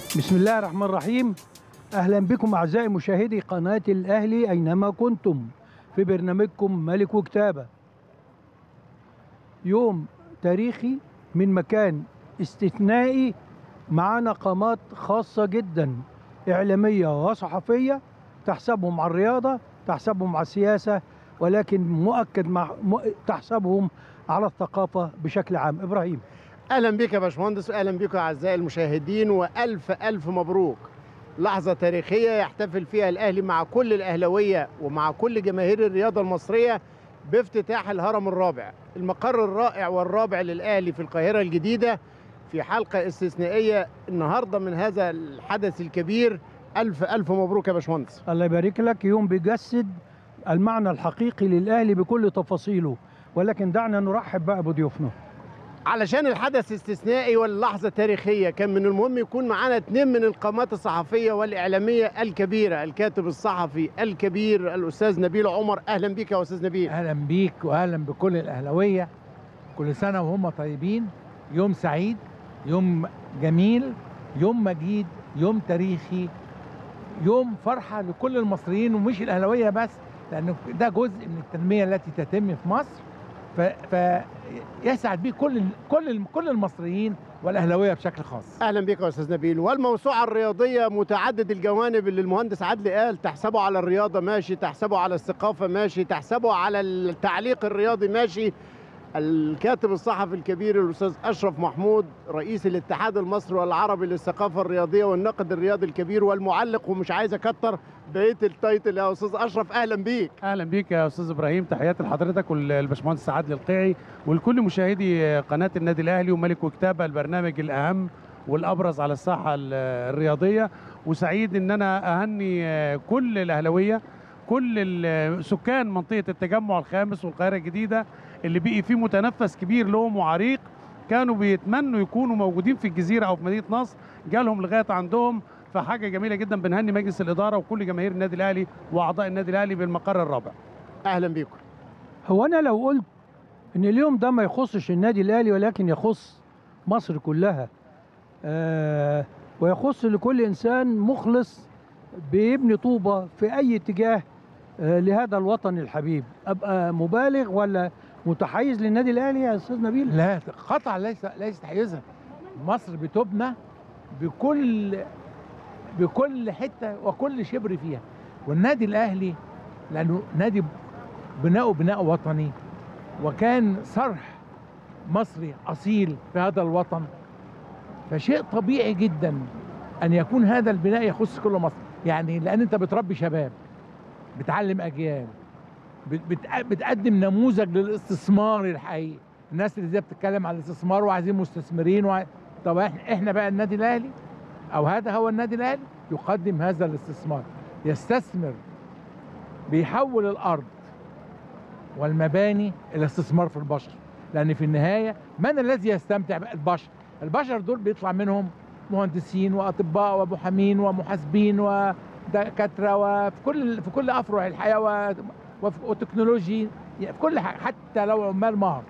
بسم الله الرحمن الرحيم اهلا بكم اعزائي مشاهدي قناه الاهلي اينما كنتم في برنامجكم ملك وكتابه يوم تاريخي من مكان استثنائي معانا قامات خاصه جدا اعلاميه وصحفيه تحسبهم على الرياضه تحسبهم على السياسه ولكن مؤكد مع م- تحسبهم على الثقافه بشكل عام ابراهيم اهلا بك يا باشمهندس واهلا بكم اعزائي المشاهدين والف الف مبروك لحظه تاريخيه يحتفل فيها الاهلي مع كل الاهلاويه ومع كل جماهير الرياضه المصريه بافتتاح الهرم الرابع المقر الرائع والرابع للاهلي في القاهره الجديده في حلقه استثنائيه النهارده من هذا الحدث الكبير الف الف مبروك يا باشمهندس الله يبارك لك يوم بيجسد المعنى الحقيقي للاهلي بكل تفاصيله ولكن دعنا نرحب بقى بضيوفنا علشان الحدث استثنائي واللحظة تاريخية كان من المهم يكون معانا اتنين من القامات الصحفية والإعلامية الكبيرة الكاتب الصحفي الكبير الأستاذ نبيل عمر أهلا بك يا أستاذ نبيل اهلا بيك واهلا بكل الاهلاويه كل سنه وهم طيبين يوم سعيد يوم جميل يوم مجيد يوم تاريخي يوم فرحه لكل المصريين ومش الاهلاويه بس لان ده جزء من التنميه التي تتم في مصر ف... فيسعد به كل كل كل المصريين والاهلاويه بشكل خاص أهلا بك يا أستاذ نبيل والموسوعة الرياضية متعدد الجوانب اللي المهندس عدلي قال تحسبه على الرياضة ماشي تحسبه على الثقافة ماشي تحسبه على التعليق الرياضي ماشي الكاتب الصحفي الكبير الاستاذ اشرف محمود رئيس الاتحاد المصري والعربي للثقافه الرياضيه والنقد الرياضي الكبير والمعلق ومش عايز اكتر بقيه التايتل يا استاذ اشرف اهلا بيك اهلا بيك يا استاذ ابراهيم تحياتي لحضرتك والباشمهندس عادل القيعي ولكل مشاهدي قناه النادي الاهلي وملك وكتابه البرنامج الاهم والابرز على الساحه ال- الرياضيه وسعيد ان انا اهني كل الاهلاويه كل ال- سكان منطقه التجمع الخامس والقاهره الجديده اللي بقي فيه متنفس كبير لهم وعريق كانوا بيتمنوا يكونوا موجودين في الجزيره او في مدينه نصر جالهم لغايه عندهم فحاجه جميله جدا بنهني مجلس الاداره وكل جماهير النادي الاهلي واعضاء النادي الاهلي بالمقر الرابع اهلا بيكم هو انا لو قلت ان اليوم ده ما يخصش النادي الاهلي ولكن يخص مصر كلها آه ويخص لكل انسان مخلص بيبني طوبه في اي اتجاه آه لهذا الوطن الحبيب ابقى مبالغ ولا متحيز للنادي الاهلي يا استاذ نبيل لا قطع ليس ليس تحيزا مصر بتبنى بكل بكل حته وكل شبر فيها والنادي الاهلي لانه نادي بناؤه بناء وطني وكان صرح مصري اصيل في هذا الوطن فشيء طبيعي جدا ان يكون هذا البناء يخص كل مصر يعني لان انت بتربي شباب بتعلم اجيال بت- بت- بتقدم نموذج للاستثمار الحقيقي الناس اللي زي بتتكلم على الاستثمار وعايزين مستثمرين وع... طب احنا احنا بقى النادي الاهلي او هذا هو النادي الاهلي يقدم هذا الاستثمار يستثمر بيحول الارض والمباني الى استثمار في البشر لان في النهايه من الذي يستمتع بقى البشر البشر دول بيطلع منهم مهندسين واطباء ومحامين ومحاسبين ودكاتره وفي كل في كل افرع الحياه و... وف- وتكنولوجي يعني في كل حاجه حتى لو عمال مهر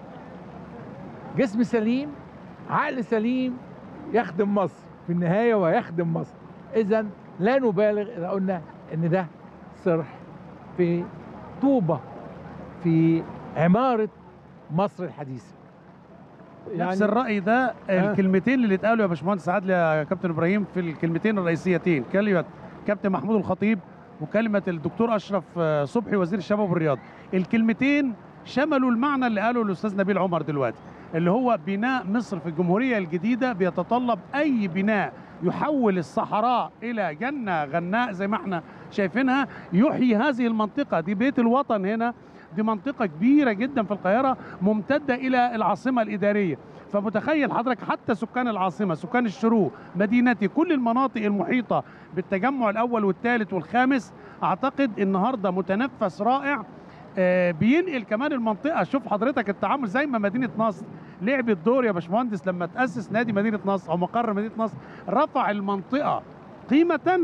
جسم سليم عقل سليم يخدم مصر في النهايه ويخدم مصر اذا لا نبالغ اذا قلنا ان ده صرح في طوبه في عماره مصر الحديثه نفس الراي ده الكلمتين اللي اتقالوا يا باشمهندس عادل يا كابتن ابراهيم في الكلمتين الرئيسيتين كلمه كابتن محمود الخطيب وكلمه الدكتور اشرف آه، صبحي وزير الشباب والرياضه الكلمتين شملوا المعنى اللي قاله الاستاذ نبيل عمر دلوقتي اللي هو بناء مصر في الجمهوريه الجديده بيتطلب اي بناء يحول الصحراء الى جنه غناء زي ما احنا شايفينها يحيي هذه المنطقه دي بيت الوطن هنا دي منطقه كبيره جدا في القاهره ممتده الى العاصمه الاداريه فمتخيل حضرتك حتى سكان العاصمه سكان الشروق مدينتي كل المناطق المحيطه بالتجمع الاول والثالث والخامس اعتقد النهارده متنفس رائع آه، بينقل كمان المنطقه شوف حضرتك التعامل زي ما مدينه نصر لعبت دور يا باشمهندس لما تاسس نادي مدينه نصر او مقر مدينه نصر رفع المنطقه قيمه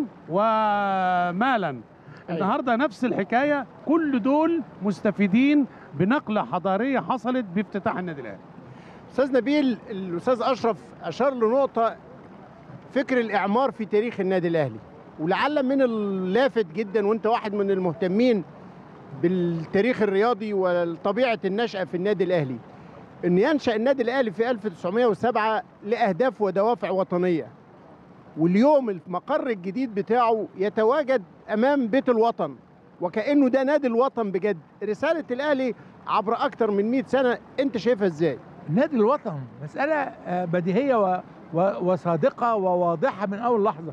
ومالا النهارده نفس الحكايه كل دول مستفيدين بنقله حضاريه حصلت بافتتاح النادي الاهلي استاذ نبيل الاستاذ اشرف اشار لنقطه فكر الاعمار في تاريخ النادي الاهلي ولعل من اللافت جدا وانت واحد من المهتمين بالتاريخ الرياضي وطبيعه النشأة في النادي الاهلي ان ينشأ النادي الاهلي في 1907 لاهداف ودوافع وطنيه واليوم المقر الجديد بتاعه يتواجد امام بيت الوطن وكانه ده نادي الوطن بجد رساله الاهلي عبر اكتر من 100 سنه انت شايفها ازاي نادي الوطن مسألة آه، بديهية و... و... وصادقة وواضحة من أول لحظة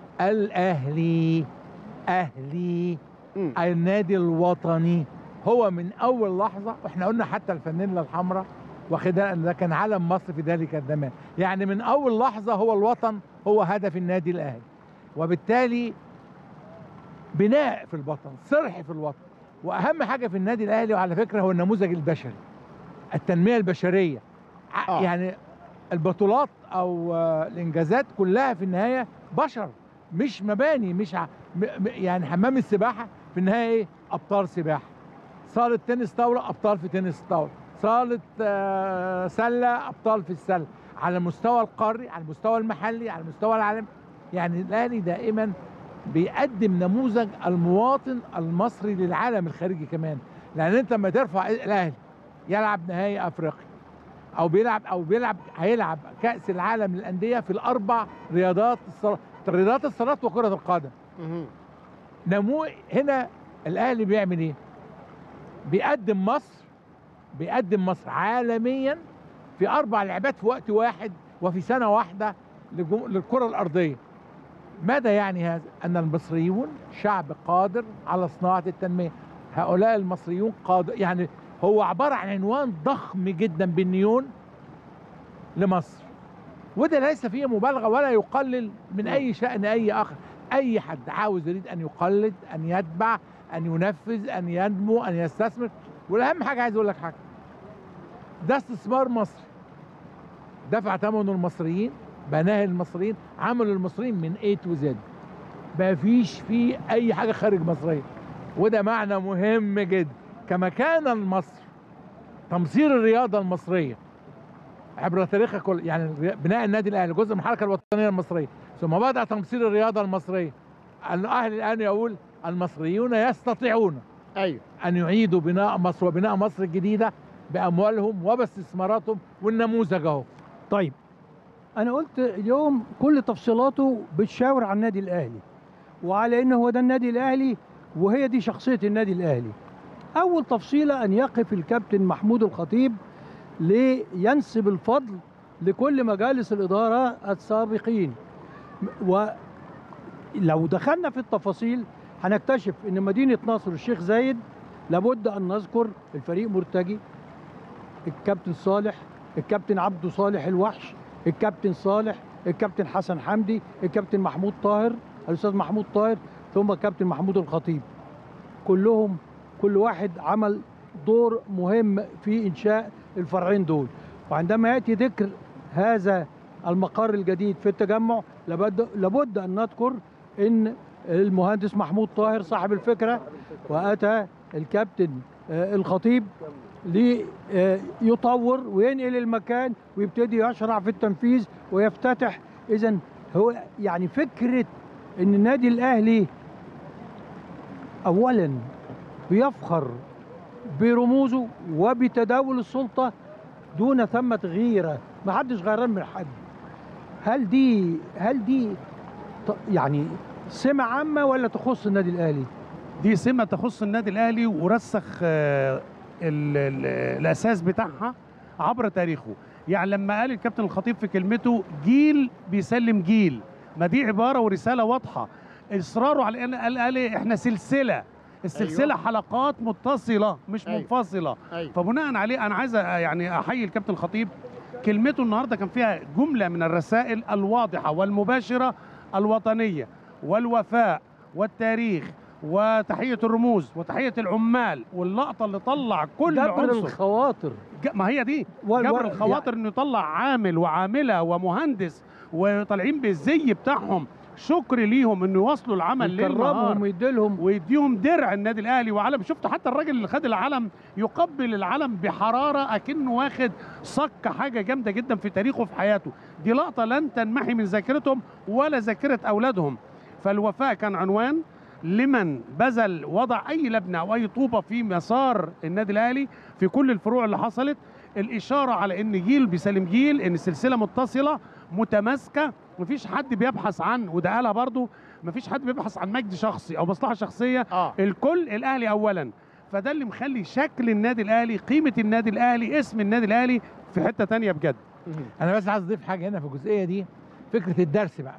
الأهلي أهلي مم. النادي الوطني هو من أول لحظة وإحنا قلنا حتى الفانيلا الحمراء واخدها ده كان علم مصر في ذلك الزمان يعني من أول لحظة هو الوطن هو هدف النادي الأهلي وبالتالي بناء في الوطن صرح في الوطن وأهم حاجة في النادي الأهلي وعلى فكرة هو النموذج البشري التنميه البشريه ع- آه. يعني البطولات او آه، الانجازات كلها في النهايه بشر مش مباني مش ع... م... م- يعني حمام السباحه في النهايه ايه ابطال سباحه صاله تنس طاوله ابطال في تنس طاوله صاله آه، سله ابطال في السله على المستوى القاري على المستوى المحلي على المستوى العالمي يعني الاهلي دائما بيقدم نموذج المواطن المصري للعالم الخارجي كمان لان انت لما ترفع الاهلي يلعب نهائي افريقيا او بيلعب او بيلعب هيلعب كاس العالم للانديه في الاربع رياضات الصالات رياضات الصالات وكره القدم مهم. نمو هنا الاهلي بيعمل ايه بيقدم مصر بيقدم مصر عالميا في اربع لعبات في وقت واحد وفي سنه واحده لجو- للكره الارضيه ماذا يعني هذا ان المصريون شعب قادر على صناعه التنميه هؤلاء المصريون قادر يعني هو عباره عن عنوان ضخم جدا بالنيون لمصر وده ليس فيه مبالغه ولا يقلل من اي شان اي اخر اي حد عاوز يريد ان يقلد ان يتبع ان ينفذ ان ينمو ان يستثمر والاهم حاجه عايز اقول لك حاجه ده استثمار مصري دفع ثمنه المصريين بناه المصريين عملوا المصريين من A to Z ما فيش فيه اي حاجه خارج مصريه وده معنى مهم جدا كما كان مصر تمصير الرياضه المصريه عبر تاريخها كل يعني الري- بناء النادي الاهلي جزء من الحركه الوطنيه المصريه ثم بدا تمصير الرياضه المصريه الاهلي الان يقول المصريون يستطيعون ايوه ان يعيدوا بناء مصر وبناء مصر الجديده باموالهم وباستثماراتهم والنموذج اهو طيب انا قلت اليوم كل تفصيلاته بتشاور على النادي الاهلي وعلى انه هو ده النادي الاهلي وهي دي شخصيه النادي الاهلي اول تفصيله ان يقف الكابتن محمود الخطيب لينسب الفضل لكل مجالس الاداره السابقين ولو دخلنا في التفاصيل هنكتشف ان مدينه نصر الشيخ زايد لابد ان نذكر الفريق مرتجي الكابتن صالح الكابتن عبده صالح الوحش الكابتن صالح الكابتن حسن حمدي الكابتن محمود طاهر الاستاذ محمود طاهر ثم الكابتن محمود الخطيب كلهم كل واحد عمل دور مهم في انشاء الفرعين دول وعندما ياتي ذكر هذا المقر الجديد في التجمع لابد لابد ان نذكر ان المهندس محمود طاهر صاحب الفكره واتى الكابتن آه، الخطيب ليطور وينقل المكان ويبتدي يشرع في التنفيذ ويفتتح اذا هو يعني فكره ان النادي الاهلي اولا بيفخر برموزه وبتداول السلطه دون ثمه غيره ما حدش غيران من حد هل دي هل دي ط- يعني سمة عامة ولا تخص النادي الأهلي؟ دي سمه تخص النادي الاهلي ورسخ آه، ال- ال- الاساس بتاعها عبر تاريخه يعني لما قال الكابتن الخطيب في كلمته جيل بيسلم جيل ما دي عباره ورساله واضحه اصراره على ان قال قال إيه؟ احنا سلسله السلسله أيوة. حلقات متصله مش أيوة. منفصله ايوه فبناء عليه انا عايز أ- يعني احيي الكابتن الخطيب كلمته النهارده كان فيها جمله من الرسائل الواضحه والمباشره الوطنيه والوفاء والتاريخ وتحيه الرموز وتحيه العمال واللقطه اللي طلع كل جبر عنصر الخواطر ج- ما هي دي وال- جبر وال- الخواطر انه يطلع عامل وعامله ومهندس وطالعين بالزي بتاعهم شكر ليهم انه يواصلوا العمل ليل نهار يكرمهم ويديلهم ويديهم درع النادي الاهلي وعلم شفت حتى الراجل اللي خد العلم يقبل العلم بحراره اكنه واخد صك حاجه جامده جدا في تاريخه في حياته دي لقطه لن تنمحي من ذاكرتهم ولا ذاكره اولادهم فالوفاء كان عنوان لمن بذل وضع اي لبنه او اي طوبه في مسار النادي الاهلي في كل الفروع اللي حصلت الاشاره على ان جيل بيسلم جيل ان السلسله متصله متماسكه مفيش حد بيبحث عن وده قالها برضو مفيش حد بيبحث عن مجد شخصي او مصلحه شخصيه اه الكل الاهلي اولا فده اللي مخلي شكل النادي الاهلي قيمه النادي الاهلي اسم النادي الاهلي في حته تانية بجد مهم. انا بس عايز اضيف حاجه هنا في الجزئيه دي فكره الدرس بقى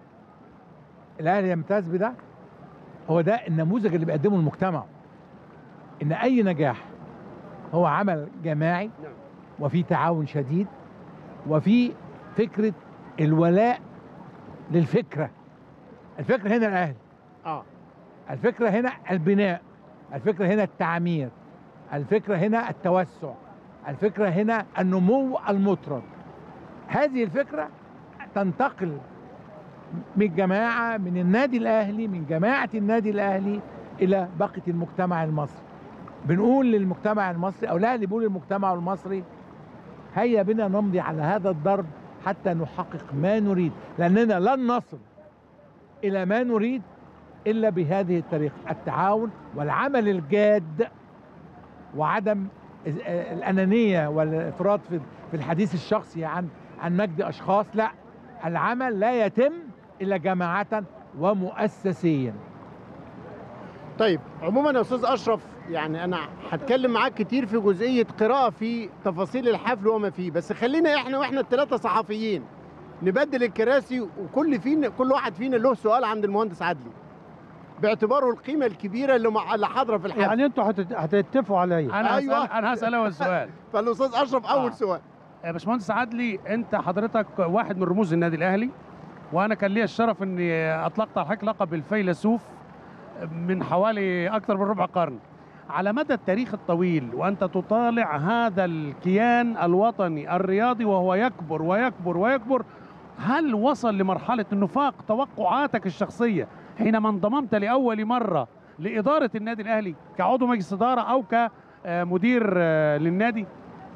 الاهلي يمتاز بده هو ده النموذج اللي بيقدمه المجتمع ان اي نجاح هو عمل جماعي نعم. وفي تعاون شديد وفي فكره الولاء للفكره الفكره هنا الاهلي اه الفكره هنا البناء الفكره هنا التعمير الفكره هنا التوسع الفكره هنا النمو المطرد هذه الفكره تنتقل من الجماعه من النادي الاهلي من جماعه النادي الاهلي الى بقيه المجتمع المصري بنقول للمجتمع المصري او الاهلي بيقول للمجتمع المصري هيا بنا نمضي على هذا الضرب حتى نحقق ما نريد لاننا لن نصل الى ما نريد الا بهذه الطريقه التعاون والعمل الجاد وعدم الانانيه والافراط في في الحديث الشخصي عن عن مجد اشخاص لا العمل لا يتم الا جماعه ومؤسسيا طيب عموما يا استاذ اشرف يعني انا هتكلم معاك كتير في جزئيه قراءه في تفاصيل الحفل وما فيه بس خلينا احنا واحنا الثلاثه صحفيين نبدل الكراسي وكل فينا كل واحد فينا له سؤال عند المهندس عدلي باعتباره القيمه الكبيره اللي مع اللي حاضره في الحفل يعني انتوا هتت- هتتفقوا عليا انا أيوة. هسأل انا هسال اول سؤال فالاستاذ اشرف اول آه. سؤال يا باشمهندس عدلي انت حضرتك واحد من رموز النادي الاهلي وانا كان لي الشرف اني اطلقت على حضرتك لقب الفيلسوف من حوالي اكثر من ربع قرن على مدى التاريخ الطويل وانت تطالع هذا الكيان الوطني الرياضي وهو يكبر ويكبر ويكبر هل وصل لمرحله انه فاق توقعاتك الشخصيه حينما انضممت لاول مره لاداره النادي الاهلي كعضو مجلس اداره او كمدير آه، للنادي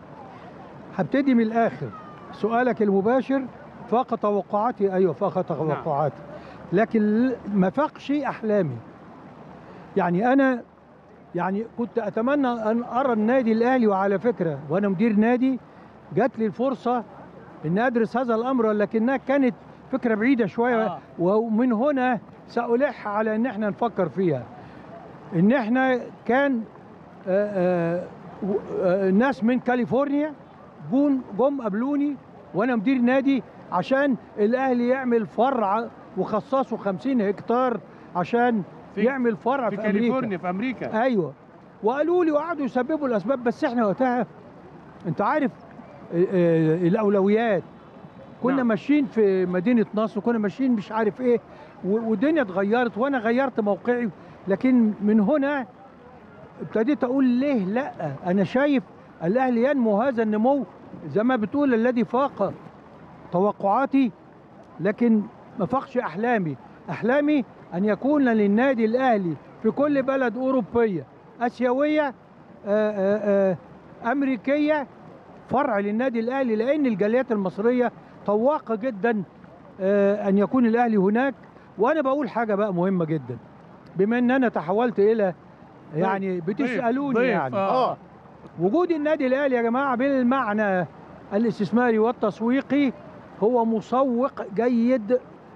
هبتدي من الاخر سؤالك المباشر فاق توقعاتي ايوه فاق توقعاتي لكن ل- ما فاقش احلامي يعني انا يعني كنت اتمنى ان ارى النادي الاهلي وعلى فكره وانا مدير نادي جات لي الفرصه ان ادرس هذا الامر لكنها كانت فكره بعيده شويه آه. ومن هنا سألح على ان احنا نفكر فيها ان احنا كان آه، آه، و- آه، ناس من كاليفورنيا جون جم قابلوني وانا مدير نادي عشان الاهلي يعمل فرع وخصصوا 50 هكتار عشان في- يعمل فرع في في, كاليفورنيا امريكا في امريكا ايوه وقالوا لي وقعدوا يسببوا الاسباب بس احنا وقتها انت عارف آه، آه، الاولويات كنا نعم. ماشيين في مدينه نصر وكنا ماشيين مش عارف ايه و- والدنيا اتغيرت وانا غيرت موقعي لكن من هنا ابتديت اقول ليه لا انا شايف الاهلي ينمو هذا النمو زي ما بتقول الذي فاق توقعاتي لكن ما فاقش احلامي احلامي ان يكون للنادي الاهلي في كل بلد اوروبيه اسيويه آآ آآ امريكيه فرع للنادي الاهلي لان الجاليات المصريه طواقه جدا آه، ان يكون الاهلي هناك وانا بقول حاجه بقى مهمه جدا بما ان انا تحولت الى يعني بتسالوني ضيف، يعني آه. اه وجود النادي الاهلي يا جماعه بالمعنى الاستثماري والتسويقي هو مسوق جيد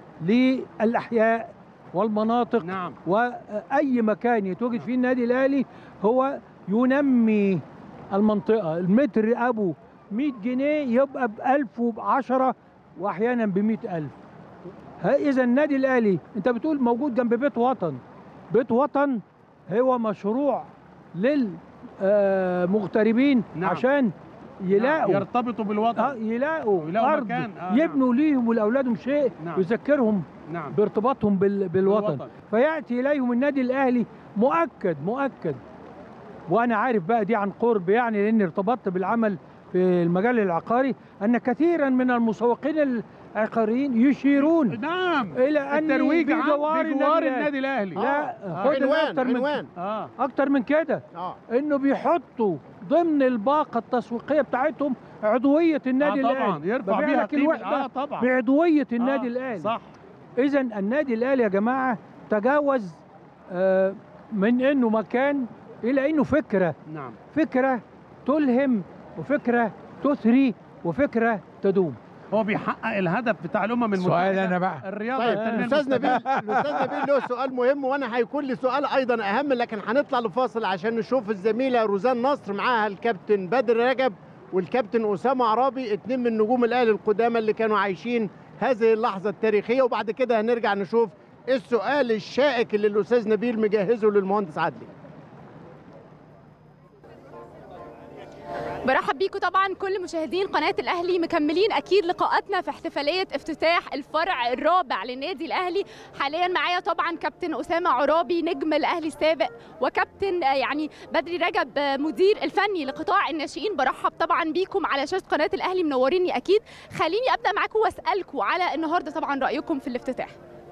للاحياء والمناطق نعم واي مكان يتوجد فيه النادي الاهلي هو ينمي المنطقه المتر ابو 100 جنيه يبقى ب 1000 وب 10 واحيانا ب 100000 اذا النادي الاهلي انت بتقول موجود جنب بيت وطن بيت وطن هو مشروع للمغتربين نعم. عشان يلاقوا يرتبطوا بالوطن آه يلاقوا, يلاقوا ارض مكان، آه، يبنوا ليهم ولاولادهم شيء نعم. يذكرهم نعم بارتباطهم بال... بالوطن بالوطن. فياتي اليهم النادي الاهلي مؤكد مؤكد وانا عارف بقى دي عن قرب يعني لاني ارتبطت بالعمل في المجال العقاري ان كثيرا من المسوقين العقاريين يشيرون نعم الى ان الترويج عن بجوار بجوار النادي النادي الاهلي لا آه، خد عنوان اكتر من عنوان اه اكتر من كده اه انه بيحطوا ضمن الباقه التسويقيه بتاعتهم عضويه النادي آه طبعا الاهلي يرفع ببيع بيها لك قيمه الوحده اه طبعا بعضويه النادي آه، الاهلي صح اذا النادي الاهلي يا جماعه تجاوز آه، من انه مكان الى انه فكره نعم فكره تلهم وفكره تثري وفكره تدوم هو بيحقق الهدف بتاع الامم المتحده سؤال انا بقى الرياضه طيب والتنميه الاستاذ نبيل المستدامة. الاستاذ نبيل له سؤال مهم وانا هيكون لي سؤال ايضا اهم لكن هنطلع لفاصل عشان نشوف الزميله روزان نصر معاها الكابتن بدر رجب والكابتن اسامه عرابي اتنين من نجوم الاهلي القدامى اللي كانوا عايشين هذه اللحظه التاريخيه وبعد كده هنرجع نشوف السؤال الشائك اللي الاستاذ نبيل مجهزه للمهندس عدلي برحب بيكم طبعا كل مشاهدين قناة الأهلي مكملين أكيد لقاءاتنا في احتفالية افتتاح الفرع الرابع للنادي الأهلي حاليا معايا طبعا كابتن أسامة عرابي نجم الأهلي السابق وكابتن آه، يعني بدري رجب آه، مدير الفني لقطاع الناشئين برحب طبعا بيكم على شاشة قناة الأهلي منوريني أكيد خليني أبدأ معاكم وأسألكم على النهاردة طبعا رأيكم في الافتتاح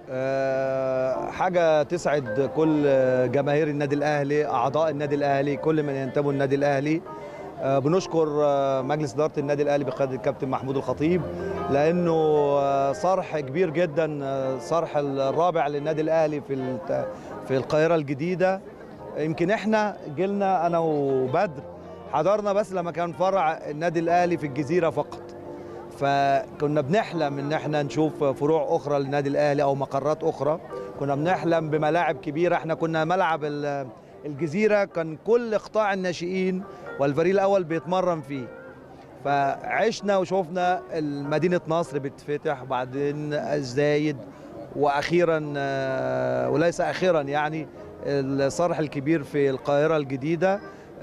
آه، حاجة تسعد كل جماهير النادي الأهلي أعضاء النادي الأهلي كل من ينتموا النادي الأهلي آه، بنشكر آه، مجلس إدارة النادي الأهلي بقيادة الكابتن محمود الخطيب لأنه آه، صرح كبير جدا آه، صرح الرابع للنادي الأهلي في الت- في القاهرة الجديدة يمكن احنا جيلنا أنا وبدر حضرنا بس لما كان فرع النادي الأهلي في الجزيرة فقط فكنا بنحلم ان احنا نشوف فروع اخرى للنادي الاهلي او مقرات اخرى كنا بنحلم بملاعب كبيره احنا كنا ملعب ال- الجزيره كان كل قطاع الناشئين والفريق الاول بيتمرن فيه فعشنا وشوفنا مدينه نصر بتفتح وبعدين الزايد واخيرا آه، وليس اخيرا يعني الصرح الكبير في القاهره الجديده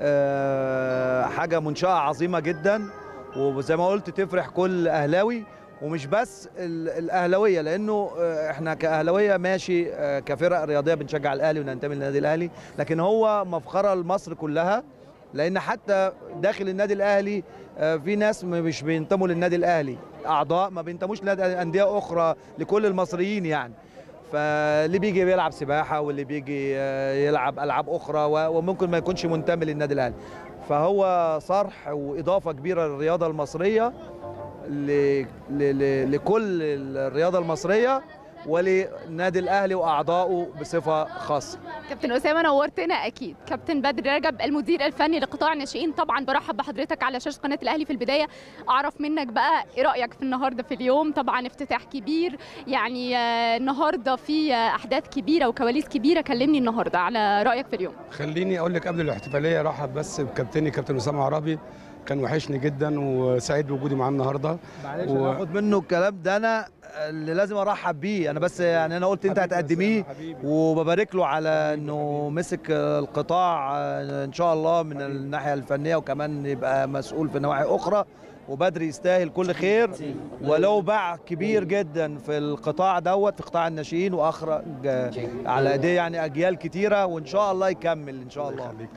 آه، حاجه منشاه عظيمه جدا وزي ما قلت تفرح كل اهلاوي ومش بس ال- الاهلاويه لانه آه، احنا كاهلاويه ماشي آه، كفرق رياضيه بنشجع الاهلي وننتمي للنادي الاهلي لكن هو مفخره لمصر كلها لان حتى داخل النادي الاهلي آه، في ناس م- مش بينتموا للنادي الاهلي اعضاء ما بينتموش لانديه اخرى لكل المصريين يعني فاللي بيجي بيلعب سباحه واللي بيجي آه، يلعب العاب اخرى و- وممكن ما يكونش منتمي للنادي الاهلي فهو صرح واضافه كبيره للرياضه المصريه ل... ل... ل... لكل الرياضه المصريه وللنادي الاهلي واعضائه بصفه خاصه كابتن أسامة نورتنا أكيد كابتن بدر رجب المدير الفني لقطاع الناشئين طبعا برحب بحضرتك على شاشة قناة الأهلي في البداية أعرف منك بقى إيه رأيك في النهاردة في اليوم طبعا افتتاح كبير يعني آه، النهاردة في آه، أحداث كبيرة وكواليس كبيرة كلمني النهاردة على رأيك في اليوم خليني اقول لك قبل الاحتفاليه رحب بس بكابتني كابتن اسامه عربي كان وحشني جدا وسعيد بوجودي معاه النهارده معلش و- انا هاخد منه الكلام ده انا اللي لازم ارحب بيه انا بس يعني انا قلت انت حبيبي هتقدميه أسامة، حبيبي. وببارك له على انه مسك القطاع ان شاء الله من الناحيه الفنيه وكمان يبقى مسؤول في نواحي اخرى وبدري يستاهل كل خير ولو باع كبير جدا في القطاع دوت في قطاع الناشئين واخرج على ايديه يعني اجيال كتيره وان شاء الله يكمل ان شاء الله يخليك.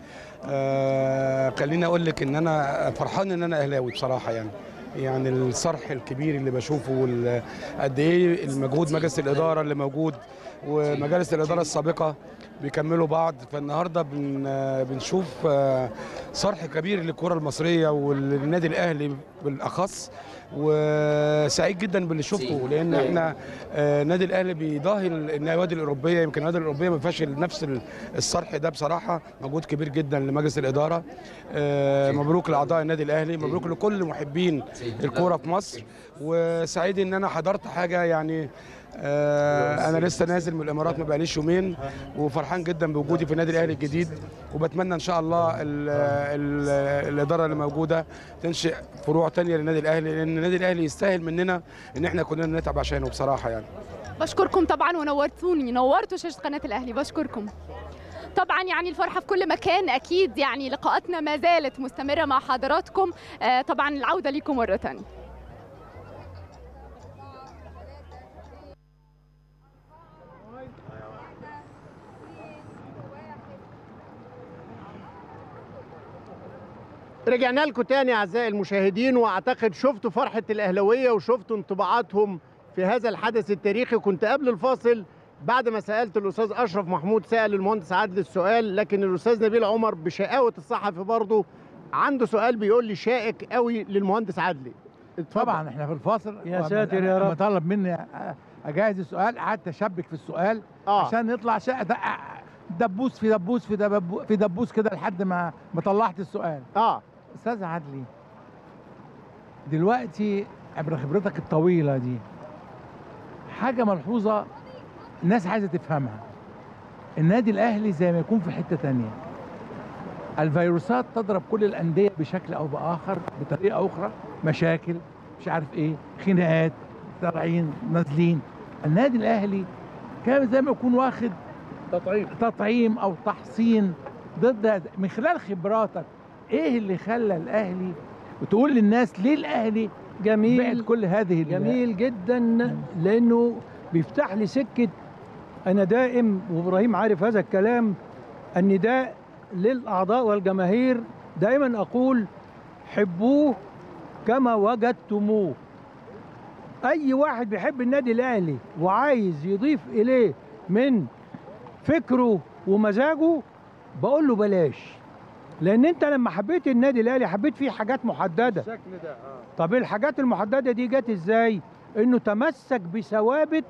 آه خليني اقول لك ان انا فرحان ان انا اهلاوي بصراحه يعني يعني الصرح الكبير اللي بشوفه وال- قد ايه المجهود مجلس الاداره اللي موجود ومجالس الاداره السابقه بيكملوا بعض فالنهارده بن آه، بنشوف آه، صرح كبير للكره المصريه والنادي الاهلي بالاخص وسعيد جدا باللي شفته لان احنا آه، النادي الاهلي بيضاهي النوادي الاوروبيه يمكن النوادي الاوروبيه ما فيهاش نفس الصرح ده بصراحه مجهود كبير جدا لمجلس الاداره آه، مبروك لاعضاء النادي الاهلي مبروك لكل محبين الكوره في مصر وسعيد ان انا حضرت حاجه يعني آه، انا لسه نازل من الامارات ما بقاليش يومين وفرحان جدا بوجودي في النادي الاهلي الجديد وبتمنى ان شاء الله ال ال الاداره اللي موجوده تنشئ فروع تانية للنادي الاهلي لان النادي الاهلي يستاهل مننا ان احنا كلنا نتعب عشانه بصراحه يعني بشكركم طبعا ونورتوني نورتوا شاشة قناة الأهلي بشكركم طبعا يعني الفرحة في كل مكان أكيد يعني لقاءاتنا ما زالت مستمرة مع حضراتكم آه، طبعا العودة ليكم مرة تانية رجعنا لكم تاني اعزائي المشاهدين واعتقد شفتوا فرحه الاهلاويه وشفتوا انطباعاتهم في هذا الحدث التاريخي كنت قبل الفاصل بعد ما سالت الاستاذ اشرف محمود سال المهندس عادل السؤال لكن الاستاذ نبيل عمر بشقاوه الصحفي برضه عنده سؤال بيقول لي شائك قوي للمهندس عدلي اتفضل. طبعا احنا في الفاصل يا لما- ساتر يا لما رب. طلب مني اجهز السؤال قعدت اشبك في السؤال اه عشان يطلع شيء دبوس في دبوس في دبوس في دبوس كده لحد ما ما طلعت السؤال اه استاذ عدلي دلوقتي عبر خبرتك الطويله دي حاجه ملحوظه الناس عايزه تفهمها النادي الاهلي زي ما يكون في حته تانية الفيروسات تضرب كل الانديه بشكل او باخر بطريقه اخرى مشاكل مش عارف ايه خناقات طالعين نازلين النادي الاهلي كان زي ما يكون واخد تطعيم تطعيم او تحصين ضد هذا. من خلال خبراتك ايه اللي خلى الاهلي وتقول للناس ليه الاهلي بعد جميل كل هذه ال- جميل جدا لانه بيفتح لي سكه انا دائم وابراهيم عارف هذا الكلام النداء للاعضاء والجماهير دائما اقول حبوه كما وجدتموه اي واحد بيحب النادي الاهلي وعايز يضيف اليه من فكره ومزاجه بقول له بلاش لان انت لما حبيت النادي الاهلي حبيت فيه حاجات محدده الشكل ده اه طب الحاجات المحدده دي جت ازاي انه تمسك بثوابت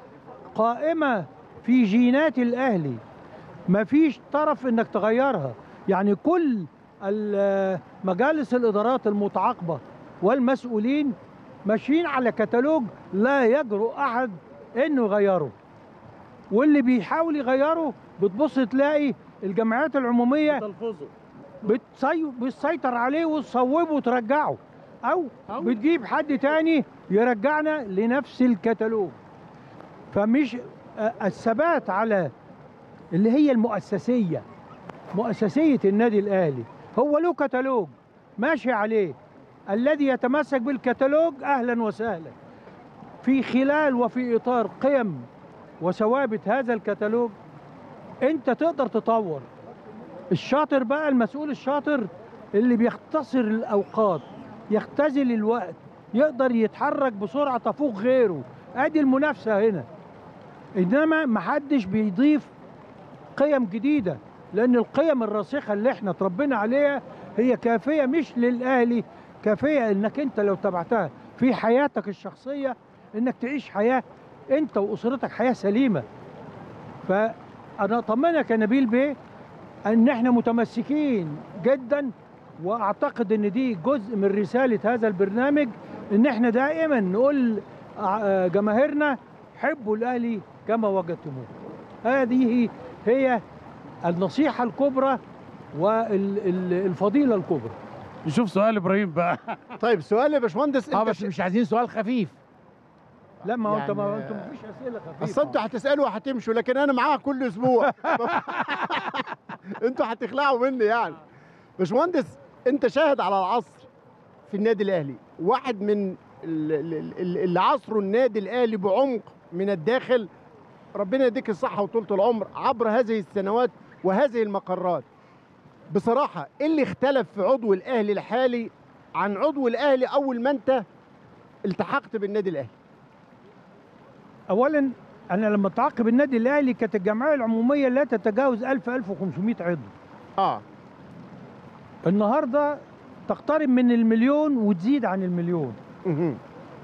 قائمه في جينات الاهلي مفيش طرف انك تغيرها يعني كل ال- مجالس الادارات المتعاقبه والمسؤولين ماشيين على كتالوج لا يجرؤ احد انه يغيره واللي بيحاول يغيره بتبص تلاقي الجمعيات العموميه تلفظه بتسي... بتسيطر عليه وتصوبه وترجعه او بتجيب حد تاني يرجعنا لنفس الكتالوج فمش آه، الثبات على اللي هي المؤسسيه مؤسسيه النادي الاهلي هو له كتالوج ماشي عليه الذي يتمسك بالكتالوج اهلا وسهلا في خلال وفي اطار قيم وثوابت هذا الكتالوج انت تقدر تطور الشاطر بقى المسؤول الشاطر اللي بيختصر الاوقات يختزل الوقت يقدر يتحرك بسرعه تفوق غيره ادي المنافسه هنا انما محدش بيضيف قيم جديده لان القيم الراسخه اللي احنا اتربينا عليها هي كافيه مش للاهلي كافيه انك انت لو تبعتها في حياتك الشخصيه انك تعيش حياه انت واسرتك حياه سليمه فانا اطمنك يا نبيل بيه ان احنا متمسكين جدا واعتقد ان دي جزء من رساله هذا البرنامج ان احنا دائما نقول ع- جماهيرنا حبوا الاهلي كما وجدتموه هذه هي النصيحه الكبرى والفضيله الكبرى نشوف سؤال ابراهيم بقى طيب سؤال يا باشمهندس اه انت بس مش عايزين سؤال خفيف لا ما هو انت ما يعني- انتم مفيش اسئله خفيفه اصل انتوا هتسالوا وهتمشوا لكن انا معاها كل اسبوع انتوا هتخلعوا مني يعني باشمهندس انت شاهد على العصر في النادي الاهلي واحد من ال- ال- ال- اللي عصروا النادي الاهلي بعمق من الداخل ربنا يديك الصحه وطولة العمر عبر هذه السنوات وهذه المقرات بصراحه ايه اللي اختلف في عضو الاهلي الحالي عن عضو الاهلي اول ما انت التحقت بالنادي الاهلي اولا انا لما تعاقب النادي الاهلي كانت الجمعيه العموميه لا تتجاوز 1000 1500 عضو اه النهارده تقترب من المليون وتزيد عن المليون مهم.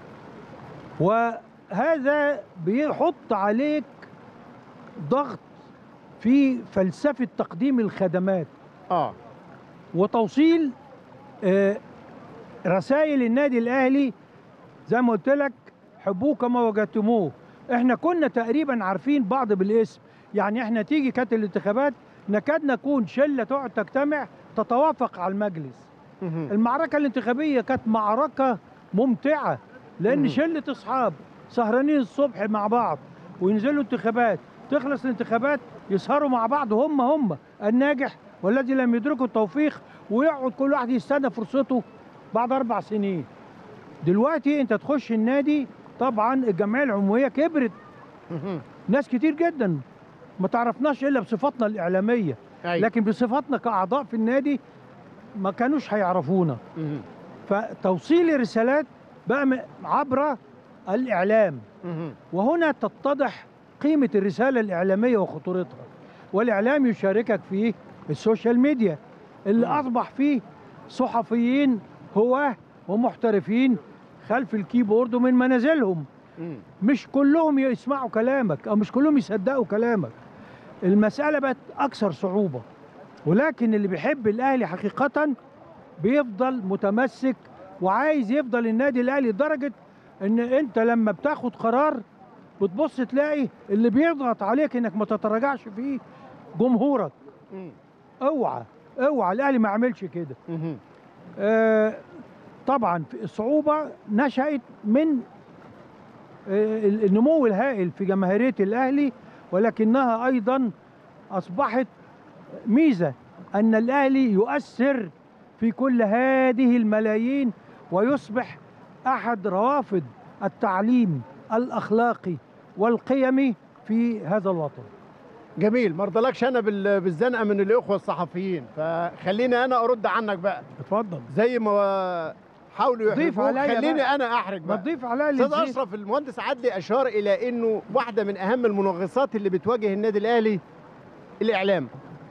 وهذا بيحط عليك ضغط في فلسفه تقديم الخدمات اه وتوصيل آه، رسائل النادي الاهلي زي ما قلت لك حبوه كما وجدتموه احنا كنا تقريبا عارفين بعض بالاسم يعني احنا تيجي كانت الانتخابات نكاد نكون شله تقعد تجتمع تتوافق على المجلس مهم. المعركه الانتخابيه كانت معركه ممتعه لان مم. شله اصحاب سهرانين الصبح مع بعض وينزلوا انتخابات تخلص الانتخابات يسهروا مع بعض هم هم الناجح والذي لم يدركه التوفيق ويقعد كل واحد يستنى فرصته بعد اربع سنين دلوقتي انت تخش النادي طبعا الجمعيه العموميه كبرت مهم. ناس كتير جدا ما تعرفناش الا بصفاتنا الاعلاميه أيوة. لكن بصفاتنا كاعضاء في النادي ما كانوش هيعرفونا مهم. فتوصيل الرسالات بقى م- عبر الإعلام مهم. وهنا تتضح قيمة الرسالة الإعلامية وخطورتها والإعلام يشاركك فيه السوشيال ميديا اللي مم. أصبح فيه صحفيين هواه ومحترفين خلف الكيبورد ومن منازلهم مم. مش كلهم يسمعوا كلامك أو مش كلهم يصدقوا كلامك المسألة بقت أكثر صعوبة ولكن اللي بيحب الأهلي حقيقة بيفضل متمسك وعايز يفضل النادي الأهلي لدرجة إن أنت لما بتاخد قرار بتبص تلاقي اللي بيضغط عليك إنك ما تتراجعش فيه جمهورك مم. اوعى اوعى الأهلي ما يعملش كده مهم. آه، طبعا في الصعوبة نشأت من آه، النمو الهائل في جماهيرية الأهلي ولكنها أيضا أصبحت ميزة أن الأهلي يؤثر في كل هذه الملايين ويصبح أحد روافد التعليم الأخلاقي والقيمي في هذا الوطن جميل ما ارضلكش انا بال- بالزنقه من الاخوه الصحفيين فخليني انا ارد عنك بقى اتفضل زي ما حاولوا ضيف يحرجوك عليا خليني بقى. انا احرج ما بقى تضيف عليها استاذ اللي اشرف المهندس عدلي اشار الى انه واحده من اهم المنغصات اللي بتواجه النادي الاهلي الاعلام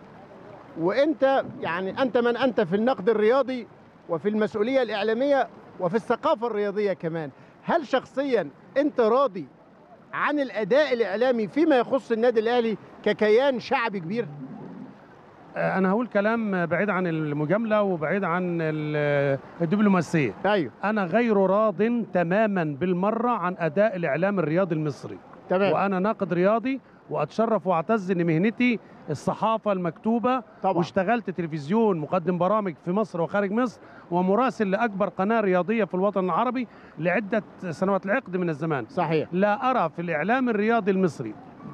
وانت يعني انت من انت في النقد الرياضي وفي المسؤوليه الاعلاميه وفي الثقافه الرياضيه كمان هل شخصيا انت راضي عن الاداء الاعلامي فيما يخص النادي الاهلي ككيان شعبي كبير آه، انا هقول كلام بعيد عن المجامله وبعيد عن ال- الدبلوماسيه ايوه انا غير راض تماما بالمره عن اداء الاعلام الرياضي المصري تمام وانا ناقد رياضي واتشرف واعتز ان مهنتي الصحافه المكتوبه طبعا واشتغلت تلفزيون مقدم برامج في مصر وخارج مصر ومراسل لاكبر قناه رياضيه في الوطن العربي لعده سنوات العقد من الزمان صحيح لا أرى في الإعلام الرياضي المصري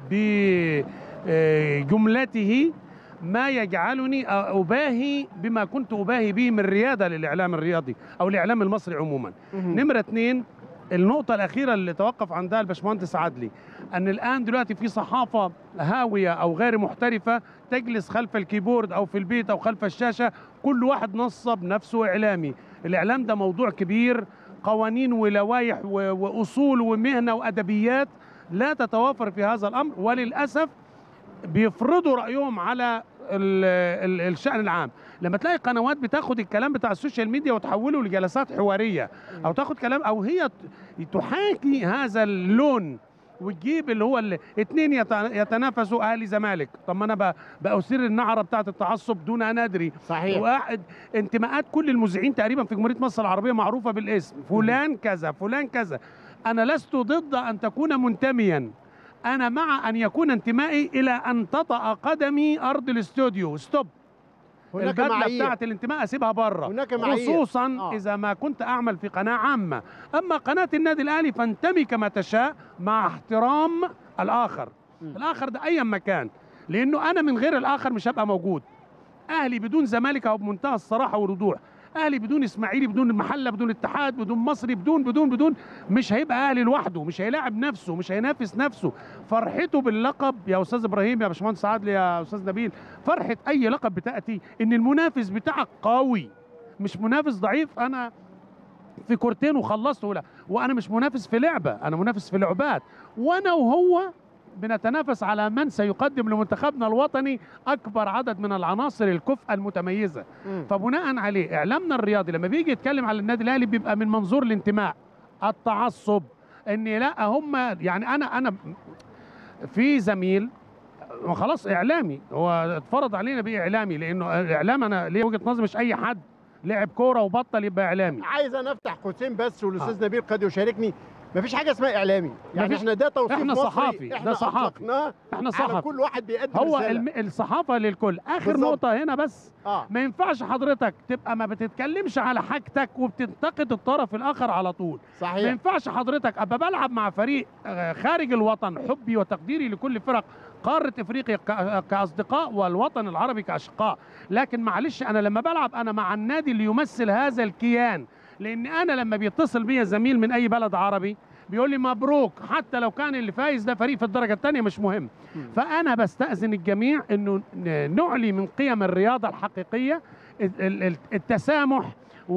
بجملته ما يجعلني أباهي بما كنت أباهي به من ريادة للإعلام الرياضي أو الإعلام المصري عموما مهم. نمرة اتنين النقطة الأخيرة اللي توقف عندها الباشمهندس عدلي أن الآن دلوقتي في صحافة هاوية أو غير محترفة تجلس خلف الكيبورد أو في البيت أو خلف الشاشة كل واحد نصب نفسه إعلامي الإعلام ده موضوع كبير قوانين ولوائح و- وأصول ومهنة وأدبيات لا تتوافر في هذا الأمر وللأسف بيفرضوا رأيهم على ال- ال- الشأن العام لما تلاقي قنوات بتاخد الكلام بتاع السوشيال ميديا وتحوله لجلسات حوارية أو تاخد كلام أو هي ت- تحاكي هذا اللون وتجيب اللي هو اللي اتنين يت- يتنافسوا اهلي زمالك طب ما انا ب- بأثير النعره بتاعه التعصب دون ان ادري صحيح واحد انتماءات كل المذيعين تقريبا في جمهوريه مصر العربيه معروفه بالاسم فلان كذا فلان كذا انا لست ضد ان تكون منتميا انا مع ان يكون انتمائي الى ان تطأ قدمي ارض الاستوديو ستوب هناك البدله معايير بتاعت الانتماء اسيبها بره هناك معايير خصوصا آه. اذا ما كنت اعمل في قناه عامه اما قناه النادي الاهلي فانتمي كما تشاء مع احترام الاخر م. الاخر ده ايا ما كان لانه انا من غير الاخر مش هبقى موجود اهلي بدون زمالك او بمنتهى الصراحه والوضوح اهلي بدون اسماعيلي بدون المحله بدون اتحاد بدون مصري بدون بدون بدون مش هيبقى اهلي لوحده مش هيلاعب نفسه مش هينافس نفسه فرحته باللقب يا استاذ ابراهيم يا باشمهندس عادل يا استاذ نبيل فرحه اي لقب بتاتي ان المنافس بتاعك قوي مش منافس ضعيف انا في كورتين وخلصت ولا وانا مش منافس في لعبه انا منافس في لعبات وانا وهو بنتنافس على من سيقدم لمنتخبنا الوطني اكبر عدد من العناصر الكفء المتميزه مم. فبناء عليه اعلامنا الرياضي لما بيجي يتكلم على النادي الاهلي بيبقى من منظور الانتماء التعصب ان لا هم يعني انا انا في زميل خلاص اعلامي هو اتفرض علينا بيه اعلامي لانه الاعلام انا ليه وجهه نظري مش اي حد لعب كوره وبطل يبقى اعلامي عايز انا افتح قوسين بس والاستاذ نبيل قد يشاركني مفيش حاجه اسمها اعلامي يعني مفيش- احنا ده توصيف إحنا مصري صحافي، ده احنا صحافي. أطلقناه احنا على صحف كل واحد بيقدم هو رسالة. الم... الصحافه للكل اخر بالظبط. نقطه هنا بس اه ما ينفعش حضرتك تبقى ما بتتكلمش على حاجتك وبتنتقد الطرف الاخر على طول ما صحيح ينفعش حضرتك ابقى بلعب مع فريق آه، خارج الوطن حبي وتقديري لكل فرق قاره افريقيا ك- كاصدقاء والوطن العربي كاشقاء لكن معلش انا لما بلعب انا مع النادي اللي يمثل هذا الكيان لان انا لما بيتصل بيا زميل من اي بلد عربي بيقول لي مبروك حتى لو كان اللي فايز ده فريق في الدرجه الثانيه مش مهم مم. فانا بستاذن الجميع انه ن- نعلي من قيم الرياضه الحقيقيه التسامح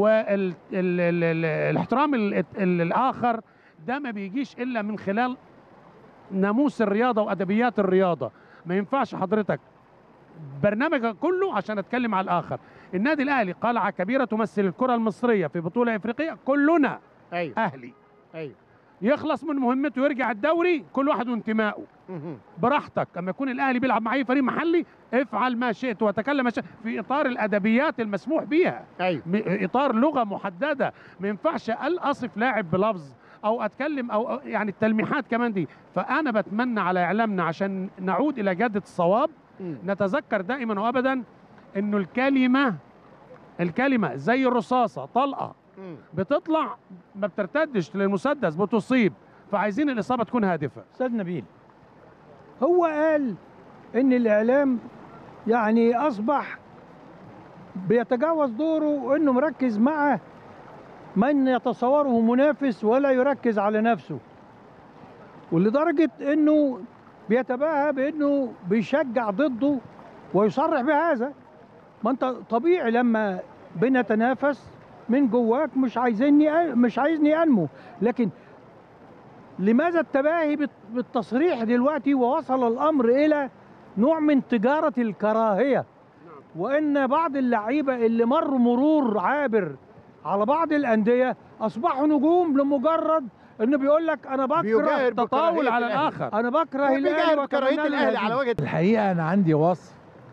والاحترام الاخر ده ما بيجيش الا من خلال ناموس الرياضه وادبيات الرياضه ما ينفعش حضرتك برنامجك كله عشان اتكلم على الاخر النادي الاهلي قلعه كبيره تمثل الكره المصريه في بطوله افريقيه كلنا ايوه اهلي ايوه يخلص من مهمته ويرجع الدوري كل واحد وانتمائه مهم. براحتك اما يكون الاهلي بيلعب مع اي فريق محلي افعل ما شئت وتكلم ما شئت في اطار الادبيات المسموح بيها ايوه م- اطار لغه محدده ما ينفعش أل اصف لاعب بلفظ او اتكلم او أو- يعني التلميحات كمان دي فانا بتمنى على اعلامنا عشان نعود الى جاده الصواب مم. نتذكر دائما وابدا انه الكلمه الكلمه زي الرصاصه طلقه مم. بتطلع ما بترتدش للمسدس بتصيب فعايزين الاصابه تكون هادفه استاذ نبيل هو قال ان الاعلام يعني اصبح بيتجاوز دوره وانه مركز مع من يتصوره منافس ولا يركز على نفسه ولدرجه انه بيتباهى بانه بيشجع ضده ويصرح بهذا ما انت طبيعي لما بنتنافس من جواك مش عايزيني مش عايزني انمو لكن لماذا التباهي بالت- بالتصريح دلوقتي ووصل الامر الى نوع من تجاره الكراهيه وان بعض اللعيبه اللي مروا مرور عابر على بعض الانديه اصبحوا نجوم لمجرد انه بيقول لك انا بكره بيجاهر تطاول بكراهية على الأهلي. الاخر انا بكره الاهلي وبيجاهر بكراهيه وأتمنى له الاهلي على الهزيمة. وجه الحقيقه انا عندي وصف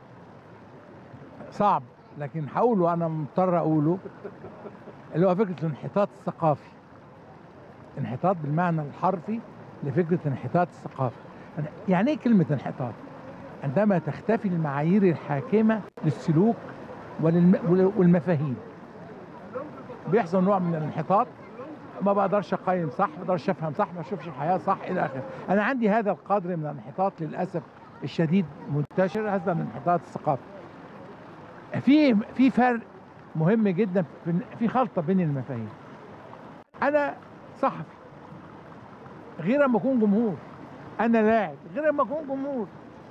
صعب لكن هقوله انا مضطر اقوله اللي هو فكره الانحطاط الثقافي انحطاط بالمعنى الحرفي لفكره الانحطاط الثقافي يعني ايه كلمه انحطاط عندما تختفي المعايير الحاكمه للسلوك وللم... ول- والمفاهيم بيحصل نوع من الانحطاط ما بقدرش اقيم صح ما بقدرش افهم صح ما اشوفش الحياه صح الى اخره انا عندي هذا القدر من الانحطاط للاسف الشديد منتشر هذا الانحطاط الثقافي في في فرق مهم جدا في في خلطه بين المفاهيم انا صحفي غير اما اكون جمهور انا لاعب غير اما اكون جمهور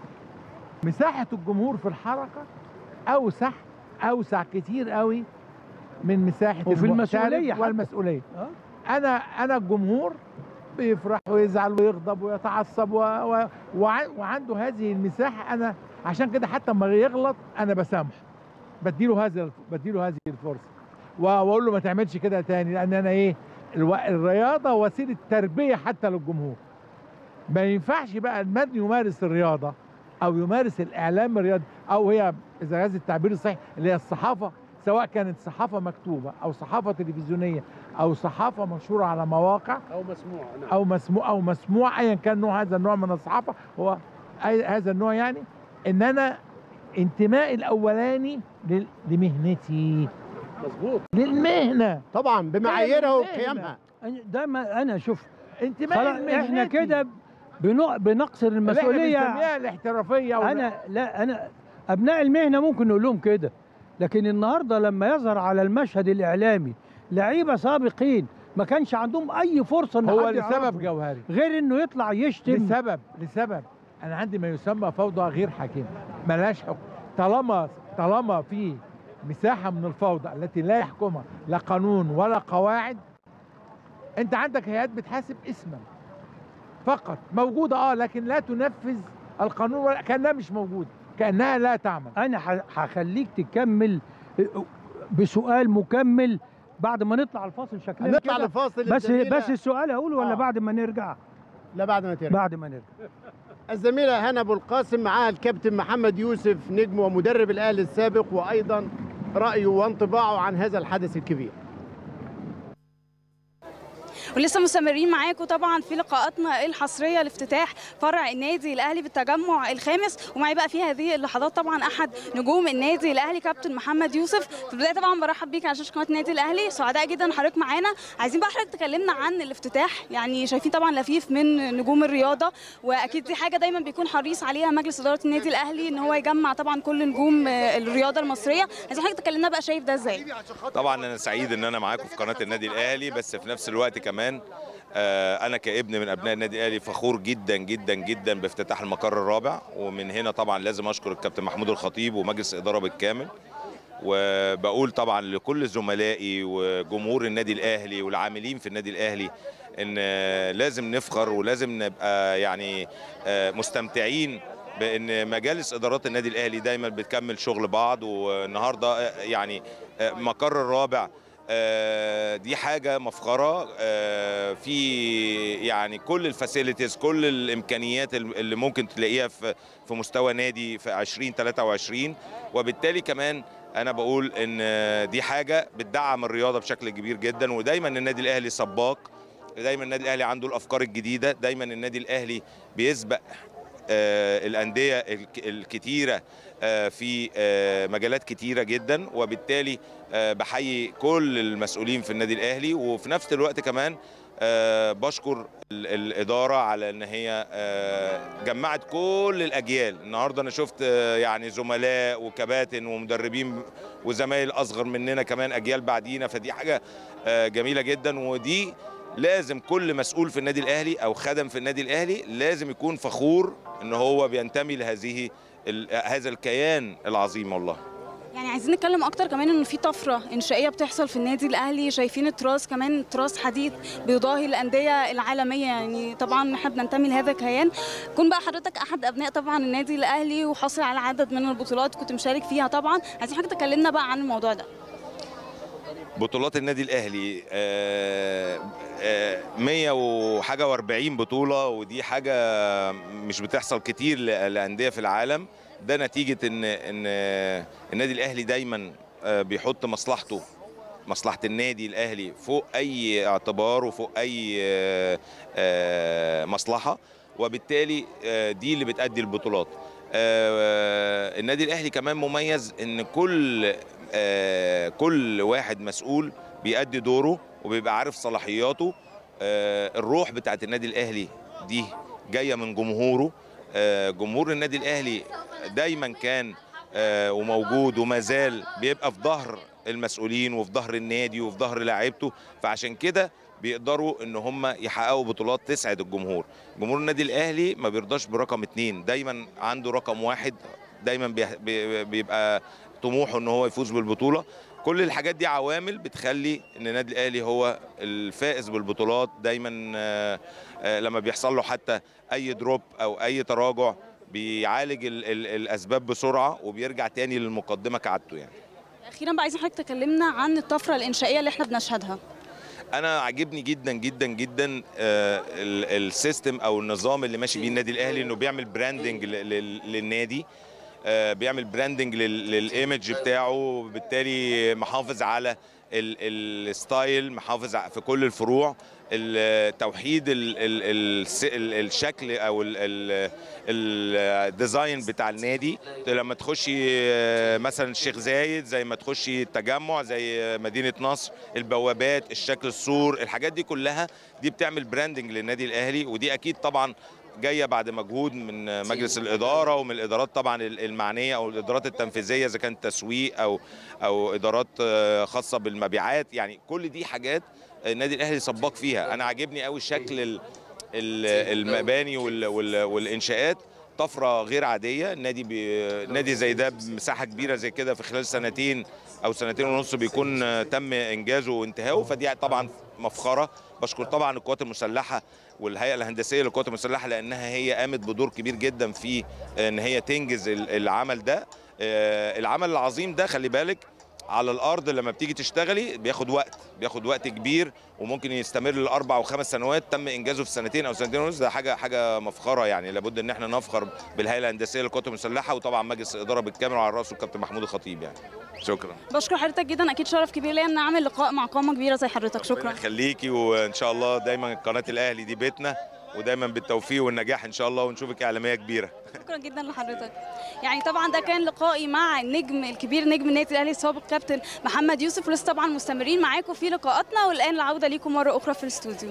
مساحه الجمهور في الحركه اوسع اوسع كتير قوي من مساحه وفي المحترف المسؤولية حتى. والمسؤوليه آه. انا انا الجمهور بيفرح ويزعل ويغضب ويتعصب و... و... وع... وعنده هذه المساحه انا عشان كده حتى لما يغلط انا بسامحه بديله هذه بديله هذه الفرصه و- واقول له ما تعملش كده تاني لان انا ايه الو... الرياضه وسيله تربيه حتى للجمهور ما ينفعش بقى من يمارس الرياضه او يمارس الاعلام الرياضي او هي اذا هذا التعبير الصحيح اللي هي الصحافه سواء كانت صحافه مكتوبه او صحافه تلفزيونيه او صحافه منشوره على مواقع او مسموع نعم. او مسموع او مسموع ايا كان نوع هذا النوع من الصحافه هو أي هذا النوع يعني ان انا انتمائي الاولاني لل- لمهنتي مظبوط للمهنه طبعا بمعاييرها أيوة، وقيمها أنا- ده ما انا شوف انتمائي خلاص احنا لمهنتي. كده بنق- بنقصر اللي احنا المسؤوليه بنسميها الاحترافيه أو انا لا انا ابناء المهنه ممكن نقول لهم كده لكن النهارده لما يظهر على المشهد الاعلامي لعيبه سابقين ما كانش عندهم اي فرصه ان هو حد لسبب يعرفهم. جوهري غير انه يطلع يشتم لسبب لسبب انا عندي ما يسمى فوضى غير حاكمه ملهاش حكم طالما طالما في مساحه من الفوضى التي لا يحكمها لا قانون ولا قواعد انت عندك هيئات بتحاسب اسما فقط موجوده اه لكن لا تنفذ القانون ولا كانها مش موجوده كانها لا تعمل انا ح- هخليك تكمل بسؤال مكمل بعد ما نطلع الفاصل شكلنا هنطلع كده لفاصل بس الزميلة- بس السؤال اقوله ولا آه. بعد ما نرجع لا بعد ما ترجع بعد ما نرجع الزميلة هنا أبو القاسم معاها الكابتن محمد يوسف نجم ومدرب الأهلي السابق وأيضا رأيه وانطباعه عن هذا الحدث الكبير ولسه مستمرين معاكم طبعا في لقاءاتنا الحصريه لافتتاح فرع النادي الاهلي بالتجمع الخامس ومعي بقى في هذه اللحظات طبعا احد نجوم النادي الاهلي كابتن محمد يوسف في البدايه طبعا برحب بيك على شاشه قناه النادي الاهلي سعداء جدا حضرتك معانا عايزين بقى حضرتك تكلمنا عن الافتتاح يعني شايفين طبعا لفيف من نجوم الرياضه واكيد دي حاجه دايما بيكون حريص عليها مجلس اداره النادي الاهلي ان هو يجمع طبعا كل نجوم آه، الرياضه المصريه عايزين حضرتك تكلمنا بقى شايف ده ازاي طبعا انا سعيد ان انا معاكم في قناه النادي الاهلي بس في نفس الوقت كمان آه، انا كابن من ابناء النادي الاهلي فخور جدا جدا جدا بافتتاح المقر الرابع ومن هنا طبعا لازم اشكر الكابتن محمود الخطيب ومجلس الاداره بالكامل وبقول طبعا لكل زملائي وجمهور النادي الاهلي والعاملين في النادي الاهلي ان لازم نفخر ولازم نبقى يعني آه، مستمتعين بان مجالس ادارات النادي الاهلي دايما بتكمل شغل بعض والنهارده آه، يعني آه، مقر الرابع آه، دي حاجه مفخره آه، في يعني كل الفاسيلتيز كل الامكانيات اللي ممكن تلاقيها في في مستوى نادي في 2023 وبالتالي كمان انا بقول ان دي حاجه بتدعم الرياضه بشكل كبير جدا ودايما النادي الاهلي سباق دايما النادي الاهلي عنده الافكار الجديده دايما النادي الاهلي بيسبق آه، الانديه الك- الكتيره آه، في آه، مجالات كتيره جدا وبالتالي آه، بحيي كل المسؤولين في النادي الاهلي وفي نفس الوقت كمان آه، بشكر ال- الاداره على ان هي آه، جمعت كل الاجيال النهارده انا شفت آه، يعني زملاء وكباتن ومدربين وزمايل اصغر مننا كمان اجيال بعدينا فدي حاجه آه، جميله جدا ودي لازم كل مسؤول في النادي الاهلي او خدم في النادي الاهلي لازم يكون فخور ان هو بينتمي لهذه ال- هذا الكيان العظيم والله يعني عايزين نتكلم اكتر كمان انه في طفره انشائيه بتحصل في النادي الاهلي شايفين التراث كمان تراث حديث بيضاهي الانديه العالميه يعني طبعا احنا بننتمي لهذا الكيان كون بقى حضرتك احد ابناء طبعا النادي الاهلي وحاصل على عدد من البطولات كنت مشارك فيها طبعا عايزين حضرتك تكلمنا بقى عن الموضوع ده بطولات النادي الاهلي آه، آه، 100 وحاجه و40 بطوله ودي حاجه مش بتحصل كتير ل- لانديه في العالم ده نتيجه ان ان النادي الاهلي دايما آه، بيحط مصلحته مصلحه النادي الاهلي فوق اي اعتبار وفوق اي آه، آه، مصلحه وبالتالي آه، دي اللي بتأدي البطولات آه، النادي الاهلي كمان مميز ان كل آه، كل واحد مسؤول بيأدي دوره وبيبقى عارف صلاحياته آه، الروح بتاعت النادي الاهلي دي جايه من جمهوره آه، جمهور النادي الاهلي دايما كان آه، وموجود وما زال بيبقى في ظهر المسؤولين وفي ظهر النادي وفي ظهر لاعيبته فعشان كده بيقدروا ان هم يحققوا بطولات تسعد الجمهور جمهور النادي الاهلي ما بيرضاش برقم اتنين دايما عنده رقم واحد دايما بي- بي- بيبقى طموحه ان هو يفوز بالبطوله كل الحاجات دي عوامل بتخلي ان النادي الاهلي هو الفائز بالبطولات دايما آه، آه، لما بيحصل له حتى اي دروب او اي تراجع بيعالج ال ال الاسباب بسرعه وبيرجع تاني للمقدمه كعادته يعني اخيرا بقى عايزين حضرتك تكلمنا عن الطفره الانشائيه اللي احنا بنشهدها انا عاجبني جدا جدا جدا آه، ال- السيستم او النظام اللي ماشي بيه النادي الاهلي انه بيعمل براندنج ل- لل- للنادي آه، بيعمل براندنج لل- للايمج بتاعه وبالتالي محافظ على ال- الستايل محافظ ع- في كل الفروع التوحيد ال- ال- الس- ال- الشكل او ال- ال- الديزاين بتاع النادي لما تخشي آه، مثلا الشيخ زايد زي ما تخشي التجمع زي آه، مدينه نصر البوابات الشكل السور الحاجات دي كلها دي بتعمل براندنج للنادي الاهلي ودي اكيد طبعا جايه بعد مجهود من مجلس الاداره ومن الادارات طبعا المعنيه او الادارات التنفيذيه اذا كان تسويق او او ادارات آه، خاصه بالمبيعات يعني كل دي حاجات النادي الاهلي سباق فيها انا عاجبني قوي شكل ال- ال- المباني وال- وال- والانشاءات طفره غير عاديه النادي بي... نادي زي ده بمساحه كبيره زي كده في خلال سنتين او سنتين ونص بيكون آه، تم انجازه وانتهائه فدي طبعا مفخره بشكر طبعا القوات المسلحه والهيئه الهندسيه للقوات المسلحه لانها هي قامت بدور كبير جدا في ان هي تنجز ال- العمل ده آه، العمل العظيم ده خلي بالك على الارض لما بتيجي تشتغلي بياخد وقت بياخد وقت كبير وممكن يستمر لاربع وخمس سنوات تم انجازه في سنتين او سنتين ونص ده حاجه حاجه مفخره يعني لابد ان احنا نفخر بالهيئه الهندسيه للقوات المسلحه وطبعا مجلس الاداره بالكامل وعلى راسه الكابتن محمود الخطيب يعني شكرا بشكر حضرتك جدا اكيد شرف كبير ليا ان اعمل لقاء مع قامه كبيره زي حضرتك شكرا خليكي وان شاء الله دايما قناه الاهلي دي بيتنا ودايما بالتوفيق والنجاح ان شاء الله ونشوفك اعلاميه كبيره شكرا جدا لحضرتك يعني طبعا ده كان لقائي مع النجم الكبير نجم النادي الاهلي السابق كابتن محمد يوسف ولسه طبعا مستمرين معاكم في لقاءاتنا والان العوده ليكم مره اخرى في الاستوديو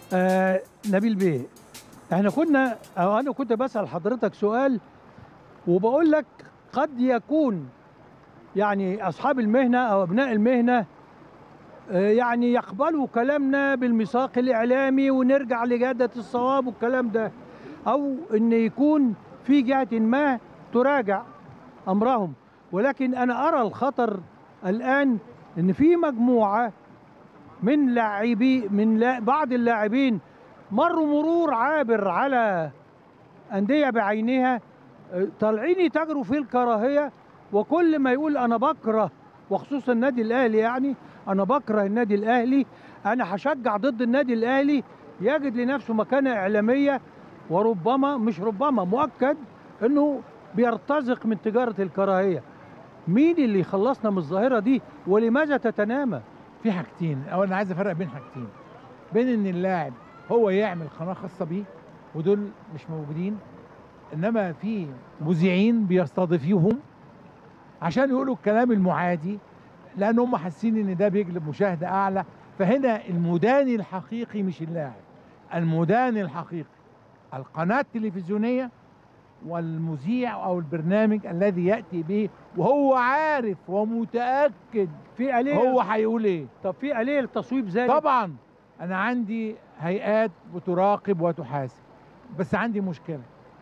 آه نبيل بيه احنا كنا او انا كنت بسال حضرتك سؤال وبقول لك قد يكون يعني اصحاب المهنه او ابناء المهنه آه، يعني يقبلوا كلامنا بالميثاق الاعلامي ونرجع لجاده الصواب والكلام ده او ان يكون في جهه ما تراجع امرهم ولكن انا ارى الخطر الان ان في مجموعه من لاعبي من لا بعض اللاعبين مروا مرور عابر على انديه بعينها آه، طالعين يتاجروا في الكراهيه وكل ما يقول انا بكره وخصوصا النادي الاهلي يعني انا بكره النادي الاهلي انا هشجع ضد النادي الاهلي يجد لنفسه مكانه اعلاميه وربما مش ربما مؤكد انه بيرتزق من تجاره الكراهيه مين اللي يخلصنا من الظاهره دي ولماذا تتنامى في حاجتين اولا عايز افرق بين حاجتين بين ان اللاعب هو يعمل قناه خاصه بيه ودول مش موجودين انما في مذيعين بيستضيفوهم عشان يقولوا الكلام المعادي لان هم حاسين ان ده بيجلب مشاهده اعلى فهنا المداني الحقيقي مش اللاعب المداني الحقيقي القناه التلفزيونيه والمذيع او البرنامج الذي ياتي به وهو عارف ومتاكد في آلية هو هيقول ايه طب في آلية لتصويب ذلك طبعا انا عندي هيئات بتراقب وتحاسب بس عندي مشكله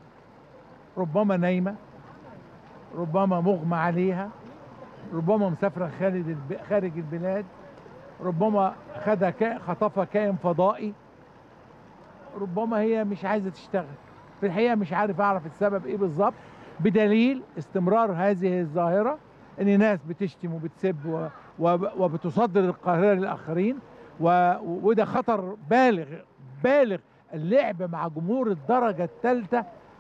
ربما نايمه ربما مغمى عليها ربما مسافره خارج الب- خارج البلاد ربما خدها كا- خطفها كائن فضائي ربما هي مش عايزه تشتغل في الحقيقه مش عارف اعرف السبب ايه بالظبط بدليل استمرار هذه الظاهره ان ناس بتشتم وبتسب و- وب- وبتصدر القاهره للاخرين و- وده خطر بالغ بالغ اللعب مع جمهور الدرجه الثالثه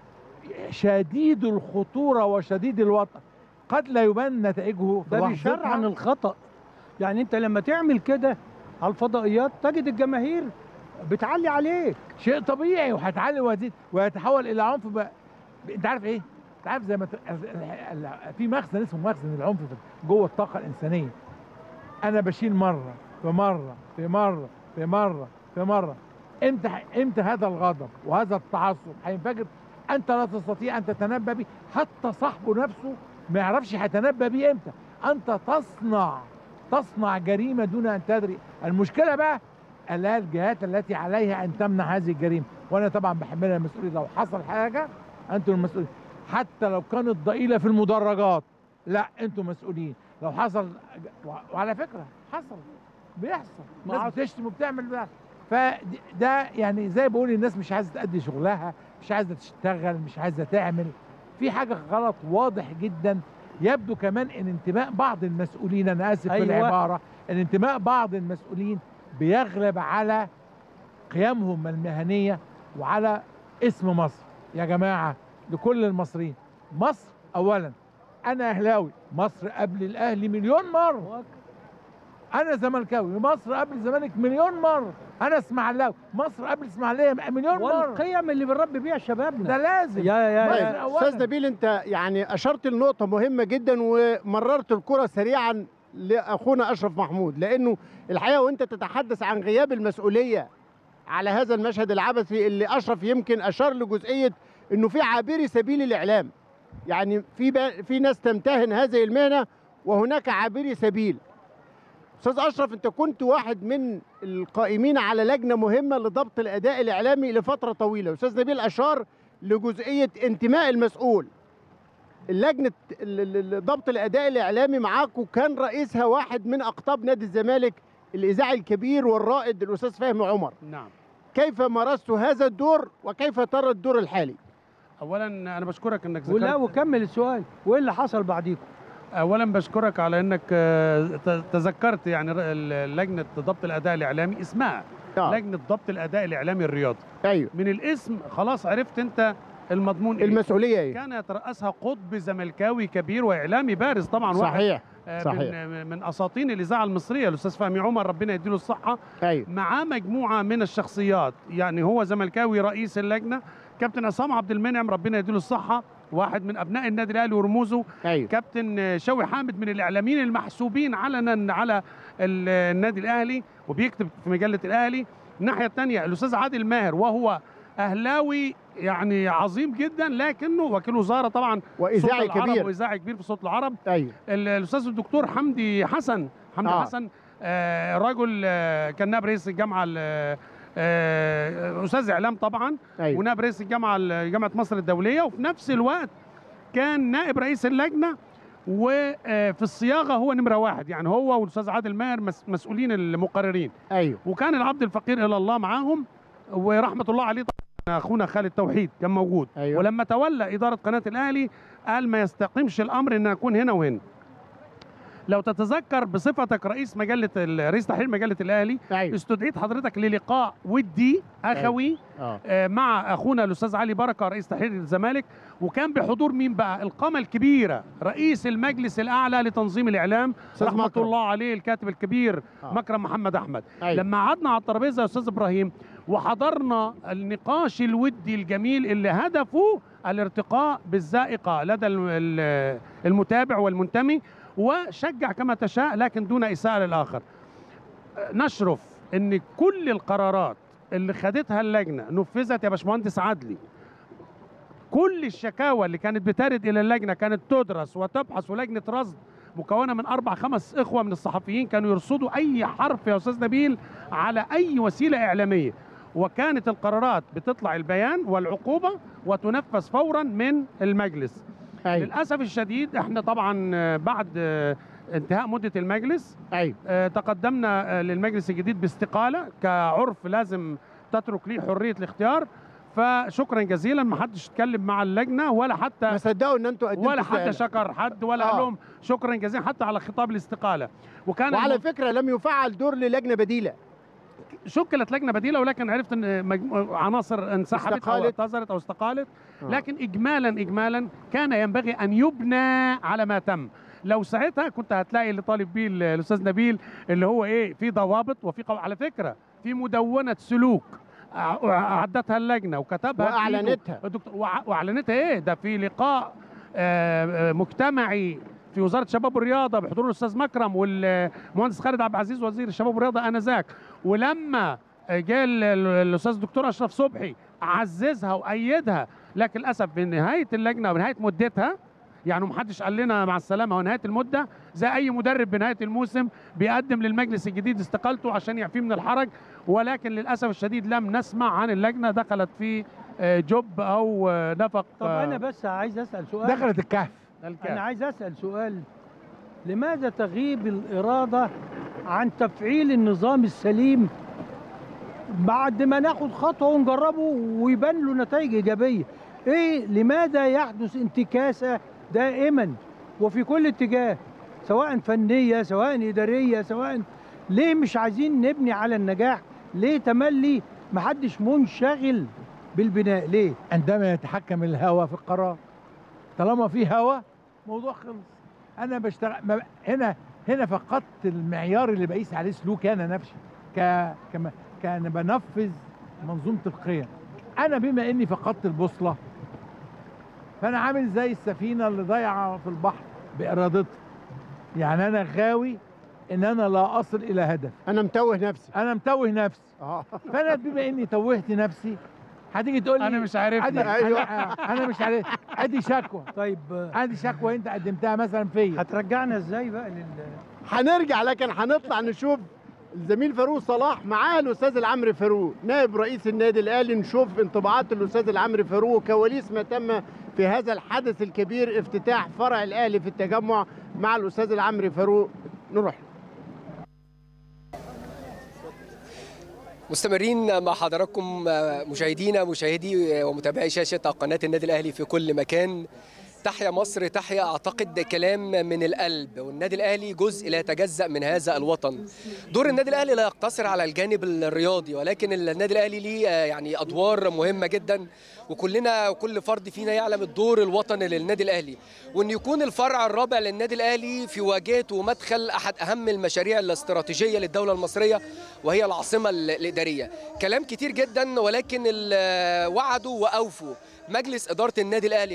شديد الخطوره وشديد الوطن قد لا يبان نتائجه في ده بيشرع لحظتها. عن الخطأ يعني انت لما تعمل كده على الفضائيات تجد الجماهير بتعلي عليك شيء طبيعي وهتعلي وهتزيد ويتحول الى عنف بقى. انت عارف ايه؟ انت عارف زي ما ت... ال- ال- في مخزن اسمه مخزن العنف في- جوه الطاقه الانسانيه انا بشيل مره في مره في مره في مره في مره امتى امتى هذا الغضب وهذا التعصب هينفجر انت لا تستطيع ان تتنبا به حتى صاحبه نفسه ما يعرفش هيتنبا بيه امتى انت تصنع تصنع جريمه دون ان تدري المشكله بقى الا الجهات التي عليها ان تمنع هذه الجريمه وانا طبعا بحملها المسؤوليه لو حصل حاجه انتم المسؤولين حتى لو كانت ضئيله في المدرجات لا انتم مسؤولين لو حصل وعلى فكره حصل بيحصل ما ناس بتشتم وبتعمل بقى. فده يعني زي بقول الناس مش عايزه تأدي شغلها مش عايزه تشتغل مش عايزه تعمل في حاجه غلط واضح جدا يبدو كمان ان انتماء بعض المسؤولين انا اسف أيوة. في العباره ان انتماء بعض المسؤولين بيغلب على قيمهم المهنيه وعلى اسم مصر يا جماعه لكل المصريين مصر اولا انا اهلاوي مصر قبل الاهلي مليون مره انا زملكاوي مصر قبل الزمالك مليون مره انا اسماعيلاوي مصر قبل اسماعيليه مليون مره والقيم اللي بنربي بيها شبابنا ده لازم يا يا, مصر يا طيب أولاً. استاذ نبيل انت يعني اشرت لنقطه مهمه جدا ومررت الكره سريعا لاخونا اشرف محمود لانه الحقيقه وانت تتحدث عن غياب المسؤوليه على هذا المشهد العبثي اللي اشرف يمكن اشار لجزئيه انه في عابري سبيل الاعلام يعني في با- في ناس تمتهن هذه المهنه وهناك عابري سبيل استاذ اشرف انت كنت واحد من القائمين على لجنه مهمه لضبط الاداء الاعلامي لفتره طويله استاذ نبيل اشار لجزئيه انتماء المسؤول اللجنه ال- ال- ال- ضبط الاداء الاعلامي معاك وكان رئيسها واحد من اقطاب نادي الزمالك الاذاعي الكبير والرائد الاستاذ فهمي عمر نعم كيف مارست هذا الدور وكيف ترى الدور الحالي اولا انا بشكرك انك ولا ذكرت وكمل السؤال وايه اللي حصل بعديكم اولا بشكرك على انك آه، ت- تذكرت يعني ر- ال- لجنه ضبط الاداء الاعلامي اسمها آه. لجنه ضبط الاداء الاعلامي الرياضي ايوه من الاسم خلاص عرفت انت المضمون ايه المسؤوليه ايه كان يترأسها قطب زملكاوي كبير واعلامي بارز طبعا واحد صحيح آه، صحيح. من من اساطين الاذاعه المصريه الاستاذ فهمي عمر ربنا يديله الصحه ايوه معاه مجموعه من الشخصيات يعني هو زملكاوي رئيس اللجنه كابتن عصام عبد المنعم ربنا يديله الصحه واحد من ابناء النادي الاهلي ورموزه ايوه كابتن شوقي حامد من الاعلاميين المحسوبين علنا على ال- النادي الاهلي وبيكتب في مجله الاهلي الناحيه الثانيه الاستاذ عادل ماهر وهو اهلاوي يعني عظيم جدا لكنه وكيل وزاره طبعا واذاعي صوت العرب كبير واذاعي كبير في صوت العرب ايوه ال- الاستاذ الدكتور حمدي حسن حمدي آه. آه. حسن آه رجل آه كان نائب رئيس الجامعه ال- آه استاذ اعلام طبعا ايوه ونائب رئيس الجامعه ال- جامعه مصر الدوليه وفي نفس الوقت كان نائب رئيس اللجنه وفي الصياغه هو نمره واحد يعني هو والاستاذ عادل ماهر مس- مسؤولين المقررين ايوه وكان العبد الفقير الى الله معاهم ورحمه الله عليه طبعا اخونا خالد توحيد كان موجود أيوة. ولما تولى اداره قناه الاهلي قال ما يستقيمش الامر ان اكون هنا وهنا لو تتذكر بصفتك رئيس مجله ال- رئيس تحرير مجله الاهلي ايوه استدعيت حضرتك للقاء ودي اخوي اه آه، مع اخونا الاستاذ علي بركه رئيس تحرير الزمالك وكان بحضور مين بقى القامه الكبيره رئيس المجلس الاعلى لتنظيم الاعلام أستاذ رحمه مكرم. الله عليه الكاتب الكبير آه. مكرم محمد احمد أيوة. لما قعدنا على الترابيزه يا استاذ ابراهيم وحضرنا النقاش الودي الجميل اللي هدفه الارتقاء بالذائقه لدى ال- ال- المتابع والمنتمي وشجع كما تشاء لكن دون اساءه للاخر نشرف ان كل القرارات اللي خدتها اللجنه نفذت يا باشمهندس عدلي كل الشكاوى اللي كانت بترد الى اللجنه كانت تدرس وتبحث ولجنه رصد مكونه من اربع خمس اخوه من الصحفيين كانوا يرصدوا اي حرف يا استاذ نبيل على اي وسيله اعلاميه وكانت القرارات بتطلع البيان والعقوبه وتنفذ فورا من المجلس ايوه للاسف الشديد احنا طبعا آه، بعد آه، انتهاء مده المجلس ايوه آه، تقدمنا آه، للمجلس الجديد باستقاله كعرف لازم تترك لي حريه الاختيار فشكرا جزيلا ما حدش اتكلم مع اللجنه ولا حتى ما صدقوا ان انتوا قدمتوا ولا حتى استقالة. شكر حد ولا آه. قال لهم شكرا جزيلا حتى على خطاب الاستقاله وكان وعلى الم- فكره لم يفعل دور للجنه بديله شكلت لجنه بديله ولكن عرفت ان مجمو... عناصر انسحبت او استقالت. اعتذرت او استقالت آه. لكن اجمالا اجمالا كان ينبغي ان يبنى على ما تم لو ساعتها كنت هتلاقي اللي طالب بيه ال- الاستاذ نبيل اللي هو ايه في ضوابط وفي قو... على فكره في مدونه سلوك ع- اعدتها اللجنه وكتبها بإيده واعلنتها الدكتور وع- واعلنتها ايه ده في لقاء آه، آه، مجتمعي في وزاره الشباب والرياضه بحضور الاستاذ مكرم والمهندس خالد عبد العزيز وزير الشباب والرياضه انذاك ولما جاء ال- ال- الاستاذ الدكتور اشرف صبحي عززها وايدها لكن للاسف في نهايه اللجنه ونهايه مدتها يعني محدش قال لنا مع السلامه ونهايه المده زي اي مدرب بنهايه الموسم بيقدم للمجلس الجديد استقالته عشان يعفيه من الحرج ولكن للاسف الشديد لم نسمع عن اللجنه دخلت في آه، جب او آه، نفق طب آه، انا بس عايز اسال سؤال دخلت الكهف الكاف. انا عايز اسال سؤال لماذا تغيب الاراده عن تفعيل النظام السليم بعد ما ناخد خطوه ونجربه ويبان له نتائج ايجابيه ايه لماذا يحدث انتكاسه دائما وفي كل اتجاه سواء فنيه سواء اداريه سواء ليه مش عايزين نبني على النجاح ليه تملي محدش منشغل بالبناء ليه عندما يتحكم الهوى في القرار طالما في هوى موضوع خلص انا بشتغل ما هنا هنا فقدت المعيار اللي بقيس عليه سلوكي انا نفسي ك كما كان بنفذ منظومه القيم انا بما اني فقدت البوصله فانا عامل زي السفينه اللي ضايعه في البحر بارادتها يعني انا غاوي ان انا لا اصل الى هدف انا متوه نفسي انا متوه نفسي اه فانا بما اني توهت نفسي هتيجي تقول لي انا مش عارف ادي أيوة. انا, أنا مش عارف ادي شكوى طيب آه، ادي شكوى انت قدمتها مثلا فيا هترجعنا ازاي بقى لل هنرجع لكن هنطلع نشوف الزميل فاروق صلاح معاه الاستاذ العمري فاروق نائب رئيس النادي الاهلي نشوف انطباعات الاستاذ العمري فاروق كواليس ما تم في هذا الحدث الكبير افتتاح فرع الاهلي في التجمع مع الاستاذ العمري فاروق نروح مستمرين مع حضراتكم مشاهدينا مشاهدي ومتابعي شاشة قناة النادي الأهلي في كل مكان تحيا مصر تحيا أعتقد كلام من القلب والنادي الأهلي جزء لا يتجزأ من هذا الوطن دور النادي الأهلي لا يقتصر على الجانب الرياضي ولكن النادي الأهلي ليه يعني أدوار مهمة جدا وكلنا وكل فرد فينا يعلم الدور الوطني للنادي الأهلي وأن يكون الفرع الرابع للنادي الأهلي في واجهة ومدخل أحد أهم المشاريع الاستراتيجية للدولة المصرية وهي العاصمة الإدارية كلام كتير جدا ولكن ال- وعدوا وأوفوا مجلس إدارة النادي الأهلي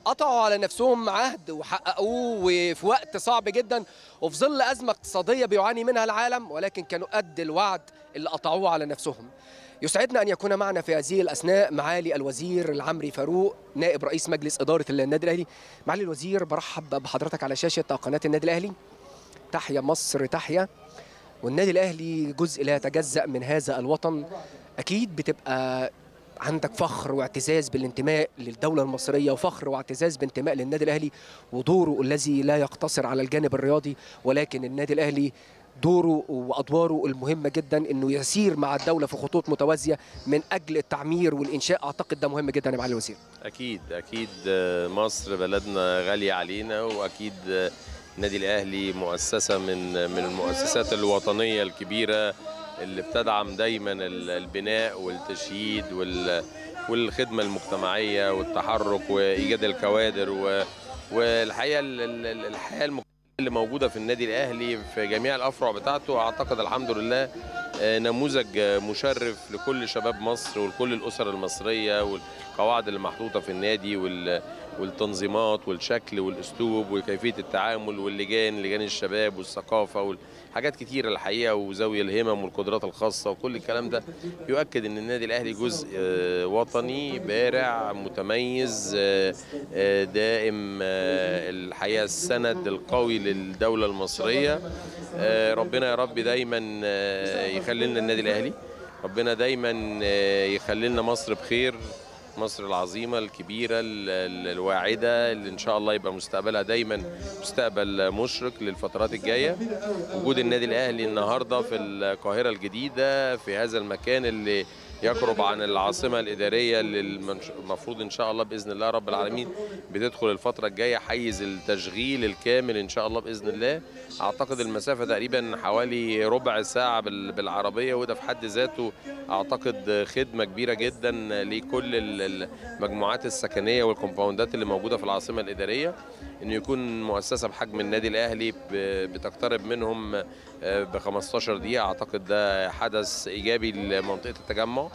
قطعوا على نفسهم عهد وحققوه وفي وقت صعب جدا وفي ظل ازمه اقتصاديه بيعاني منها العالم ولكن كانوا قد الوعد اللي قطعوه على نفسهم. يسعدنا ان يكون معنا في هذه الاثناء معالي الوزير العمري فاروق نائب رئيس مجلس اداره النادي الاهلي. معالي الوزير برحب بحضرتك على شاشه قناه النادي الاهلي. تحيا مصر تحيا والنادي الاهلي جزء لا يتجزا من هذا الوطن اكيد بتبقى عندك فخر واعتزاز بالانتماء للدولة المصرية وفخر واعتزاز بانتماء للنادي الأهلي ودوره الذي لا يقتصر على الجانب الرياضي ولكن النادي الأهلي دوره وأدواره المهمة جدا أنه يسير مع الدولة في خطوط متوازية من أجل التعمير والإنشاء أعتقد ده مهم جدا يا معالي الوزير اكيد اكيد آه، مصر بلدنا غاليه علينا واكيد آه، النادي الاهلي مؤسسه من من المؤسسات الوطنيه الكبيره اللي بتدعم دايما ال- البناء والتشييد وال والخدمه المجتمعيه والتحرك وايجاد الكوادر و والحقيقه ال- ال- ال- الحياه المجتمعيه اللي موجوده في النادي الاهلي في جميع الافرع بتاعته اعتقد الحمد لله آه، نموذج آه، مشرف لكل شباب مصر ولكل الاسر المصريه والقواعد اللي محطوطه في النادي وال والتنظيمات والشكل والاسلوب وكيفيه التعامل واللجان لجان الشباب والثقافه وحاجات كتيره الحقيقه وزاويه الهمم والقدرات الخاصه وكل الكلام ده يؤكد ان النادي الاهلي جزء آه، وطني بارع متميز آه، آه، دائم آه، الحقيقه السند القوي للدوله المصريه آه، ربنا يا رب دايما آه، يخلي لنا النادي الاهلي ربنا دايما آه، يخلي لنا مصر بخير مصر العظيمة الكبيرة ال- ال- الواعدة اللي إن شاء الله يبقى مستقبلها دايما مستقبل مشرق للفترات الجاية وجود النادي الأهلي النهاردة في القاهرة الجديدة في هذا المكان اللي يقرب عن العاصمة الإدارية اللي المنش- المفروض إن شاء الله بإذن الله رب العالمين بتدخل الفترة الجاية حيز التشغيل الكامل إن شاء الله بإذن الله أعتقد المسافة تقريبا حوالي ربع ساعة بال- بالعربية وده في حد ذاته أعتقد خدمة كبيرة جدا لكل ال- المجموعات السكنية والكومباوندات اللي موجودة في العاصمة الإدارية إنه يكون مؤسسة بحجم النادي الأهلي ب- بتقترب منهم ب 15 دقيقة أعتقد ده حدث إيجابي لمنطقة التجمع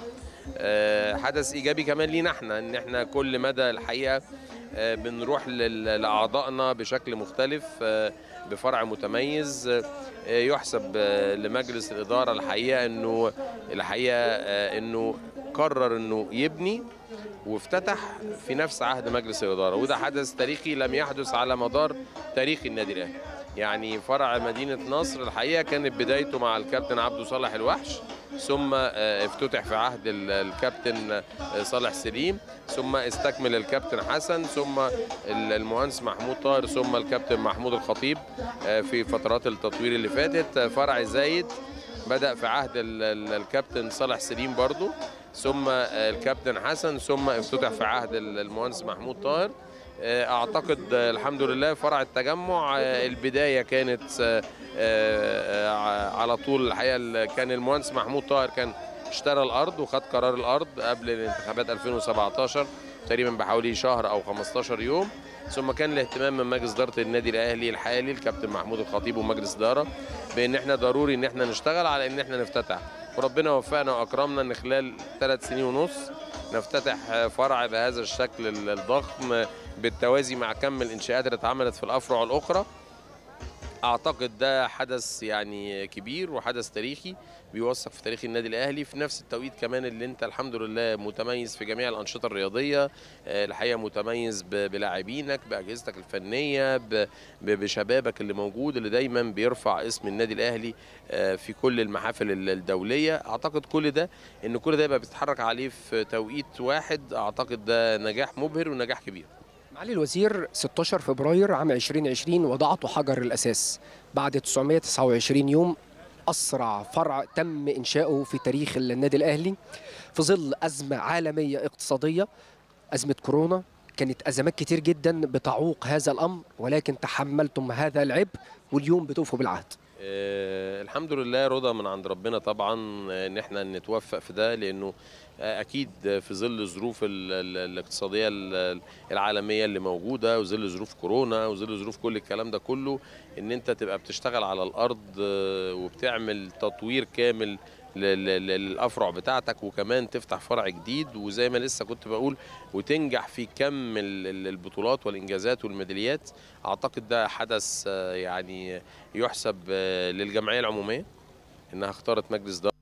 آه، حدث إيجابي كمان لينا احنا إن احنا كل مدى الحقيقة آه، بنروح لل- لأعضائنا بشكل مختلف آه، بفرع متميز آه، يحسب آه، لمجلس الإدارة الحقيقة إنه الحقيقة آه، إنه قرر إنه يبني وافتتح في نفس عهد مجلس الإدارة وده حدث تاريخي لم يحدث على مدار تاريخ النادي الأهلي يعني فرع مدينة نصر الحقيقة كانت بدايته مع الكابتن عبده صالح الوحش ثم آه، افتتح في عهد ال- الكابتن آه، صالح سليم ثم استكمل الكابتن حسن ثم ال- المهندس محمود طاهر ثم الكابتن محمود الخطيب آه، في فترات التطوير اللي فاتت آه، فرع زايد بدأ في عهد ال- ال- الكابتن صالح سليم برضو ثم آه، الكابتن حسن ثم افتتح في عهد ال- المهندس محمود طاهر آه، اعتقد آه، الحمد لله فرع التجمع آه، البدايه كانت آه، آه، آه، على طول الحقيقه ال- كان المهندس محمود طاهر كان اشترى الارض وخد قرار الارض قبل الانتخابات 2017 تقريبا بحوالي شهر او 15 يوم ثم كان الاهتمام من مجلس اداره النادي الاهلي الحالي الكابتن محمود الخطيب ومجلس اداره بان احنا ضروري ان احنا نشتغل على ان احنا نفتتح وربنا وفقنا واكرمنا ان خلال ثلاث سنين ونص نفتتح فرع بهذا الشكل الضخم بالتوازي مع كم الانشاءات اللي اتعملت في الافرع الاخرى اعتقد ده حدث يعني كبير وحدث تاريخي بيوثق في تاريخ النادي الاهلي في نفس التوقيت كمان اللي انت الحمد لله متميز في جميع الانشطه الرياضيه آه، الحقيقه متميز ب- بلاعبينك باجهزتك الفنيه ب- ب- بشبابك اللي موجود اللي دايما بيرفع اسم النادي الاهلي آه، في كل المحافل ال- الدوليه اعتقد كل ده ان كل ده يبقى بيتحرك عليه في توقيت واحد اعتقد ده نجاح مبهر ونجاح كبير معالي الوزير 16 فبراير عام 2020 وضعته حجر الأساس بعد 929 يوم أسرع فرع تم إنشاؤه في تاريخ النادي الأهلي في ظل أزمة عالمية اقتصادية أزمة كورونا كانت أزمات كتير جدا بتعوق هذا الأمر ولكن تحملتم هذا العبء واليوم بتوفوا بالعهد آه، الحمد لله رضا من عند ربنا طبعا آه، ان احنا نتوفق في ده لانه آه، اكيد في ظل الظروف ال- ال- الاقتصاديه ال- العالميه اللي موجوده وظل ظروف كورونا وظل ظروف كل الكلام ده كله ان انت تبقى بتشتغل على الارض آه، وبتعمل تطوير كامل لل- لل- للافرع بتاعتك وكمان تفتح فرع جديد وزي ما لسه كنت بقول وتنجح في كم ال- ال- البطولات والانجازات والميداليات اعتقد ده حدث آه، يعني يحسب آه، للجمعيه العموميه انها اختارت مجلس اداره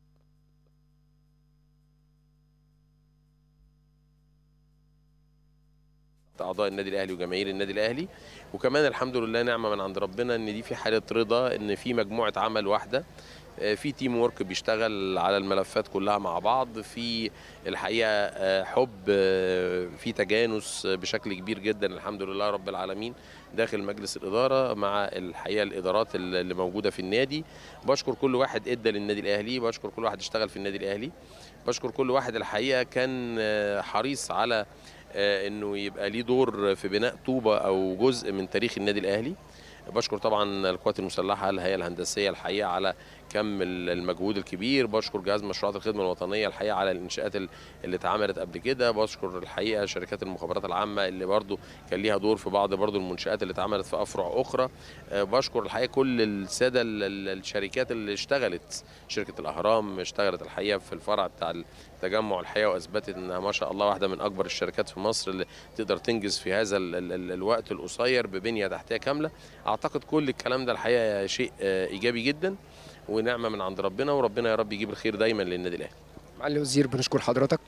اعضاء النادي الاهلي وجماهير النادي الاهلي وكمان الحمد لله نعمه من عند ربنا ان دي في حاله رضا ان في مجموعه عمل واحده آه، في تيم وورك بيشتغل على الملفات كلها مع بعض في الحقيقه آه، حب آه، في تجانس آه، بشكل كبير جدا الحمد لله رب العالمين داخل مجلس الاداره مع الحقيقه الادارات اللي موجوده في النادي بشكر كل واحد ادى للنادي الاهلي بشكر كل واحد اشتغل في النادي الاهلي بشكر كل واحد الحقيقه كان آه، حريص على آه، انه يبقى ليه دور في بناء طوبه او جزء من تاريخ النادي الاهلي بشكر طبعا القوات المسلحه الهيئه الهندسيه الحقيقه على كم ال- المجهود الكبير بشكر جهاز مشروعات الخدمه الوطنيه الحقيقه على الانشاءات ال- اللي اتعملت قبل كده بشكر الحقيقه شركات المخابرات العامه اللي برضو كان ليها دور في بعض برضو المنشات اللي اتعملت في افرع اخرى آه، بشكر الحقيقه كل الساده ال- ال- الشركات اللي اشتغلت شركه الاهرام اشتغلت الحقيقه في الفرع بتاع التجمع الحقيقه واثبتت انها ما شاء الله واحده من اكبر الشركات في مصر اللي تقدر تنجز في هذا ال ال ال الوقت القصير ببنيه تحتيه كامله اعتقد كل الكلام ده الحقيقه شيء آه، ايجابي جدا ونعمه من عند ربنا وربنا يا رب يجيب الخير دايما للنادي الاهلي معالي الوزير بنشكر حضرتك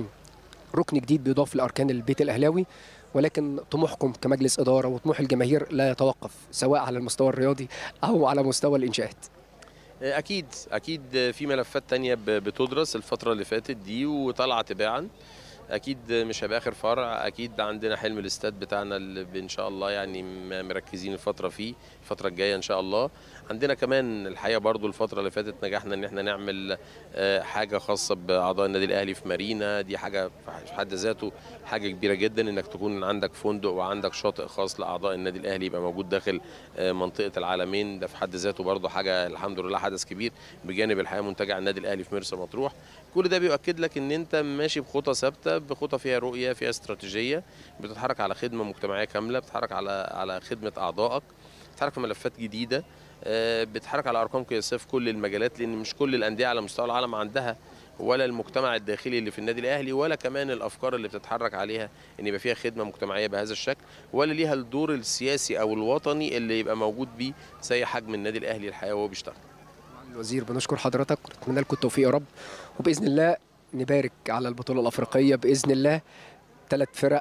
ركن جديد بيضاف لاركان البيت الاهلاوي ولكن طموحكم كمجلس اداره وطموح الجماهير لا يتوقف سواء على المستوى الرياضي او على مستوى الانشاءات اكيد اكيد في ملفات تانية ب- بتدرس الفتره اللي فاتت دي وطالعه تباعا اكيد مش هيبقى اخر فرع اكيد عندنا حلم الاستاد بتاعنا اللي ب- ان شاء الله يعني م- مركزين الفتره فيه الفتره الجايه ان شاء الله عندنا كمان الحقيقه برضو الفتره اللي فاتت نجحنا ان احنا نعمل آه، حاجه خاصه باعضاء النادي الاهلي في مارينا دي حاجه في حد ذاته حاجه كبيره جدا انك تكون عندك فندق وعندك شاطئ خاص لاعضاء النادي الاهلي يبقى موجود داخل آه، منطقه العالمين ده في حد ذاته برضو حاجه الحمد لله حدث كبير بجانب الحقيقه منتجع النادي الاهلي في مرسى مطروح كل ده بيؤكد لك ان انت ماشي بخطى ثابته بخطى فيها رؤيه فيها استراتيجيه بتتحرك على خدمه مجتمعيه كامله بتتحرك على على خدمه اعضائك بتتحرك في ملفات جديده آه، بتتحرك على ارقام قياسيه في كل المجالات لان مش كل الانديه على مستوى العالم عندها ولا المجتمع الداخلي اللي في النادي الاهلي ولا كمان الافكار اللي بتتحرك عليها ان يبقى فيها خدمه مجتمعيه بهذا الشكل ولا ليها الدور السياسي او الوطني اللي يبقى موجود بيه زي حجم النادي الاهلي الحقيقه وهو بيشتغل الوزير بنشكر حضرتك ونتمنى لكم التوفيق يا رب وباذن الله نبارك على البطوله الافريقيه باذن الله ثلاث فرق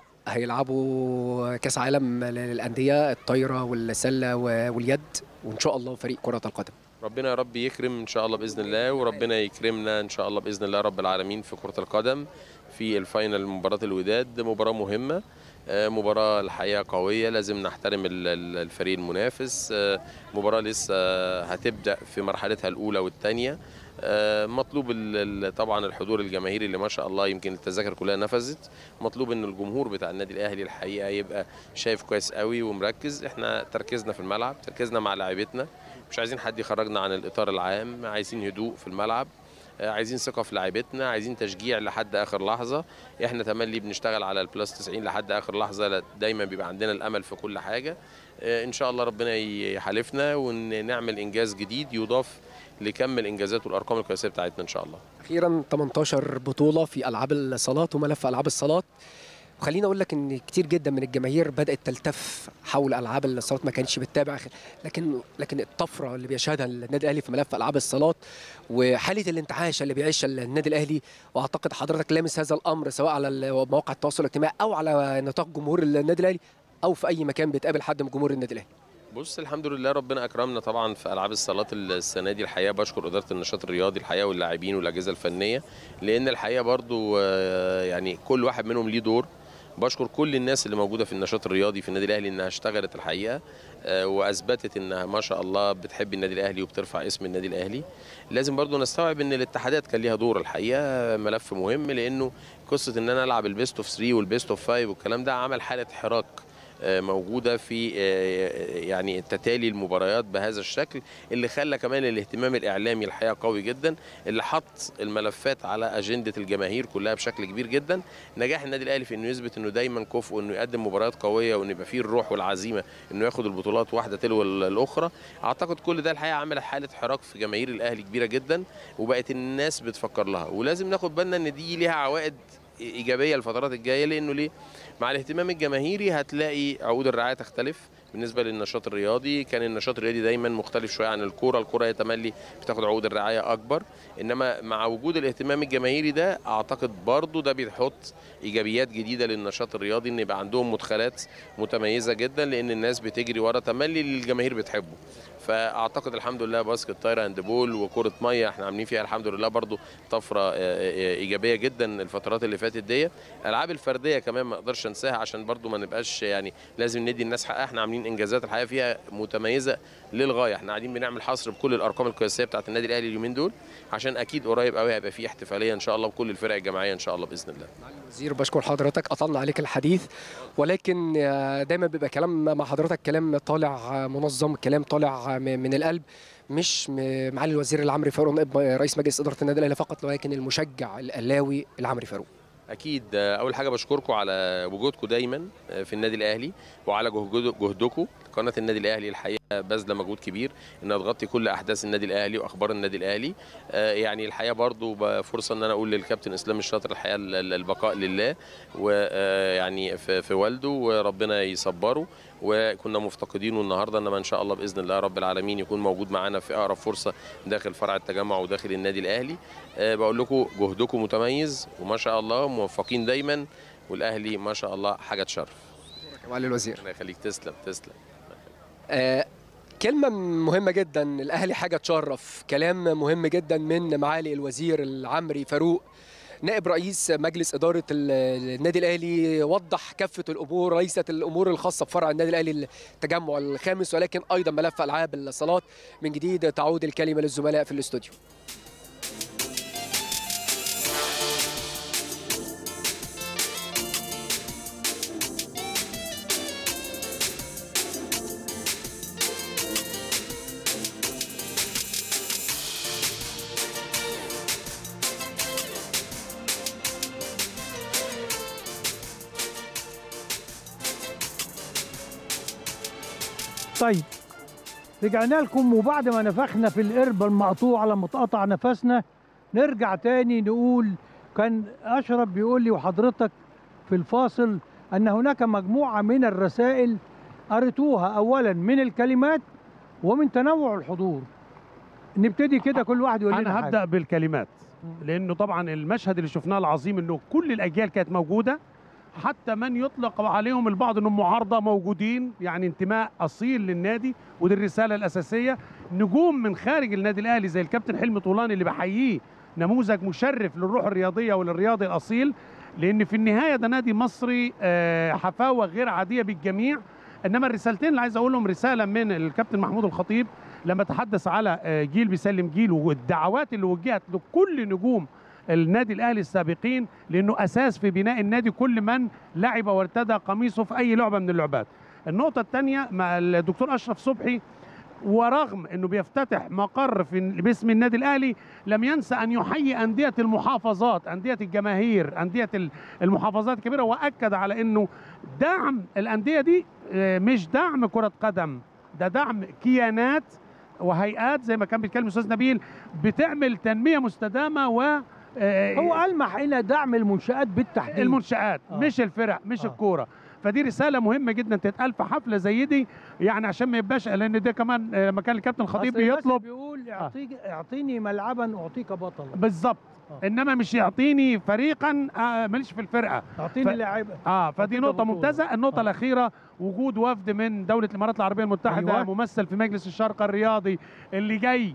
هيلعبوا كاس عالم للانديه الطايره والسله واليد وان شاء الله فريق كره القدم ربنا يا رب يكرم ان شاء الله باذن الله وربنا يكرمنا ان شاء الله باذن الله رب العالمين في كره القدم في الفاينل مباراه الوداد مباراه مهمه آه، مباراة الحقيقة قوية لازم نحترم ال- ال- الفريق المنافس آه، مباراة لسه هتبدأ في مرحلتها الأولى والثانية مطلوب ال- ال- طبعا الحضور الجماهيري اللي ما شاء الله يمكن التذاكر كلها نفذت مطلوب ان الجمهور بتاع النادي الاهلي الحقيقه يبقى شايف كويس قوي ومركز احنا تركيزنا في الملعب تركيزنا مع لاعيبتنا مش عايزين حد يخرجنا عن الاطار العام عايزين هدوء في الملعب آه، عايزين ثقه في لاعيبتنا عايزين تشجيع لحد اخر لحظه احنا تملي بنشتغل على البلس 90 لحد اخر لحظه لا- دايما بيبقى عندنا الامل في كل حاجه آه، ان شاء الله ربنا يحالفنا ونعمل انجاز جديد يضاف لكم الانجازات والارقام القياسيه بتاعتنا ان شاء الله اخيرا 18 بطوله في العاب الصالات وملف العاب الصالات وخليني اقول لك ان كتير جدا من الجماهير بدات تلتف حول العاب الصالات ما كانتش بتتابع لكن لكن الطفره اللي بيشهدها النادي الاهلي في ملف العاب الصالات وحاله الانتعاش اللي بيعيشها النادي الاهلي واعتقد حضرتك لامس هذا الامر سواء على ال- مواقع التواصل الاجتماعي او على نطاق جمهور النادي الاهلي او في اي مكان بيتقابل حد من جمهور النادي الاهلي بص الحمد لله ربنا اكرمنا طبعا في العاب الصالات السنه دي الحقيقه بشكر اداره النشاط الرياضي الحقيقه واللاعبين والاجهزه الفنيه لان الحقيقه برضو آه، يعني كل واحد منهم ليه دور بشكر كل الناس اللي موجوده في النشاط الرياضي في النادي الاهلي انها اشتغلت الحقيقه آه، واثبتت انها ما شاء الله بتحب النادي الاهلي وبترفع اسم النادي الاهلي لازم برضو نستوعب ان الاتحادات كان ليها دور الحقيقه ملف مهم لانه قصه ان انا العب البيست اوف 3 والبيست اوف 5 والكلام ده عمل حاله حراك آه، موجوده في آه، يعني تتالي المباريات بهذا الشكل اللي خلى كمان الاهتمام الاعلامي الحقيقه قوي جدا اللي حط الملفات على اجنده الجماهير كلها بشكل كبير جدا نجاح النادي الاهلي في انه يثبت انه دايما كفء وانه يقدم مباريات قويه وانه يبقى فيه الروح والعزيمه انه ياخد البطولات واحده تلو الاخرى اعتقد كل ده الحقيقه عمل حاله حراك في جماهير الاهلي كبيره جدا وبقت الناس بتفكر لها ولازم ناخد بالنا ان دي ليها عوائد ايجابيه الفترات الجايه لانه ليه مع الاهتمام الجماهيري هتلاقي عقود الرعايه تختلف بالنسبه للنشاط الرياضي كان النشاط الرياضي دايما مختلف شويه عن الكوره الكوره يتملي بتاخد عقود الرعايه اكبر انما مع وجود الاهتمام الجماهيري ده اعتقد برضو ده بيحط ايجابيات جديده للنشاط الرياضي ان يبقى عندهم مدخلات متميزه جدا لان الناس بتجري ورا تملي اللي الجماهير بتحبه فاعتقد الحمد لله باسكت طايره هاند بول وكره ميه احنا عاملين فيها الحمد لله برضو طفره آه، آه، ايجابيه جدا الفترات اللي فاتت دي الالعاب الفرديه كمان ما اقدرش انساها عشان برضو ما نبقاش يعني لازم ندي الناس حقها احنا عاملين انجازات الحقيقه فيها متميزه للغايه احنا قاعدين بنعمل حصر بكل الارقام القياسيه بتاعه النادي الاهلي اليومين دول عشان اكيد قريب قوي هيبقى في احتفاليه ان شاء الله بكل الفرق الجماعيه ان شاء الله باذن الله وزير بشكر حضرتك أطلنا عليك الحديث ولكن آه، دايما بيبقى كلام مع حضرتك كلام طالع آه، منظم كلام طالع م- من القلب مش م- معالي الوزير العمري فاروق نائب رئيس مجلس إدارة النادي الأهلي فقط ولكن المشجع الأهلاوي العمري فاروق اكيد آه، اول حاجه بشكركم على وجودكم دايما آه، في النادي الاهلي وعلى جهد- جهدكم قناه النادي الاهلي الحقيقه باذله مجهود كبير انها تغطي كل احداث النادي الاهلي واخبار النادي الاهلي آه، يعني الحقيقه برضو ب- فرصه ان انا اقول للكابتن اسلام الشاطر الحقيقه ال- ال- البقاء لله ويعني في في والده وربنا يصبره وكنا مفتقدينه النهارده انما ان شاء الله باذن الله رب العالمين يكون موجود معانا في اقرب فرصه داخل فرع التجمع وداخل النادي الاهلي آه، بقول لكم جهدكم متميز وما شاء الله موفقين دايما والاهلي ما شاء الله حاجه تشرف معالي الوزير ربنا يخليك تسلم تسلم آه، كلمة مهمة جدا الأهلي حاجة تشرف كلام مهم جدا من معالي الوزير العمري فاروق نائب رئيس مجلس إدارة ال- النادي الأهلي وضح كافة الأمور ليست الأمور الخاصة بفرع النادي الأهلي التجمع الخامس ولكن أيضا ملف ألعاب الصالات من جديد تعود الكلمة للزملاء في الاستوديو طيب رجعنا لكم وبعد ما نفخنا في القربة المقطوعة لما اتقطع نفسنا نرجع تاني نقول كان أشرف بيقول لي وحضرتك في الفاصل أن هناك مجموعة من الرسائل قريتوها أولا من الكلمات ومن تنوع الحضور نبتدي كده كل واحد يقول لنا انا حاجة. هبدا بالكلمات لانه طبعا المشهد اللي شفناه العظيم انه كل الاجيال كانت موجوده حتى من يطلق عليهم البعض انهم معارضه موجودين يعني انتماء اصيل للنادي ودي الرساله الاساسيه نجوم من خارج النادي الاهلي زي الكابتن حلمي طولاني اللي بحييه نموذج مشرف للروح الرياضيه وللرياضي الاصيل لان في النهايه ده نادي مصري آه، حفاوه غير عاديه بالجميع انما الرسالتين اللي عايز اقولهم رساله من الكابتن محمود الخطيب لما تحدث على آه، جيل بيسلم جيل والدعوات اللي وجهت لكل نجوم النادي الاهلي السابقين لانه اساس في بناء النادي كل من لعب وارتدى قميصه في اي لعبه من اللعبات. النقطه الثانيه مع الدكتور اشرف صبحي ورغم انه بيفتتح مقر في باسم النادي الاهلي لم ينسى ان يحيي انديه المحافظات، انديه الجماهير، انديه ال- المحافظات الكبيره واكد على انه دعم الانديه دي آه، مش دعم كره قدم، ده دعم كيانات وهيئات زي ما كان بيتكلم الاستاذ نبيل بتعمل تنميه مستدامه و آه، هو ألمح إلى دعم المنشآت بالتحديد المنشآت آه. مش الفرق مش آه. الكوره فدي رساله مهمه جدا تتقال في حفله زي دي يعني عشان ما يبقاش لان ده كمان آه، لما كان الكابتن الخطيب أصل المثل بيطلب بيقول اعطيك اعطيني ملعبا اعطيك بطلا بالظبط آه. انما مش يعطيني فريقا آه، ماليش في الفرقه اعطيني ف- لاعب اه فدي أعطيك نقطة بطولة. ممتازة، النقطة آه. الأخيرة وجود وفد من دولة الإمارات العربية المتحدة أيوة. ممثل في مجلس الشرق الرياضي اللي جاي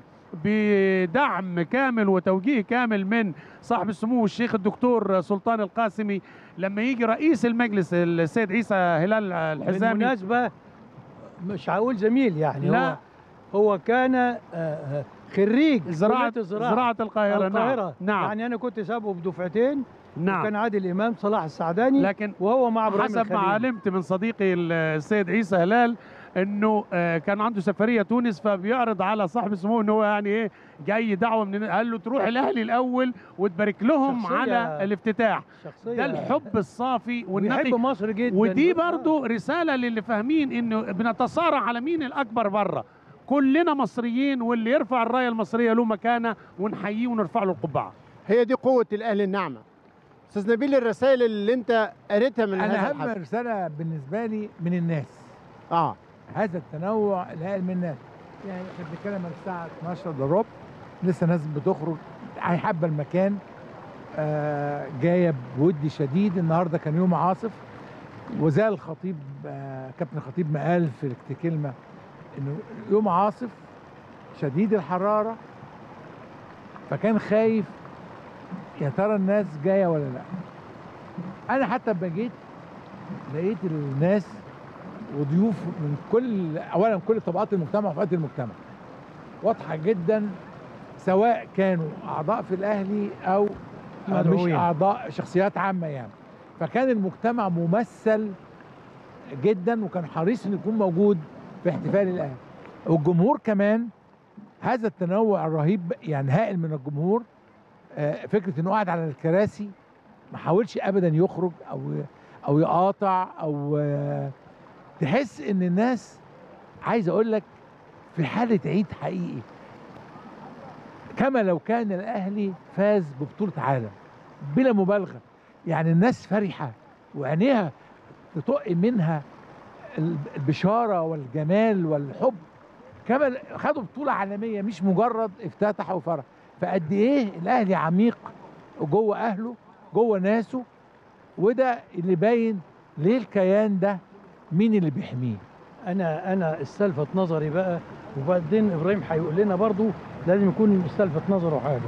بدعم كامل وتوجيه كامل من صاحب السمو الشيخ الدكتور سلطان القاسمي لما يجي رئيس المجلس السيد عيسى هلال الحزامي بالمناسبة مش هقول زميل يعني لا. هو هو كان آه، آه، خريج زراعة كلية الزراعة زراعة القاهرة, القاهرة نعم نعم يعني أنا كنت سابقه بدفعتين نعم وكان عادل امام صلاح السعداني لكن وهو مع ابراهيم حسب ما الخليل. علمت من صديقي ال- السيد عيسى هلال انه آه، كان عنده سفريه تونس فبيعرض على صاحب السمو ان هو يعني ايه جاي دعوه من قال له تروح الاهلي الاول وتبارك لهم شخصية- على الافتتاح شخصية ده الحب الصافي والنقي ويحب مصر جدا ودي برضو رساله للي فاهمين انه بنتصارع على مين الاكبر بره كلنا مصريين واللي يرفع الرايه المصريه له مكانه ونحييه ونرفع له القبعه هي دي قوه الاهل الناعمه استاذ نبيل الرسائل اللي انت قريتها من انا هذا اهم الحفل رساله بالنسبه لي من الناس اه هذا التنوع الهائل من الناس يعني احنا بنتكلم عن الساعه 12 الا ربع لسه ناس بتخرج حابه المكان آه جايه بود شديد النهارده كان يوم عاصف وزي الخطيب آه كابتن الخطيب ما قال في كلمه انه يوم عاصف شديد الحراره فكان خايف يا ترى الناس جايه ولا لا انا حتى لما جيت لقيت الناس وضيوف من كل اولا كل طبقات المجتمع وفئات المجتمع واضحه جدا سواء كانوا اعضاء في الاهلي او مش مدعوين. اعضاء شخصيات عامه يعني فكان المجتمع ممثل جدا وكان حريص انه يكون موجود في احتفال الاهلي والجمهور كمان هذا التنوع الرهيب يعني هائل من الجمهور آه، فكره انه قاعد على الكراسي ما حاولش ابدا يخرج او او يقاطع او آه، تحس ان الناس عايز اقول لك في حاله عيد حقيقي كما لو كان الاهلي فاز ببطوله عالم بلا مبالغه يعني الناس فرحه وعينيها تطق منها البشاره والجمال والحب كما خدوا بطوله عالميه مش مجرد افتتح وفرح فقد ايه الاهلي عميق جوه اهله جوه ناسه وده اللي باين ليه الكيان ده مين اللي بيحميه انا انا استلفت نظري بقى وبعدين ابراهيم هيقول لنا برضو لازم يكون استلفت نظره حاجه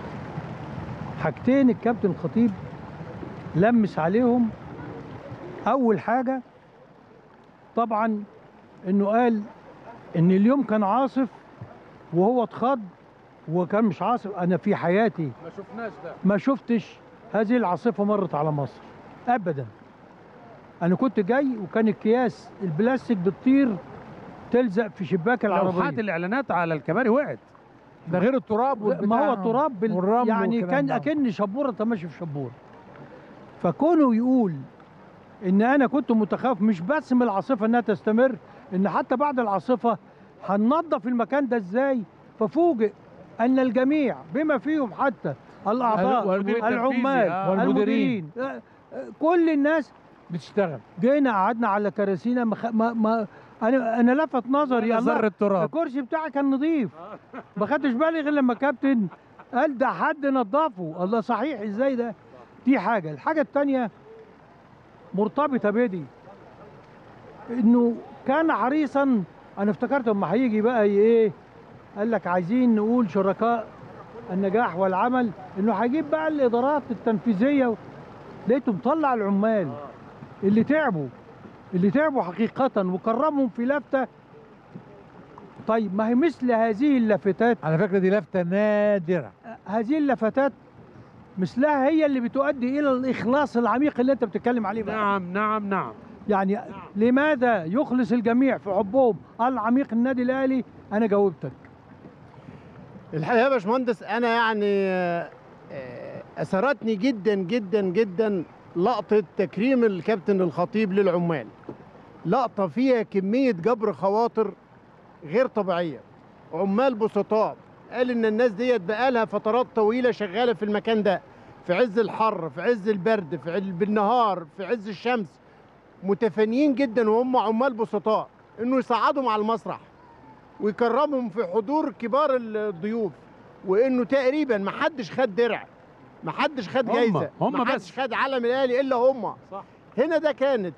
حاجتين الكابتن الخطيب لمس عليهم اول حاجه طبعا انه قال ان اليوم كان عاصف وهو اتخض وكان مش عاصف انا في حياتي ما شفناش ده ما شفتش هذه العاصفه مرت على مصر ابدا انا كنت جاي وكان اكياس البلاستيك بتطير تلزق في شباك لوحات العربيه الاعلانات على الكباري وقعت ده غير التراب لا، ما هو التراب بال... والرمل يعني والكلام كان ده. اكن شبوره انت ماشي في شبوره فكونه يقول ان انا كنت متخوف مش بس من العاصفه انها تستمر ان حتى بعد العاصفه هننظف المكان ده ازاي ففوجئ ان الجميع بما فيهم حتى الاعضاء والمدير التنفيذي، العمال آه. والمديرين آه، آه، كل الناس بتشتغل جينا قعدنا على كراسينا ما, خ- ما, ما انا انا لفت نظري الله ذره تراب الكرسي بتاعي كان نظيف ما خدتش بالي غير لما كابتن قال ده حد نظفه الله صحيح ازاي ده دي حاجه الحاجه الثانيه مرتبطه بدي انه كان حريصا انا افتكرت اما هيجي بقى ايه قال لك عايزين نقول شركاء النجاح والعمل انه هيجيب بقى الادارات التنفيذيه لقيته مطلع العمال اللي تعبوا اللي تعبوا حقيقه وكرمهم في لفته طيب ما هي مثل هذه اللافتات على فكره دي لفته نادره هذه اللفتات مثلها هي اللي بتؤدي الى الاخلاص العميق اللي انت بتتكلم عليه بقى. نعم نعم نعم يعني لماذا يخلص الجميع في حبهم العميق النادي الاهلي انا جاوبتك الحقيقه يا باشمهندس انا يعني آه، آه، اثرتني جدا جدا جدا لقطه تكريم الكابتن الخطيب للعمال لقطه فيها كميه جبر خواطر غير طبيعيه عمال بسطاء قال ان الناس ديت بقالها فترات طويله شغاله في المكان ده في عز الحر في عز البرد في عز بالنهار في عز الشمس متفانيين جدا وهم عمال بسطاء انه يصعدهم على المسرح ويكرمهم في حضور كبار الضيوف وانه تقريبا ما حدش خد درع ما حدش خد هم- جايزه هم ما بس. حدش خد علم الاهلي الا هم صح. هنا ده كانت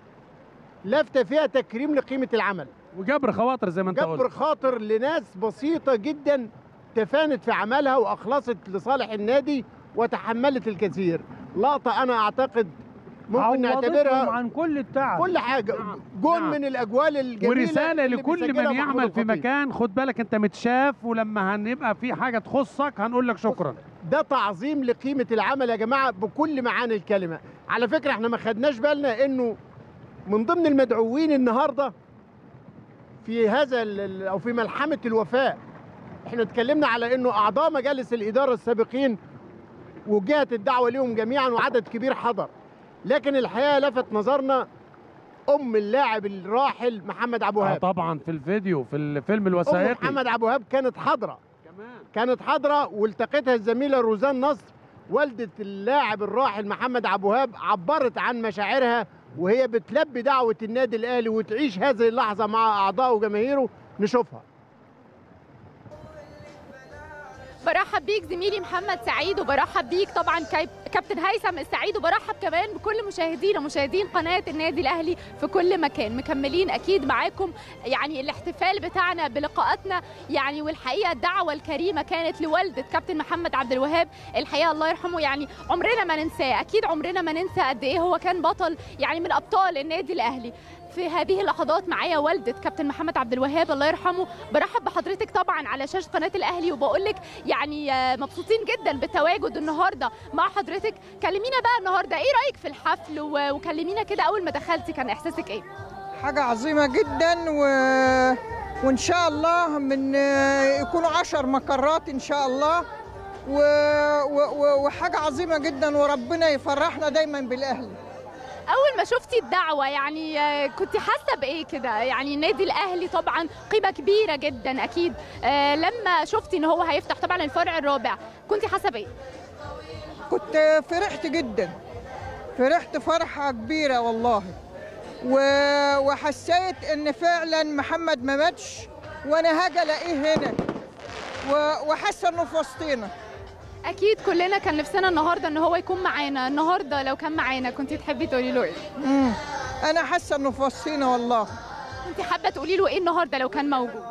لفته فيها تكريم لقيمه العمل وجبر خواطر زي ما انت جبر قلت خاطر لناس بسيطه جدا تفانت في عملها واخلصت لصالح النادي وتحملت الكثير لقطه انا اعتقد ممكن عوضتهم نعتبرها عن كل التعب كل حاجه جون نعم. من الاجوال الجميله ورساله اللي لكل بيسجلها من محمود يعمل في الخطيب. مكان خد بالك انت متشاف ولما هنبقى في حاجه تخصك هنقول لك شكرا ده تعظيم لقيمه العمل يا جماعه بكل معاني الكلمه على فكره احنا ما خدناش بالنا انه من ضمن المدعوين النهارده في هذا ال- ال- او في ملحمه الوفاء احنا اتكلمنا على انه اعضاء مجالس الاداره السابقين وجهت الدعوه لهم جميعا وعدد كبير حضر لكن الحقيقه لفت نظرنا ام اللاعب الراحل محمد عبد آه الوهاب طبعا في الفيديو في الفيلم ام الوثائقي محمد عبد الوهاب كانت حاضره كانت حاضره والتقتها الزميله روزان نصر والده اللاعب الراحل محمد عبد الوهاب عبرت عن مشاعرها وهي بتلبي دعوه النادي الاهلي وتعيش هذه اللحظه مع اعضائه وجماهيره نشوفها برحب بيك زميلي محمد سعيد وبرحب بيك طبعا كايب- كابتن هيثم السعيد وبرحب كمان بكل مشاهدينا مشاهدين قناه النادي الاهلي في كل مكان مكملين اكيد معاكم يعني الاحتفال بتاعنا بلقاءاتنا يعني والحقيقه الدعوه الكريمه كانت لوالده كابتن محمد عبد الوهاب الحقيقه الله يرحمه يعني عمرنا ما ننساه اكيد عمرنا ما ننسى قد ايه هو كان بطل يعني من ابطال النادي الاهلي في هذه اللحظات معايا والده كابتن محمد عبد الوهاب الله يرحمه برحب بحضرتك طبعا على شاشه قناه الاهلي وبقول لك يعني آه، مبسوطين جدا بالتواجد النهارده مع حضرتك كلمينا بقى النهارده ايه رايك في الحفل و- وكلمينا كده اول ما دخلتي كان احساسك ايه حاجة عظيمة جدا و... وإن شاء الله من يكونوا عشر مقرات إن شاء الله و... و... و... وحاجة عظيمة جدا وربنا يفرحنا دايما بالأهلي اول ما شفتي الدعوه يعني آه، كنت حاسه بايه كده يعني النادي الاهلي طبعا قيمه كبيره جدا اكيد آه، لما شفتي ان هو هيفتح طبعا الفرع الرابع كنت حاسه بايه كنت فرحت جدا فرحت فرحة كبيرة والله و... وحسيت إن فعلا محمد ما ماتش وأنا هاجي ألاقيه هنا و... وحاسة إنه في وسطينا اكيد كلنا كان نفسنا النهارده ان هو يكون معانا النهارده لو كان معانا كنت تحبي تقولي له ايه مم. أنا حاسة إنه في وسطينا والله كنت حابه تقولي له ايه النهارده لو كان موجود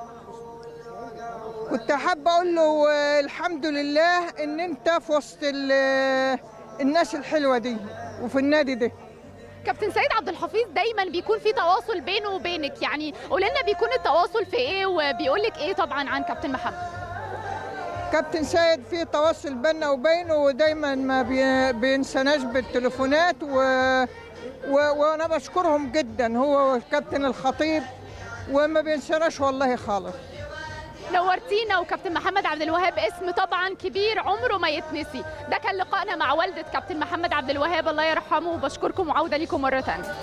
كنت حابة أقول له آه، الحمد لله إن أنت في وسط ال- الناس الحلوة دي وفي النادي ده كابتن سيد عبد الحفيظ دايما بيكون في تواصل بينه وبينك يعني قول لنا بيكون التواصل في ايه وبيقول لك ايه طبعا عن كابتن محمد كابتن سيد في تواصل بيننا وبينه ودايما ما بي- بينساناش بالتليفونات و... و... وانا بشكرهم جدا هو والكابتن الخطيب وما بينساناش والله خالص نورتينا وكابتن محمد عبد الوهاب اسم طبعا كبير عمره ما يتنسي ده كان لقائنا مع والده كابتن محمد عبد الوهاب الله يرحمه وبشكركم وعوده ليكم مره ثانيه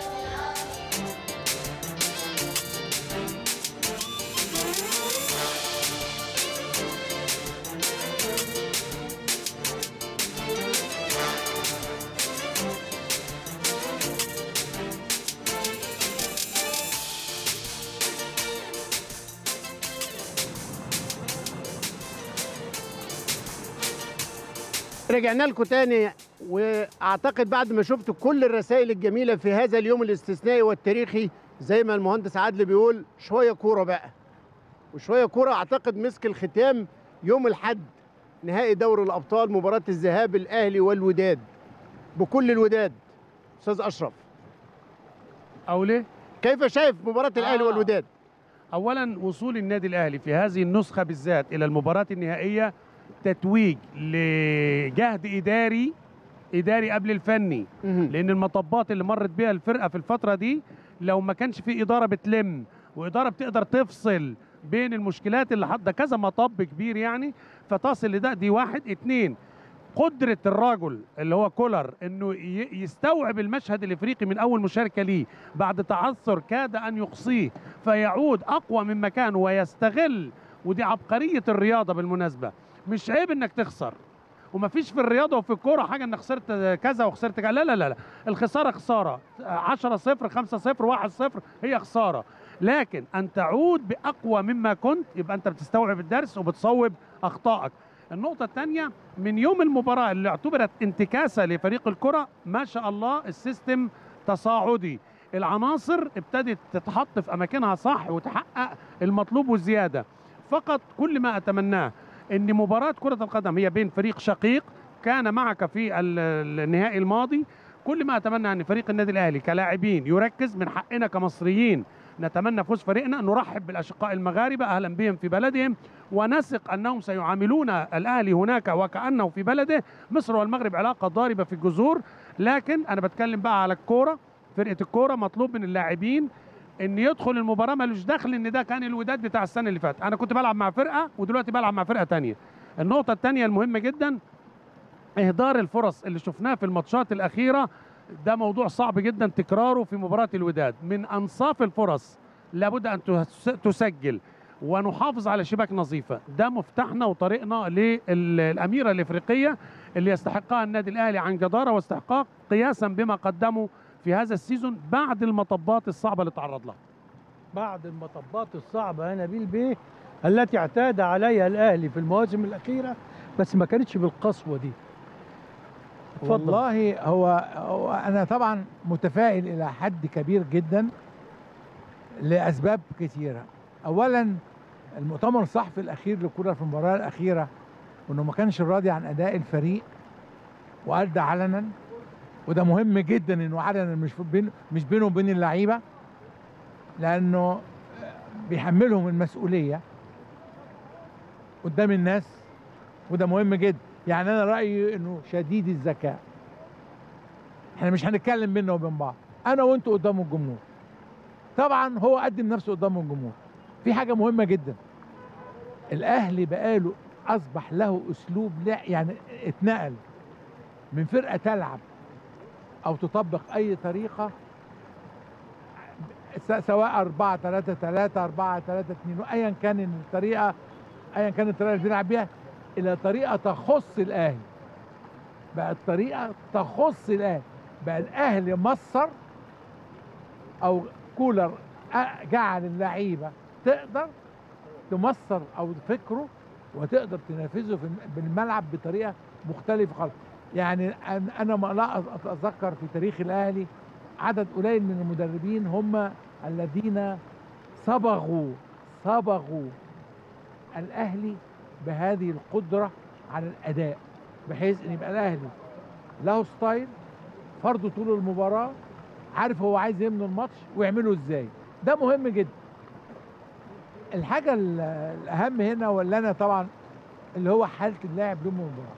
رجعنا لكم تاني واعتقد بعد ما شفت كل الرسائل الجميله في هذا اليوم الاستثنائي والتاريخي زي ما المهندس عادل بيقول شويه كوره بقى وشويه كوره اعتقد مسك الختام يوم الاحد نهائي دوري الابطال مباراه الذهاب الاهلي والوداد بكل الوداد استاذ اشرف او ليه كيف شايف مباراه الاهلي آه. والوداد اولا وصول النادي الاهلي في هذه النسخه بالذات الى المباراه النهائيه تتويج لجهد اداري اداري قبل الفني لان المطبات اللي مرت بيها الفرقه في الفتره دي لو ما كانش في اداره بتلم واداره بتقدر تفصل بين المشكلات اللي حط ده كذا مطب كبير يعني فتصل لده دي واحد اتنين قدرة الرجل اللي هو كولر انه ي- يستوعب المشهد الافريقي من اول مشاركة ليه بعد تعثر كاد ان يقصيه فيعود اقوى من مكانه ويستغل ودي عبقرية الرياضة بالمناسبة مش عيب انك تخسر ومفيش في الرياضة وفي الكورة حاجة انك خسرت كذا وخسرت كذا لا لا لا, لا. الخسارة خسارة 10 0 5 0 1 0 هي خسارة لكن ان تعود باقوى مما كنت يبقى انت بتستوعب الدرس وبتصوب اخطائك النقطة الثانية من يوم المباراة اللي اعتبرت انتكاسة لفريق الكرة ما شاء الله السيستم تصاعدي العناصر ابتدت تتحط في أماكنها صح وتحقق المطلوب والزيادة فقط كل ما أتمناه أن مباراة كرة القدم هي بين فريق شقيق كان معك في ال- النهائي الماضي كل ما اتمنى ان فريق النادي الاهلي كلاعبين يركز من حقنا كمصريين نتمنى فوز فريقنا نرحب بالاشقاء المغاربه اهلا بهم في بلدهم ونثق انهم سيعاملون الاهلي هناك وكانه في بلده مصر والمغرب علاقه ضاربه في الجذور لكن انا بتكلم بقى على الكوره فرقه الكوره مطلوب من اللاعبين ان يدخل المباراه ملوش دخل ان ده كان الوداد بتاع السنه اللي فاتت انا كنت بلعب مع فرقه ودلوقتي بلعب مع فرقه تانية النقطه الثانيه المهمه جدا اهدار الفرص اللي شفناه في الماتشات الاخيره ده موضوع صعب جدا تكراره في مباراه الوداد من انصاف الفرص لابد ان تس- تسجل ونحافظ على شباك نظيفه ده مفتاحنا وطريقنا للاميره الافريقيه اللي يستحقها النادي الاهلي عن جداره واستحقاق قياسا بما قدمه في هذا السيزون بعد المطبات الصعبه اللي تعرض لها بعد المطبات الصعبة يا نبيل بيه التي اعتاد عليها الأهلي في المواسم الأخيرة بس ما كانتش بالقسوة دي اتفضل. والله هو, هو انا طبعا متفائل الى حد كبير جدا لاسباب كثيره اولا المؤتمر الصحفي الاخير لكولر في المباراه الاخيره وانه ما كانش راضي عن اداء الفريق وقال ده علنا وده مهم جدا انه علنا مش بين مش بينه وبين اللعيبه لانه بيحملهم المسؤوليه قدام الناس وده مهم جدا يعني انا رايي انه شديد الذكاء احنا مش هنتكلم بينا وبين بعض انا وانتوا قدام الجمهور طبعا هو قدم نفسه قدام الجمهور في حاجه مهمه جدا الاهلي بقاله اصبح له اسلوب لا يعني اتنقل من فرقه تلعب او تطبق اي طريقه س- سواء 4 3 3 4 3 2 ايا كان الطريقه ايا كانت الطريقه اللي بيلعب بيها الى طريقه تخص الاهلي بقت طريقه تخص الاهلي بقى الاهلي مصر او كولر أ- جعل اللعيبه تقدر تمصر او فكره وتقدر تنفذه في الم- بالملعب بطريقه مختلفه خالص يعني أن- انا ما لا أت- اتذكر في تاريخ الاهلي عدد قليل من المدربين هم الذين صبغوا صبغوا الاهلي بهذه القدره على الاداء بحيث ان يبقى الاهلي له ستايل فرضه طول المباراه عارف هو عايز ايه من الماتش ويعمله ازاي ده مهم جدا الحاجه ال- الاهم هنا واللي انا طبعا اللي هو حاله اللاعب ضمن المباراه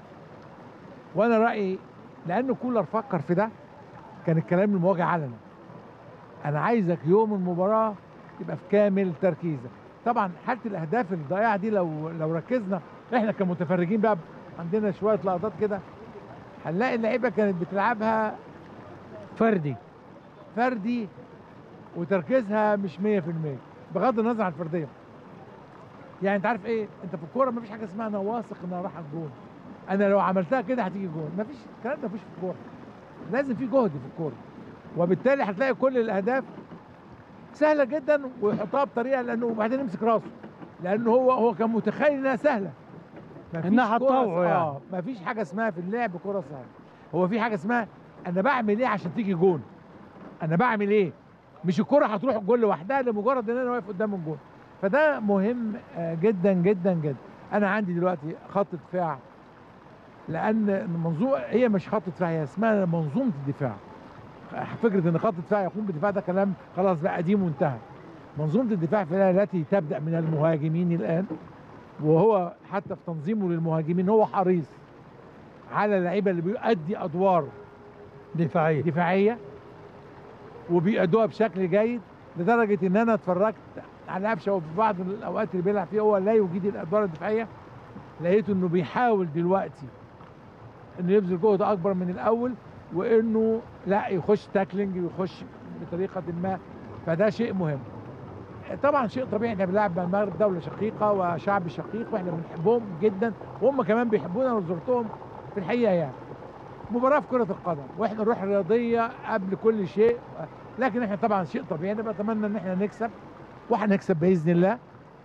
وانا رايي لان كولر فكر في ده كان الكلام المواجهه علنا انا عايزك يوم المباراه تبقى في كامل تركيزك طبعا حاله الاهداف الضائعه دي لو لو ركزنا احنا كمتفرجين بقى عندنا شويه لقطات كده هنلاقي اللعيبه كانت بتلعبها فردي فردي وتركيزها مش 100% بغض النظر عن الفرديه يعني انت عارف ايه انت في الكوره مفيش حاجه اسمها انا واثق انها رايحه الجون انا لو عملتها كده هتيجي جون مفيش الكلام ده مفيش في الكوره لازم في جهد في الكوره وبالتالي هتلاقي كل الاهداف سهله جدا ويحطها بطريقه لانه وبعدين يمسك راسه لانه هو هو كان متخيل انها سهله مفيش إنها كرة- هتطوعه يعني. اه مفيش حاجه اسمها في اللعب كره سهله هو في حاجه اسمها انا بعمل ايه عشان تيجي جون انا بعمل ايه مش الكره هتروح الجول لوحدها لمجرد ان انا واقف قدام الجول فده مهم آه، جدا جدا جدا انا عندي دلوقتي خط دفاع لان المنظومه هي مش خط دفاع هي اسمها منظومه الدفاع فكره ان خط الدفاع يقوم بدفاع ده كلام خلاص بقى قديم وانتهى منظومه الدفاع في الأهلي التي تبدا من المهاجمين الان وهو حتى في تنظيمه للمهاجمين هو حريص على اللعيبه اللي بيؤدي ادوار دفاعيه دفاعيه وبيأدوها بشكل جيد لدرجه ان انا اتفرجت على قفشه وفي بعض الاوقات اللي بيلعب فيها هو لا يجيد الادوار الدفاعيه لقيته انه بيحاول دلوقتي انه يبذل جهد اكبر من الاول وانه لا يخش تاكلينج ويخش بطريقه ما فده شيء مهم طبعا شيء طبيعي احنا بنلعب مع المغرب دوله شقيقه وشعب شقيق واحنا بنحبهم جدا وهم كمان بيحبونا وزرتهم في الحقيقه يعني مباراه في كره القدم واحنا الروح الرياضيه قبل كل شيء لكن احنا طبعا شيء طبيعي انا بتمنى ان احنا نكسب وهنكسب باذن الله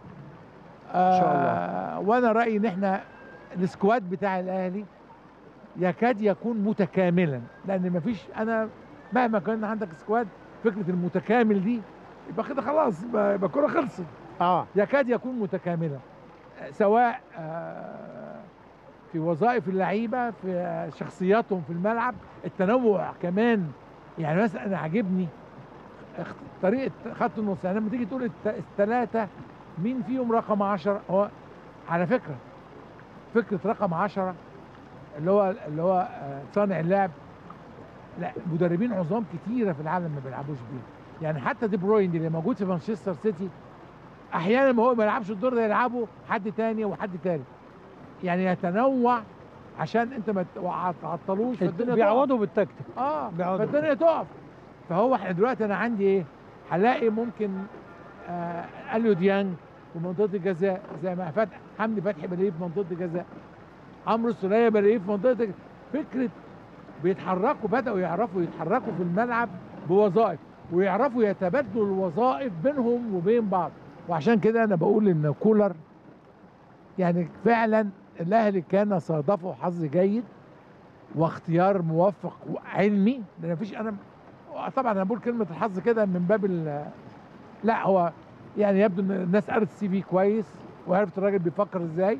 إن شاء الله وانا رايي ان احنا السكواد بتاع الاهلي يكاد يكون متكاملا لان مفيش انا مهما كان عندك سكواد فكره المتكامل دي يبقى كده خلاص يبقى يبقى الكوره خلصت اه يكاد يكون متكاملا سواء آه، في وظائف اللعيبه في شخصياتهم في الملعب التنوع كمان يعني مثلا انا عاجبني اخت- طريقه خط النص يعني لما تيجي تقول الت- الثلاثه مين فيهم رقم 10 هو على فكره فكره رقم 10 اللي هو اللي هو آه، صانع اللعب لا مدربين عظام كتيره في العالم ما بيلعبوش بيه يعني حتى دي بروين اللي موجود في مانشستر سيتي احيانا ما هو ما يلعبش الدور ده يلعبه حد تاني وحد تالت يعني يتنوع عشان انت ما ت- تعطلوش فالدنيا تقف. بيعوضوا بالتكتيك اه بيعوضوا. فالدنيا تقف فهو احنا دلوقتي انا عندي ايه هلاقي ممكن آه اليو ديانج في منطقه الجزاء زي ما فتح حمدي فتحي بلاقيه في منطقه الجزاء عمرو السوليه بلاقيه في منطقه الج- فكره بيتحركوا بداوا يعرفوا يتحركوا في الملعب بوظائف ويعرفوا يتبادلوا الوظائف بينهم وبين بعض وعشان كده انا بقول ان كولر يعني فعلا الاهلي كان صادفه حظ جيد واختيار موفق وعلمي لان مفيش انا طبعا انا بقول كلمه الحظ كده من باب ال لا هو يعني يبدو ان الناس قرت السي في كويس وعرفت الراجل بيفكر ازاي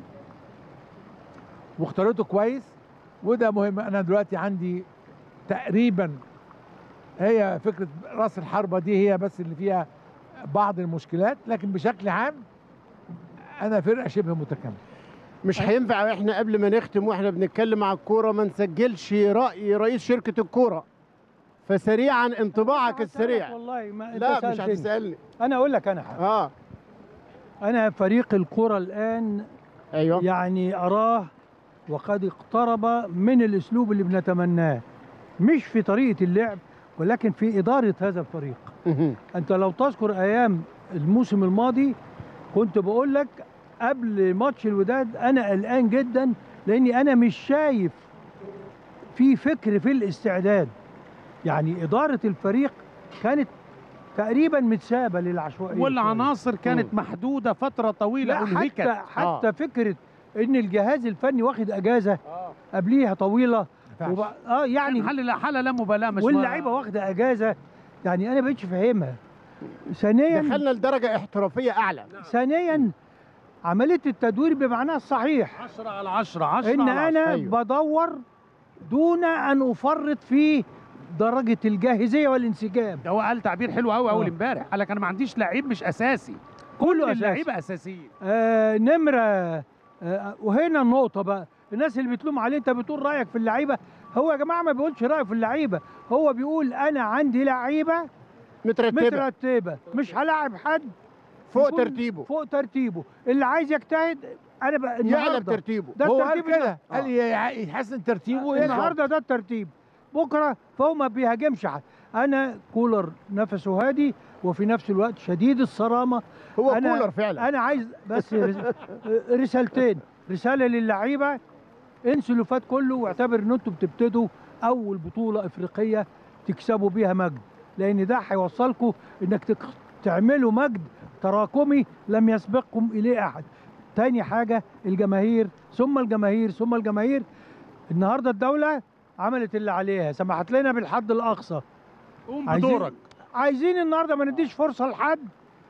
واختارته كويس وده مهم انا دلوقتي عندي تقريبا هي فكره راس الحربه دي هي بس اللي فيها بعض المشكلات لكن بشكل عام انا فرقه شبه متكامله مش هينفع احنا قبل ما نختم واحنا بنتكلم على الكوره ما نسجلش راي رئيس شركه الكوره فسريعا انطباعك السريع والله ما أنت لا مش سألتني. هتسالني انا اقول لك انا حاجه اه انا فريق الكره الان ايوه يعني اراه وقد اقترب من الاسلوب اللي بنتمناه مش في طريقه اللعب ولكن في اداره هذا الفريق انت لو تذكر ايام الموسم الماضي كنت بقول لك قبل ماتش الوداد انا قلقان جدا لاني انا مش شايف في فكر في الاستعداد يعني اداره الفريق كانت تقريبا متسابه للعشوائيه والعناصر كانت محدوده فتره طويله لا انهكت حتى حتى فكره ان الجهاز الفني واخد اجازه قبليها طويله وب... اه يعني حاله لا حاله لا مبالاه مش واللعيبه واخده اجازه يعني انا بقتش فاهمها ثانيا دخلنا لدرجه احترافيه اعلى ثانيا عمليه التدوير بمعناها الصحيح 10 على 10 10 ان على انا 10. أيوه. بدور دون ان افرط في درجه الجاهزيه والانسجام ده هو قال تعبير حلو قوي اول آه. امبارح قال لك انا ما عنديش لعيب مش اساسي كله كل أساسي. اللعيبه اساسيين آه نمره آه وهنا النقطه بقى الناس اللي بتلوم عليه انت بتقول رايك في اللعيبه هو يا جماعه ما بيقولش رايه في اللعيبه هو بيقول انا عندي لعيبه مترتبه مترتبه مش هلاعب حد فوق يكون ترتيبه فوق ترتيبه اللي عايز يجتهد انا بقى يعلى النهارده بترتيبه ده هو قال الترتيب اللي- كده قال يع- يحسن ترتيبه ويلعب. النهارده ده الترتيب بكره فهو ما بيهاجمش حد انا كولر نفسه هادي وفي نفس الوقت شديد الصرامه هو أنا كولر فعلا انا عايز بس رس- رسالتين رساله للعيبه انسوا اللي فات كله واعتبر ان انتم بتبتدوا اول بطوله افريقيه تكسبوا بيها مجد لان ده هيوصلكم انك تك- تعملوا مجد تراكمي لم يسبقكم اليه احد تاني حاجه الجماهير ثم الجماهير ثم الجماهير النهارده الدوله عملت اللي عليها سمحت لنا بالحد الاقصى قوم عايزين- بدورك عايزين النهارده ما نديش فرصه لحد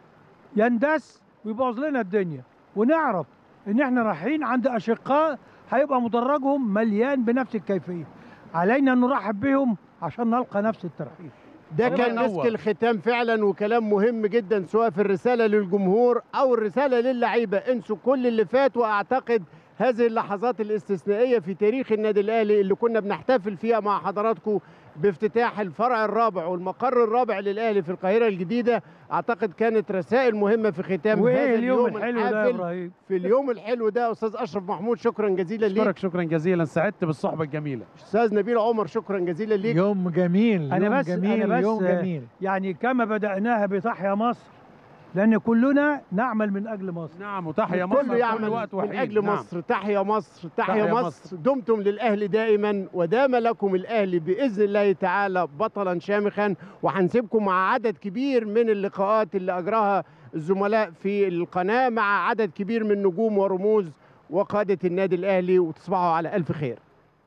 يندس ويبوظ لنا الدنيا ونعرف ان احنا رايحين عند اشقاء هيبقى مدرجهم مليان بنفس الكيفيه علينا ان نرحب بهم عشان نلقى نفس الترحيب ده الله كان ينور. مسك الختام فعلا وكلام مهم جدا سواء في الرساله للجمهور او الرساله للعيبه انسوا كل اللي فات واعتقد هذه اللحظات الاستثنائيه في تاريخ النادي الاهلي اللي كنا بنحتفل فيها مع حضراتكم بافتتاح الفرع الرابع والمقر الرابع للاهلي في القاهره الجديده اعتقد كانت رسائل مهمه في ختام وايه هذا اليوم اليوم الحلو ده يا الحافل ابراهيم في اليوم الحلو ده استاذ اشرف محمود شكرا جزيلا ليك اشكرك شكرا جزيلا سعدت بالصحبه الجميله استاذ نبيل عمر شكرا جزيلا ليك يوم جميل انا يوم بس جميل انا بس يوم جميل يعني كما بداناها بتحيا مصر لان كلنا نعمل من اجل مصر نعم وتحيا مصر كله في يعمل كل وقت من وحين اجل نعم. مصر تحيا مصر تحيا تحيا مصر. مصر. دمتم للاهلي دائما ودام لكم الاهلي باذن الله تعالى بطلا شامخا وهنسيبكم مع عدد كبير من اللقاءات اللي اجراها الزملاء في القناه مع عدد كبير من نجوم ورموز وقاده النادي الاهلي وتصبحوا على الف خير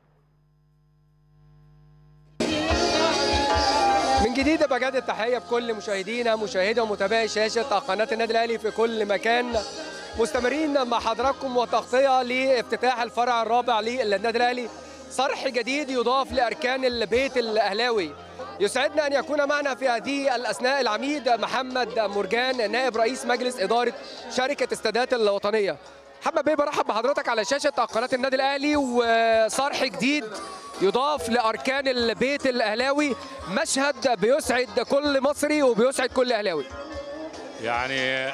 من جديد بجد التحيه بكل مشاهدينا مشاهدي ومتابعي شاشه قناه النادي الاهلي في كل مكان مستمرين مع حضراتكم وتغطيه لافتتاح الفرع الرابع للنادي الاهلي صرح جديد يضاف لاركان البيت الاهلاوي يسعدنا ان يكون معنا في هذه الاثناء العميد محمد مرجان نائب رئيس مجلس اداره شركه استادات الوطنيه محمد بيه برحب بحضرتك على شاشه قناه النادي الاهلي وصرح جديد يضاف لاركان البيت الاهلاوي مشهد بيسعد كل مصري وبيسعد كل اهلاوي يعني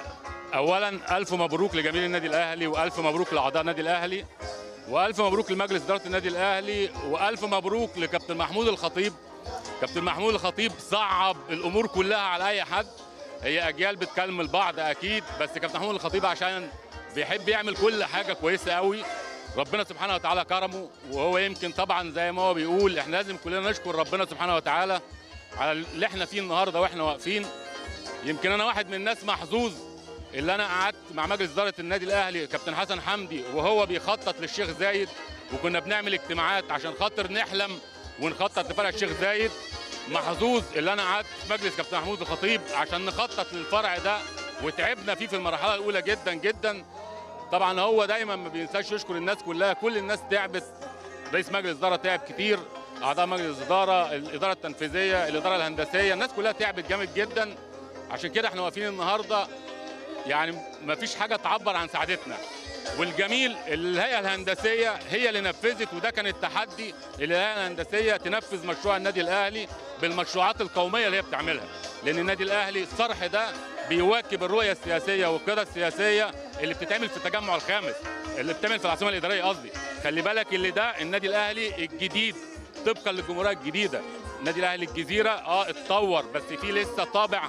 اولا الف مبروك لجميع النادي الاهلي والف مبروك لاعضاء النادي الاهلي والف مبروك لمجلس اداره النادي الاهلي والف مبروك لكابتن محمود الخطيب كابتن محمود الخطيب صعب الامور كلها على اي حد هي اجيال بتكلم بعض اكيد بس كابتن محمود الخطيب عشان بيحب يعمل كل حاجه كويسه قوي ربنا سبحانه وتعالى كرمه وهو يمكن طبعا زي ما هو بيقول احنا لازم كلنا نشكر ربنا سبحانه وتعالى على اللي احنا فيه النهارده واحنا واقفين يمكن انا واحد من الناس محظوظ اللي انا قعدت مع مجلس اداره النادي الاهلي كابتن حسن حمدي وهو بيخطط للشيخ زايد وكنا بنعمل اجتماعات عشان خاطر نحلم ونخطط لفرع الشيخ زايد محظوظ اللي انا قعدت في مجلس كابتن محمود الخطيب عشان نخطط للفرع ده وتعبنا فيه في المرحله الاولى جدا جدا طبعا هو دايما ما بينساش يشكر الناس كلها كل الناس تعبت رئيس مجلس اداره تعب كتير اعضاء مجلس اداره الاداره التنفيذيه الاداره الهندسيه الناس كلها تعبت جامد جدا عشان كده احنا واقفين النهارده يعني ما فيش حاجه تعبر عن سعادتنا والجميل الهيئه الهندسيه هي اللي نفذت وده كان التحدي الهيئه الهندسيه تنفذ مشروع النادي الاهلي بالمشروعات القوميه اللي هي بتعملها لان النادي الاهلي الصرح ده بيواكب الرؤيه السياسيه والقياده السياسيه اللي بتتعمل في التجمع الخامس اللي بتتعمل في العاصمه الاداريه قصدي خلي بالك اللي ده النادي الاهلي الجديد طبقا للجمهوريه الجديده النادي الاهلي الجزيره اه اتطور بس فيه لسه طابع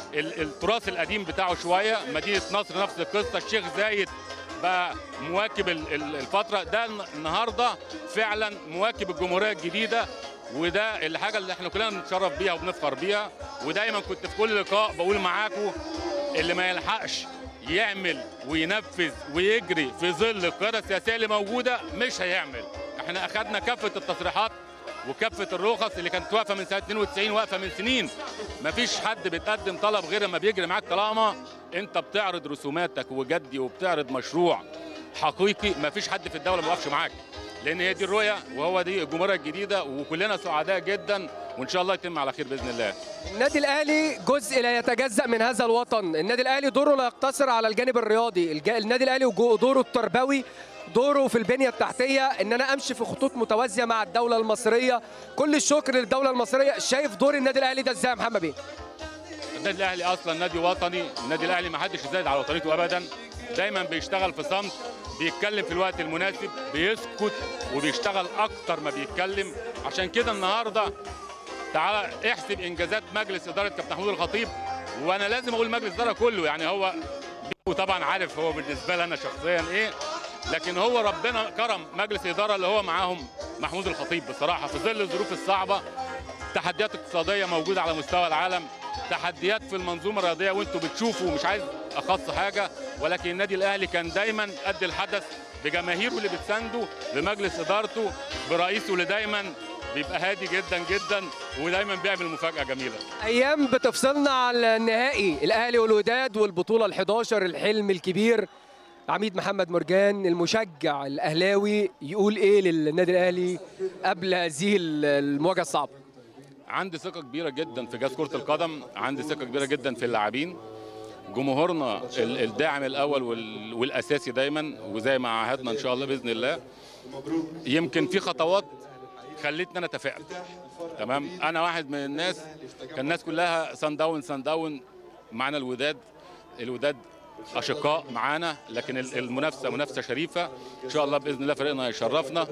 التراث القديم بتاعه شويه مدينه نصر نفس القصه الشيخ زايد بقى مواكب الفتره ده النهارده فعلا مواكب الجمهوريه الجديده وده الحاجه اللي احنا كلنا بنتشرف بيها وبنفخر بيها ودايما كنت في كل لقاء بقول معاكم اللي ما يلحقش يعمل وينفذ ويجري في ظل القياده السياسيه اللي موجوده مش هيعمل احنا اخذنا كافه التصريحات وكافه الرخص اللي كانت واقفه من سنه 92 واقفه من سنين مفيش حد بيتقدم طلب غير لما بيجري معاك طالما انت بتعرض رسوماتك وجدي وبتعرض مشروع حقيقي مفيش حد في الدوله ما وقفش معاك لان هي دي الرؤيه وهو دي الجمهوريه الجديده وكلنا سعداء جدا وان شاء الله يتم على خير باذن الله النادي الاهلي جزء لا يتجزا من هذا الوطن النادي الاهلي دوره لا يقتصر على الجانب الرياضي الج- النادي الاهلي دوره التربوي دوره في البنيه التحتيه ان انا امشي في خطوط متوازيه مع الدوله المصريه كل الشكر للدوله المصريه شايف دور النادي الاهلي ده ازاي يا محمد بيه النادي الاهلي اصلا نادي وطني النادي الاهلي ما حدش يزايد على وطنيته ابدا دايما بيشتغل في صمت بيتكلم في الوقت المناسب بيسكت وبيشتغل اكتر ما بيتكلم عشان كده النهارده تعالى احسب انجازات مجلس اداره كابتن محمود الخطيب وانا لازم اقول مجلس اداره كله يعني هو وطبعا عارف هو بالنسبه لي انا شخصيا ايه لكن هو ربنا كرم مجلس اداره اللي هو معاهم محمود الخطيب بصراحه في ظل الظروف الصعبه تحديات اقتصاديه موجوده على مستوى العالم تحديات في المنظومه الرياضيه وانتم بتشوفوا مش عايز اخص حاجه ولكن النادي الاهلي كان دايما قد الحدث بجماهيره اللي بتسانده بمجلس ادارته برئيسه اللي دايما بيبقى هادي جدا جدا ودايما بيعمل مفاجاه جميله ايام بتفصلنا على النهائي الاهلي والوداد والبطوله ال11 الحلم الكبير عميد محمد مرجان المشجع الاهلاوي يقول ايه للنادي الاهلي قبل هذه المواجهه الصعبه عندي ثقه كبيره جدا في جهاز كره القدم عندي ثقه كبيره جدا في اللاعبين جمهورنا ال- الداعم الاول وال- والاساسي دايما وزي ما عهدنا ان شاء الله باذن الله يمكن في خطوات خلتني انا اتفائل تمام انا واحد من الناس كان الناس كلها سان داون سان داون معانا الوداد الوداد اشقاء معانا لكن ال- المنافسه منافسه شريفه ان شاء الله باذن الله فريقنا يشرفنا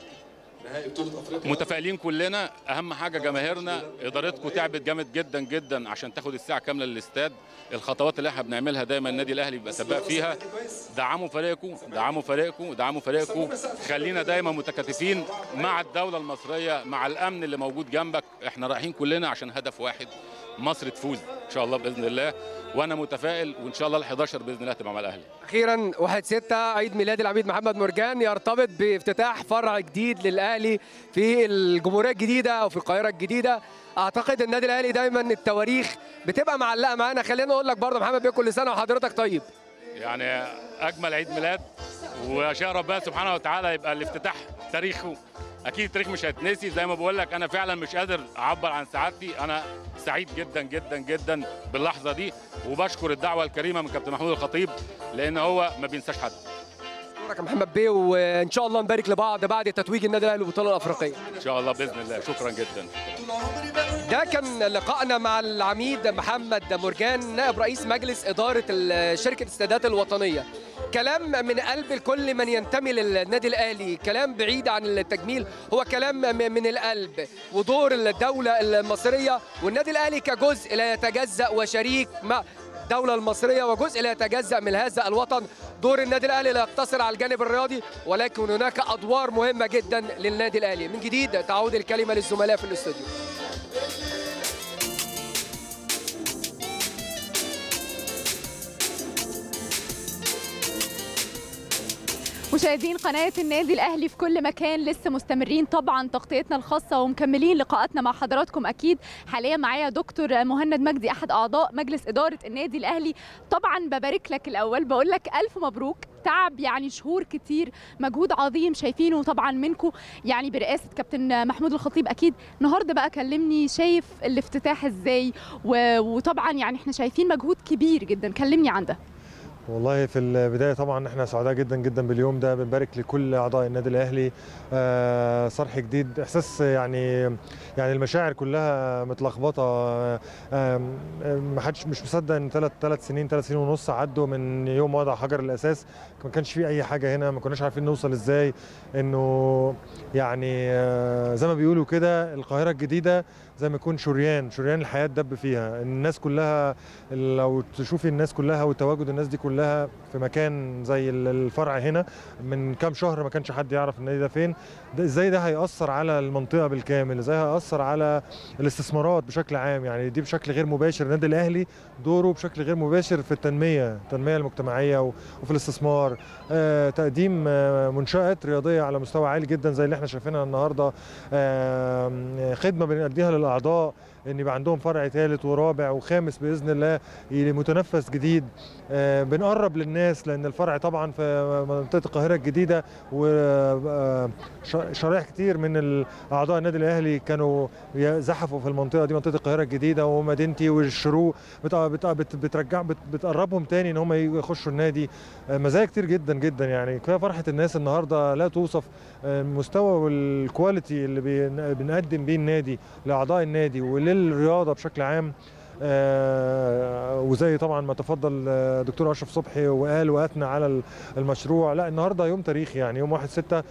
متفائلين كلنا اهم حاجه جماهيرنا ادارتكم تعبت جامد جدا جدا عشان تاخد الساعه كامله للاستاد الخطوات اللي احنا بنعملها دايما النادي الاهلي بيبقى سباق فيها دعموا فريقكم دعموا فريقكم دعموا فريقكم خلينا دايما متكاتفين مع الدوله المصريه مع الامن اللي موجود جنبك احنا رايحين كلنا عشان هدف واحد مصر تفوز ان شاء الله باذن الله وانا متفائل وان شاء الله ال11 باذن الله تبقى مع الاهلي اخيرا 1 6 عيد ميلاد العميد محمد مرجان يرتبط بافتتاح فرع جديد للاهلي في الجمهوريه الجديده او في القاهره الجديده اعتقد النادي الاهلي دايما التواريخ بتبقى معلقه معانا خلينا اقول لك برضه محمد بيه كل سنه وحضرتك طيب يعني اجمل عيد ميلاد وشاء ربنا سبحانه وتعالى يبقى الافتتاح تاريخه اكيد تاريخ مش هيتنسي زي ما بقول لك انا فعلا مش قادر اعبر عن سعادتي انا سعيد جدا جدا جدا باللحظه دي وبشكر الدعوه الكريمه من كابتن محمود الخطيب لان هو ما بينساش حد شكرا يا محمد بيه وان شاء الله نبارك لبعض بعد تتويج النادي الاهلي بالبطوله الافريقيه ان شاء الله باذن الله شكرا جدا ده كان لقائنا مع العميد محمد مرجان نائب رئيس مجلس اداره ال- شركه السادات الوطنيه كلام من قلب الكل من ينتمي للنادي الاهلي كلام بعيد عن التجميل هو كلام م- من القلب ودور الدوله المصريه والنادي الاهلي كجزء لا يتجزا وشريك مع الدولة المصرية وجزء لا يتجزأ من هذا الوطن دور النادي الأهلي لا يقتصر على الجانب الرياضي ولكن هناك أدوار مهمة جدا للنادي الأهلي من جديد تعود الكلمة للزملاء في الاستوديو مشاهدين قناة النادي الأهلي في كل مكان لسه مستمرين طبعا تغطيتنا الخاصة ومكملين لقاءاتنا مع حضراتكم أكيد حاليا معايا دكتور مهند مجدي أحد أعضاء مجلس إدارة النادي الأهلي طبعا ببارك لك الأول بقول لك ألف مبروك تعب يعني شهور كتير مجهود عظيم شايفينه طبعا منكم يعني برئاسة كابتن محمود الخطيب أكيد النهاردة بقى كلمني شايف الافتتاح إزاي و- وطبعا يعني احنا شايفين مجهود كبير جدا كلمني عن ده والله في البدايه طبعا احنا سعداء جدا جدا باليوم ده بنبارك لكل اعضاء النادي الاهلي آه، صرح جديد احساس يعني يعني المشاعر كلها متلخبطه آه، آه، ما حدش مش مصدق ان ثلاث ثلاث سنين ثلاث سنين ونص عدوا من يوم وضع حجر الاساس ما كانش في اي حاجه هنا ما كناش عارفين نوصل ازاي انه يعني آه، زي ما بيقولوا كده القاهره الجديده زي ما يكون شريان شريان الحياه دب فيها الناس كلها لو تشوفي الناس كلها وتواجد الناس دي كلها في مكان زي ال- الفرع هنا من كام شهر ما كانش حد يعرف النادي ده فين ده ازاي ده هيأثر على المنطقة بالكامل ازاي هيأثر على الاستثمارات بشكل عام يعني دي بشكل غير مباشر النادي الأهلي دوره بشكل غير مباشر في التنمية التنمية المجتمعية و- وفي الاستثمار آه، تقديم آه، منشآت رياضية على مستوى عالي جدا زي اللي احنا شايفينها النهاردة آه، خدمة بنقدمها للأعضاء ان يبقى عندهم فرع ثالث ورابع وخامس باذن الله ي- متنفس جديد آه، بنقرب للناس لان الفرع طبعا في منطقه القاهره الجديده وشرائح كتير من اعضاء النادي الاهلي كانوا ي- زحفوا في المنطقه دي منطقه القاهره الجديده ومدينتي والشروق بت- بت- بت- بترجع بت- بتقربهم تاني ان هم يخشوا النادي آه، مزايا كتير جدا جدا يعني كفايه فرحه الناس النهارده لا توصف آه، المستوى والكواليتي اللي بن- بنقدم بيه النادي لاعضاء النادي وللرياضه بشكل عام آه، وزي طبعا ما تفضل آه، دكتور اشرف صبحي وقال واثنى على ال- المشروع لا النهارده يوم تاريخي يعني يوم 1 6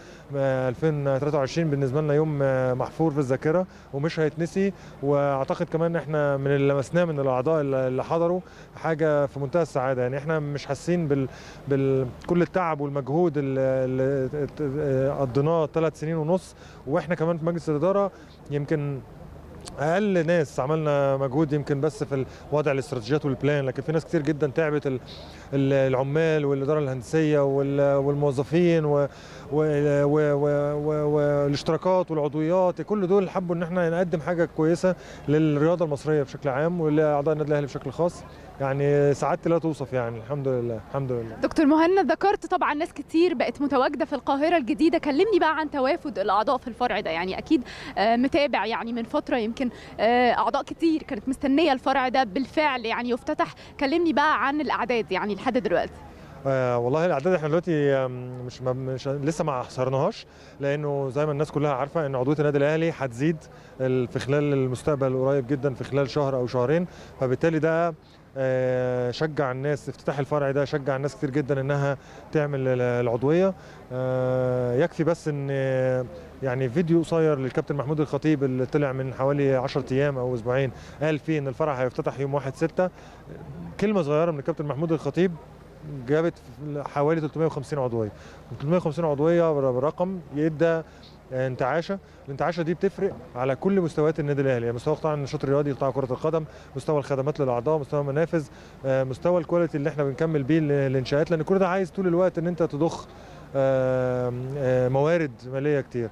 2023 بالنسبه لنا يوم آه، محفور في الذاكره ومش هيتنسي واعتقد كمان ان احنا من اللي لمسناه من الاعضاء اللي اللي حضروا حاجه في منتهى السعاده يعني احنا مش حاسين بال, بال كل التعب والمجهود اللي اللي قضيناه ثلاث سنين ونص واحنا كمان في مجلس الاداره يمكن اقل ناس عملنا مجهود يمكن بس في وضع الاستراتيجيات والبلان لكن في ناس كتير جدا تعبت ال- ال- العمال والاداره الهندسيه وال- والموظفين و- و- و- و- و- والاشتراكات والعضويات كل دول حبوا ان احنا نقدم حاجه كويسه للرياضه المصريه بشكل عام ولاعضاء النادي الاهلي بشكل خاص يعني سعادتي لا توصف يعني الحمد لله الحمد لله دكتور مهند ذكرت طبعا ناس كتير بقت متواجده في القاهره الجديده كلمني بقى عن توافد الاعضاء في الفرع ده يعني اكيد آه، متابع يعني من فتره يمكن آه، اعضاء كتير كانت مستنيه الفرع ده بالفعل يعني يفتتح كلمني بقى عن الاعداد يعني لحد دلوقتي آه والله الاعداد احنا دلوقتي آم، مش, ما- مش لسه ما حصرناهاش لانه زي ما الناس كلها عارفه ان عضويه النادي الاهلي هتزيد ال- في خلال المستقبل القريب جدا في خلال شهر او شهرين فبالتالي ده آه، شجع الناس افتتاح الفرع ده شجع الناس كتير جدا انها تعمل ال- العضويه آه، يكفي بس ان آه، يعني فيديو قصير للكابتن محمود الخطيب اللي طلع من حوالي 10 ايام او اسبوعين قال فيه ان الفرع هيفتتح يوم 1 6 كلمه صغيره من الكابتن محمود الخطيب جابت حوالي 350 عضويه 350 عضويه برقم يدى انتعاشه الانتعاشه دي بتفرق على كل مستويات النادي الاهلي يعني مستوى قطاع النشاط الرياضي قطاع كره القدم مستوى الخدمات للاعضاء مستوى المنافذ آه، مستوى الكواليتي اللي احنا بنكمل بيه ال- الانشاءات لان كل ده عايز طول الوقت ان انت تضخ آه، آه، موارد ماليه كتير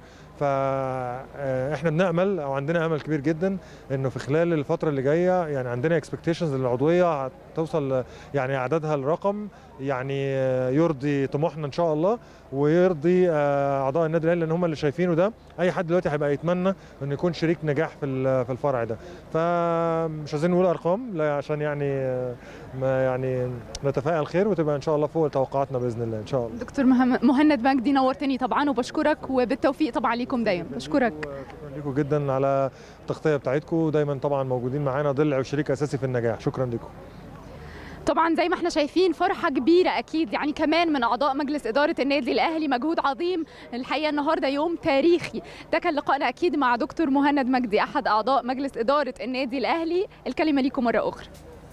فاحنا بنامل او عندنا امل كبير جدا انه في خلال الفتره اللي جايه يعني عندنا اكسبكتيشنز للعضويه هتوصل يعني اعدادها الرقم يعني آه، يرضي طموحنا ان شاء الله ويرضي آه، اعضاء النادي الاهلي لان هم اللي شايفينه ده اي حد دلوقتي هيبقى يتمنى انه يكون شريك نجاح في ال- في الفرع ده فمش عايزين نقول ارقام لا عشان يعني آه، ما يعني نتفائل خير وتبقى ان شاء الله فوق توقعاتنا باذن الله ان شاء الله دكتور مهم- مهند مجدي نورتني طبعا وبشكرك وبالتوفيق طبعا ليكم دايما بشكرك شكرا لكم جدا على التغطيه بتاعتكم دايما طبعا موجودين معانا ضلع وشريك اساسي في النجاح شكرا لكم طبعا زي ما احنا شايفين فرحه كبيره اكيد يعني كمان من اعضاء مجلس اداره النادي الاهلي مجهود عظيم الحقيقه النهارده يوم تاريخي ده كان لقائنا اكيد مع دكتور مهند مجدي احد اعضاء مجلس اداره النادي الاهلي الكلمه ليكم مره اخرى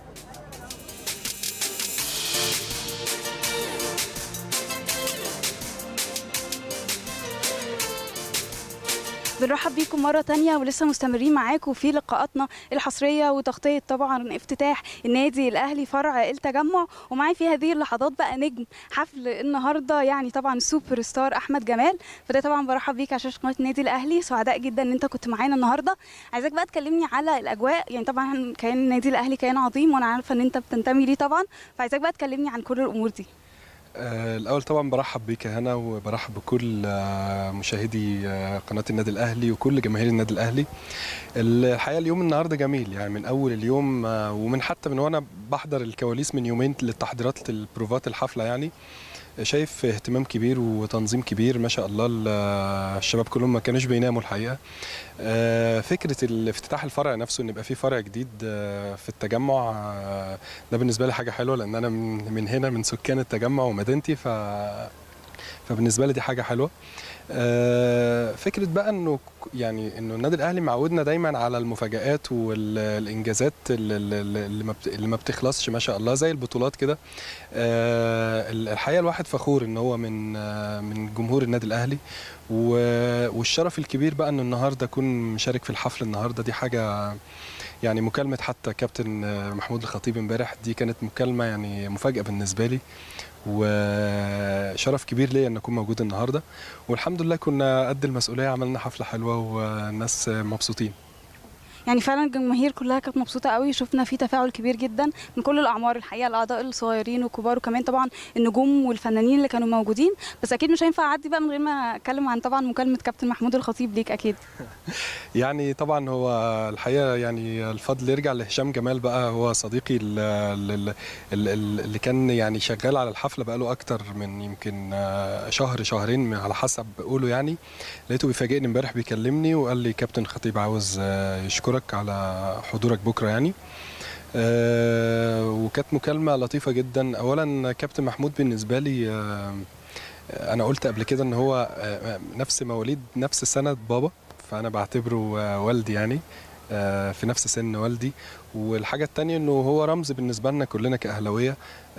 بنرحب بيكم مرة تانية ولسه مستمرين معاكم في لقاءاتنا الحصرية وتغطية طبعا افتتاح النادي الأهلي فرع التجمع ومعاي في هذه اللحظات بقى نجم حفل النهاردة يعني طبعا السوبر ستار أحمد جمال فده طبعا برحب بيك على شاشة قناة النادي الأهلي سعداء جدا إن أنت كنت معانا النهاردة عايزاك بقى تكلمني على الأجواء يعني طبعا كيان النادي الأهلي كيان عظيم وأنا عارفة إن أنت بتنتمي ليه طبعا فعايزاك بقى تكلمني عن كل الأمور دي آه، الأول طبعا برحب بيك يا هنا وبرحب بكل آه، مشاهدي آه، قناة النادي الأهلي وكل جماهير النادي الأهلي الحقيقة اليوم النهاردة جميل يعني من أول اليوم آه، ومن حتى من وأنا بحضر الكواليس من يومين للتحضيرات للبروفات الحفلة يعني شايف اهتمام كبير وتنظيم كبير ما شاء الله ال- الشباب كلهم ما كانوش بيناموا الحقيقة آه، فكرة الافتتاح الفرع نفسه ان يبقى في فرع جديد آه، في التجمع آه، ده بالنسبة لي حاجة حلوة لان انا من من هنا من سكان التجمع ومدينتي ف فبالنسبة لي دي حاجة حلوة آه، فكرة بقى انه ك- يعني انه النادي الاهلي معودنا دايما على المفاجآت والانجازات اللي, اللي اللي ما بت- اللي ما بتخلصش ما شاء الله زي البطولات كده آه، الحقيقة الواحد فخور ان هو من آه، من جمهور النادي الاهلي و- والشرف الكبير بقى ان النهارده اكون مشارك في الحفل النهارده دي حاجة يعني مكالمة حتى كابتن آه، محمود الخطيب امبارح دي كانت مكالمة يعني مفاجأة بالنسبة لي وشرف كبير ليا ان اكون موجود النهارده والحمد لله كنا قد المسؤوليه عملنا حفله حلوه والناس مبسوطين يعني فعلا الجماهير كلها كانت مبسوطه قوي شفنا في تفاعل كبير جدا من كل الاعمار الحقيقه الاعضاء الصغيرين والكبار وكمان طبعا النجوم والفنانين اللي كانوا موجودين بس اكيد مش هينفع اعدي بقى من غير ما اتكلم عن طبعا مكالمه كابتن محمود الخطيب ليك اكيد يعني طبعا هو الحقيقه يعني الفضل يرجع لهشام جمال بقى هو صديقي ال- ال- ال- ال- اللي كان يعني شغال على الحفله بقاله اكتر من يمكن آه، شهر شهرين على حسب بقوله يعني لقيته بيفاجئني امبارح بيكلمني وقال لي كابتن خطيب عاوز آه، يشكرك على حضورك بكره يعني آه، وكانت مكالمه لطيفه جدا اولا كابتن محمود بالنسبه لي آه، انا قلت قبل كده ان هو آه، نفس مواليد نفس سنه بابا فانا بعتبره آه، والدي يعني آه، في نفس سن والدي والحاجة التانية انه هو رمز بالنسبة لنا كلنا كأهلاوية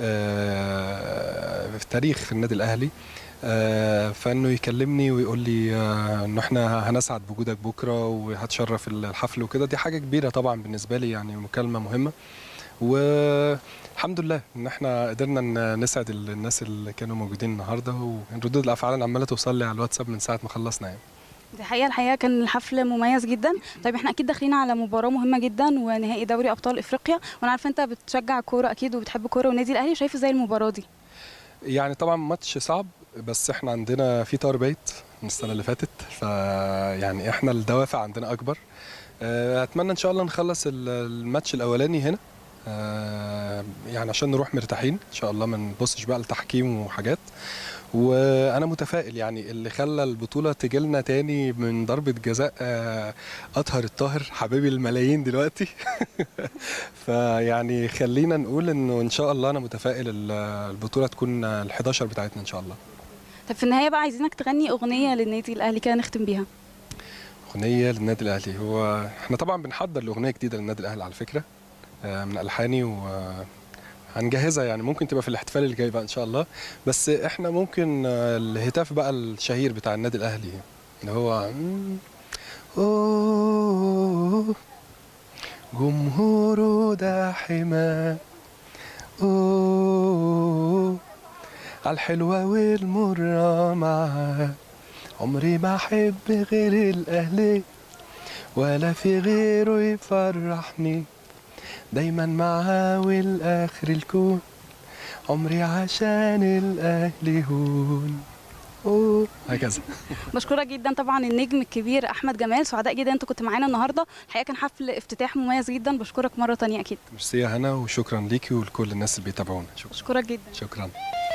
آه، في تاريخ النادي الأهلي آه، فانه يكلمني ويقول لي آه، انه احنا هنسعد بوجودك بكره وهتشرف الحفل وكده دي حاجه كبيره طبعا بالنسبه لي يعني مكالمه مهمه والحمد لله ان احنا قدرنا ن- نسعد الناس اللي كانوا موجودين النهارده وردود الافعال عماله توصل لي على الواتساب من ساعه ما خلصنا يعني دي حقيقه الحقيقه كان الحفل مميز جدا طيب احنا اكيد داخلين على مباراه مهمه جدا ونهائي دوري ابطال افريقيا وانا عارفه انت بتشجع كوره اكيد وبتحب كوره والنادي الاهلي شايف ازاي المباراه دي يعني طبعا ماتش صعب بس احنا عندنا في طار بايت من السنه اللي فاتت فيعني احنا الدوافع عندنا اكبر آه، اتمنى ان شاء الله نخلص ال- الماتش الاولاني هنا آه، يعني عشان نروح مرتاحين ان شاء الله ما نبصش بقى لتحكيم وحاجات وانا متفائل يعني اللي خلى البطوله تجيلنا تاني من ضربه جزاء آه، اطهر الطاهر حبيبي الملايين دلوقتي فيعني خلينا نقول انه ان شاء الله انا متفائل ال- البطوله تكون ال 11 بتاعتنا ان شاء الله طب في النهايه بقى عايزينك تغني اغنيه للنادي الاهلي كده نختم بيها اغنيه للنادي الاهلي هو احنا طبعا بنحضر لاغنيه جديده للنادي الاهلي على فكره آه، من الحاني و هنجهزها يعني ممكن تبقى في الاحتفال اللي جاي بقى ان شاء الله بس احنا ممكن آه، الهتاف بقى الشهير بتاع النادي الاهلي اللي هو أوه جمهوره ده حماه أوه عالحلوة والمرة معاه عمري ما أحب غير الأهلي ولا في غيره يفرحني دايما معاه والآخر الكون عمري عشان الاهلي هون أوه. هكذا بشكرك جدا طبعا النجم الكبير احمد جمال سعداء جدا انت كنت معانا النهارده الحقيقه كان حفل افتتاح مميز جدا بشكرك مره تانية اكيد ميرسي يا هنا وشكرا ليكي ولكل الناس اللي بيتابعونا شكرا بشكرك جدا شكرا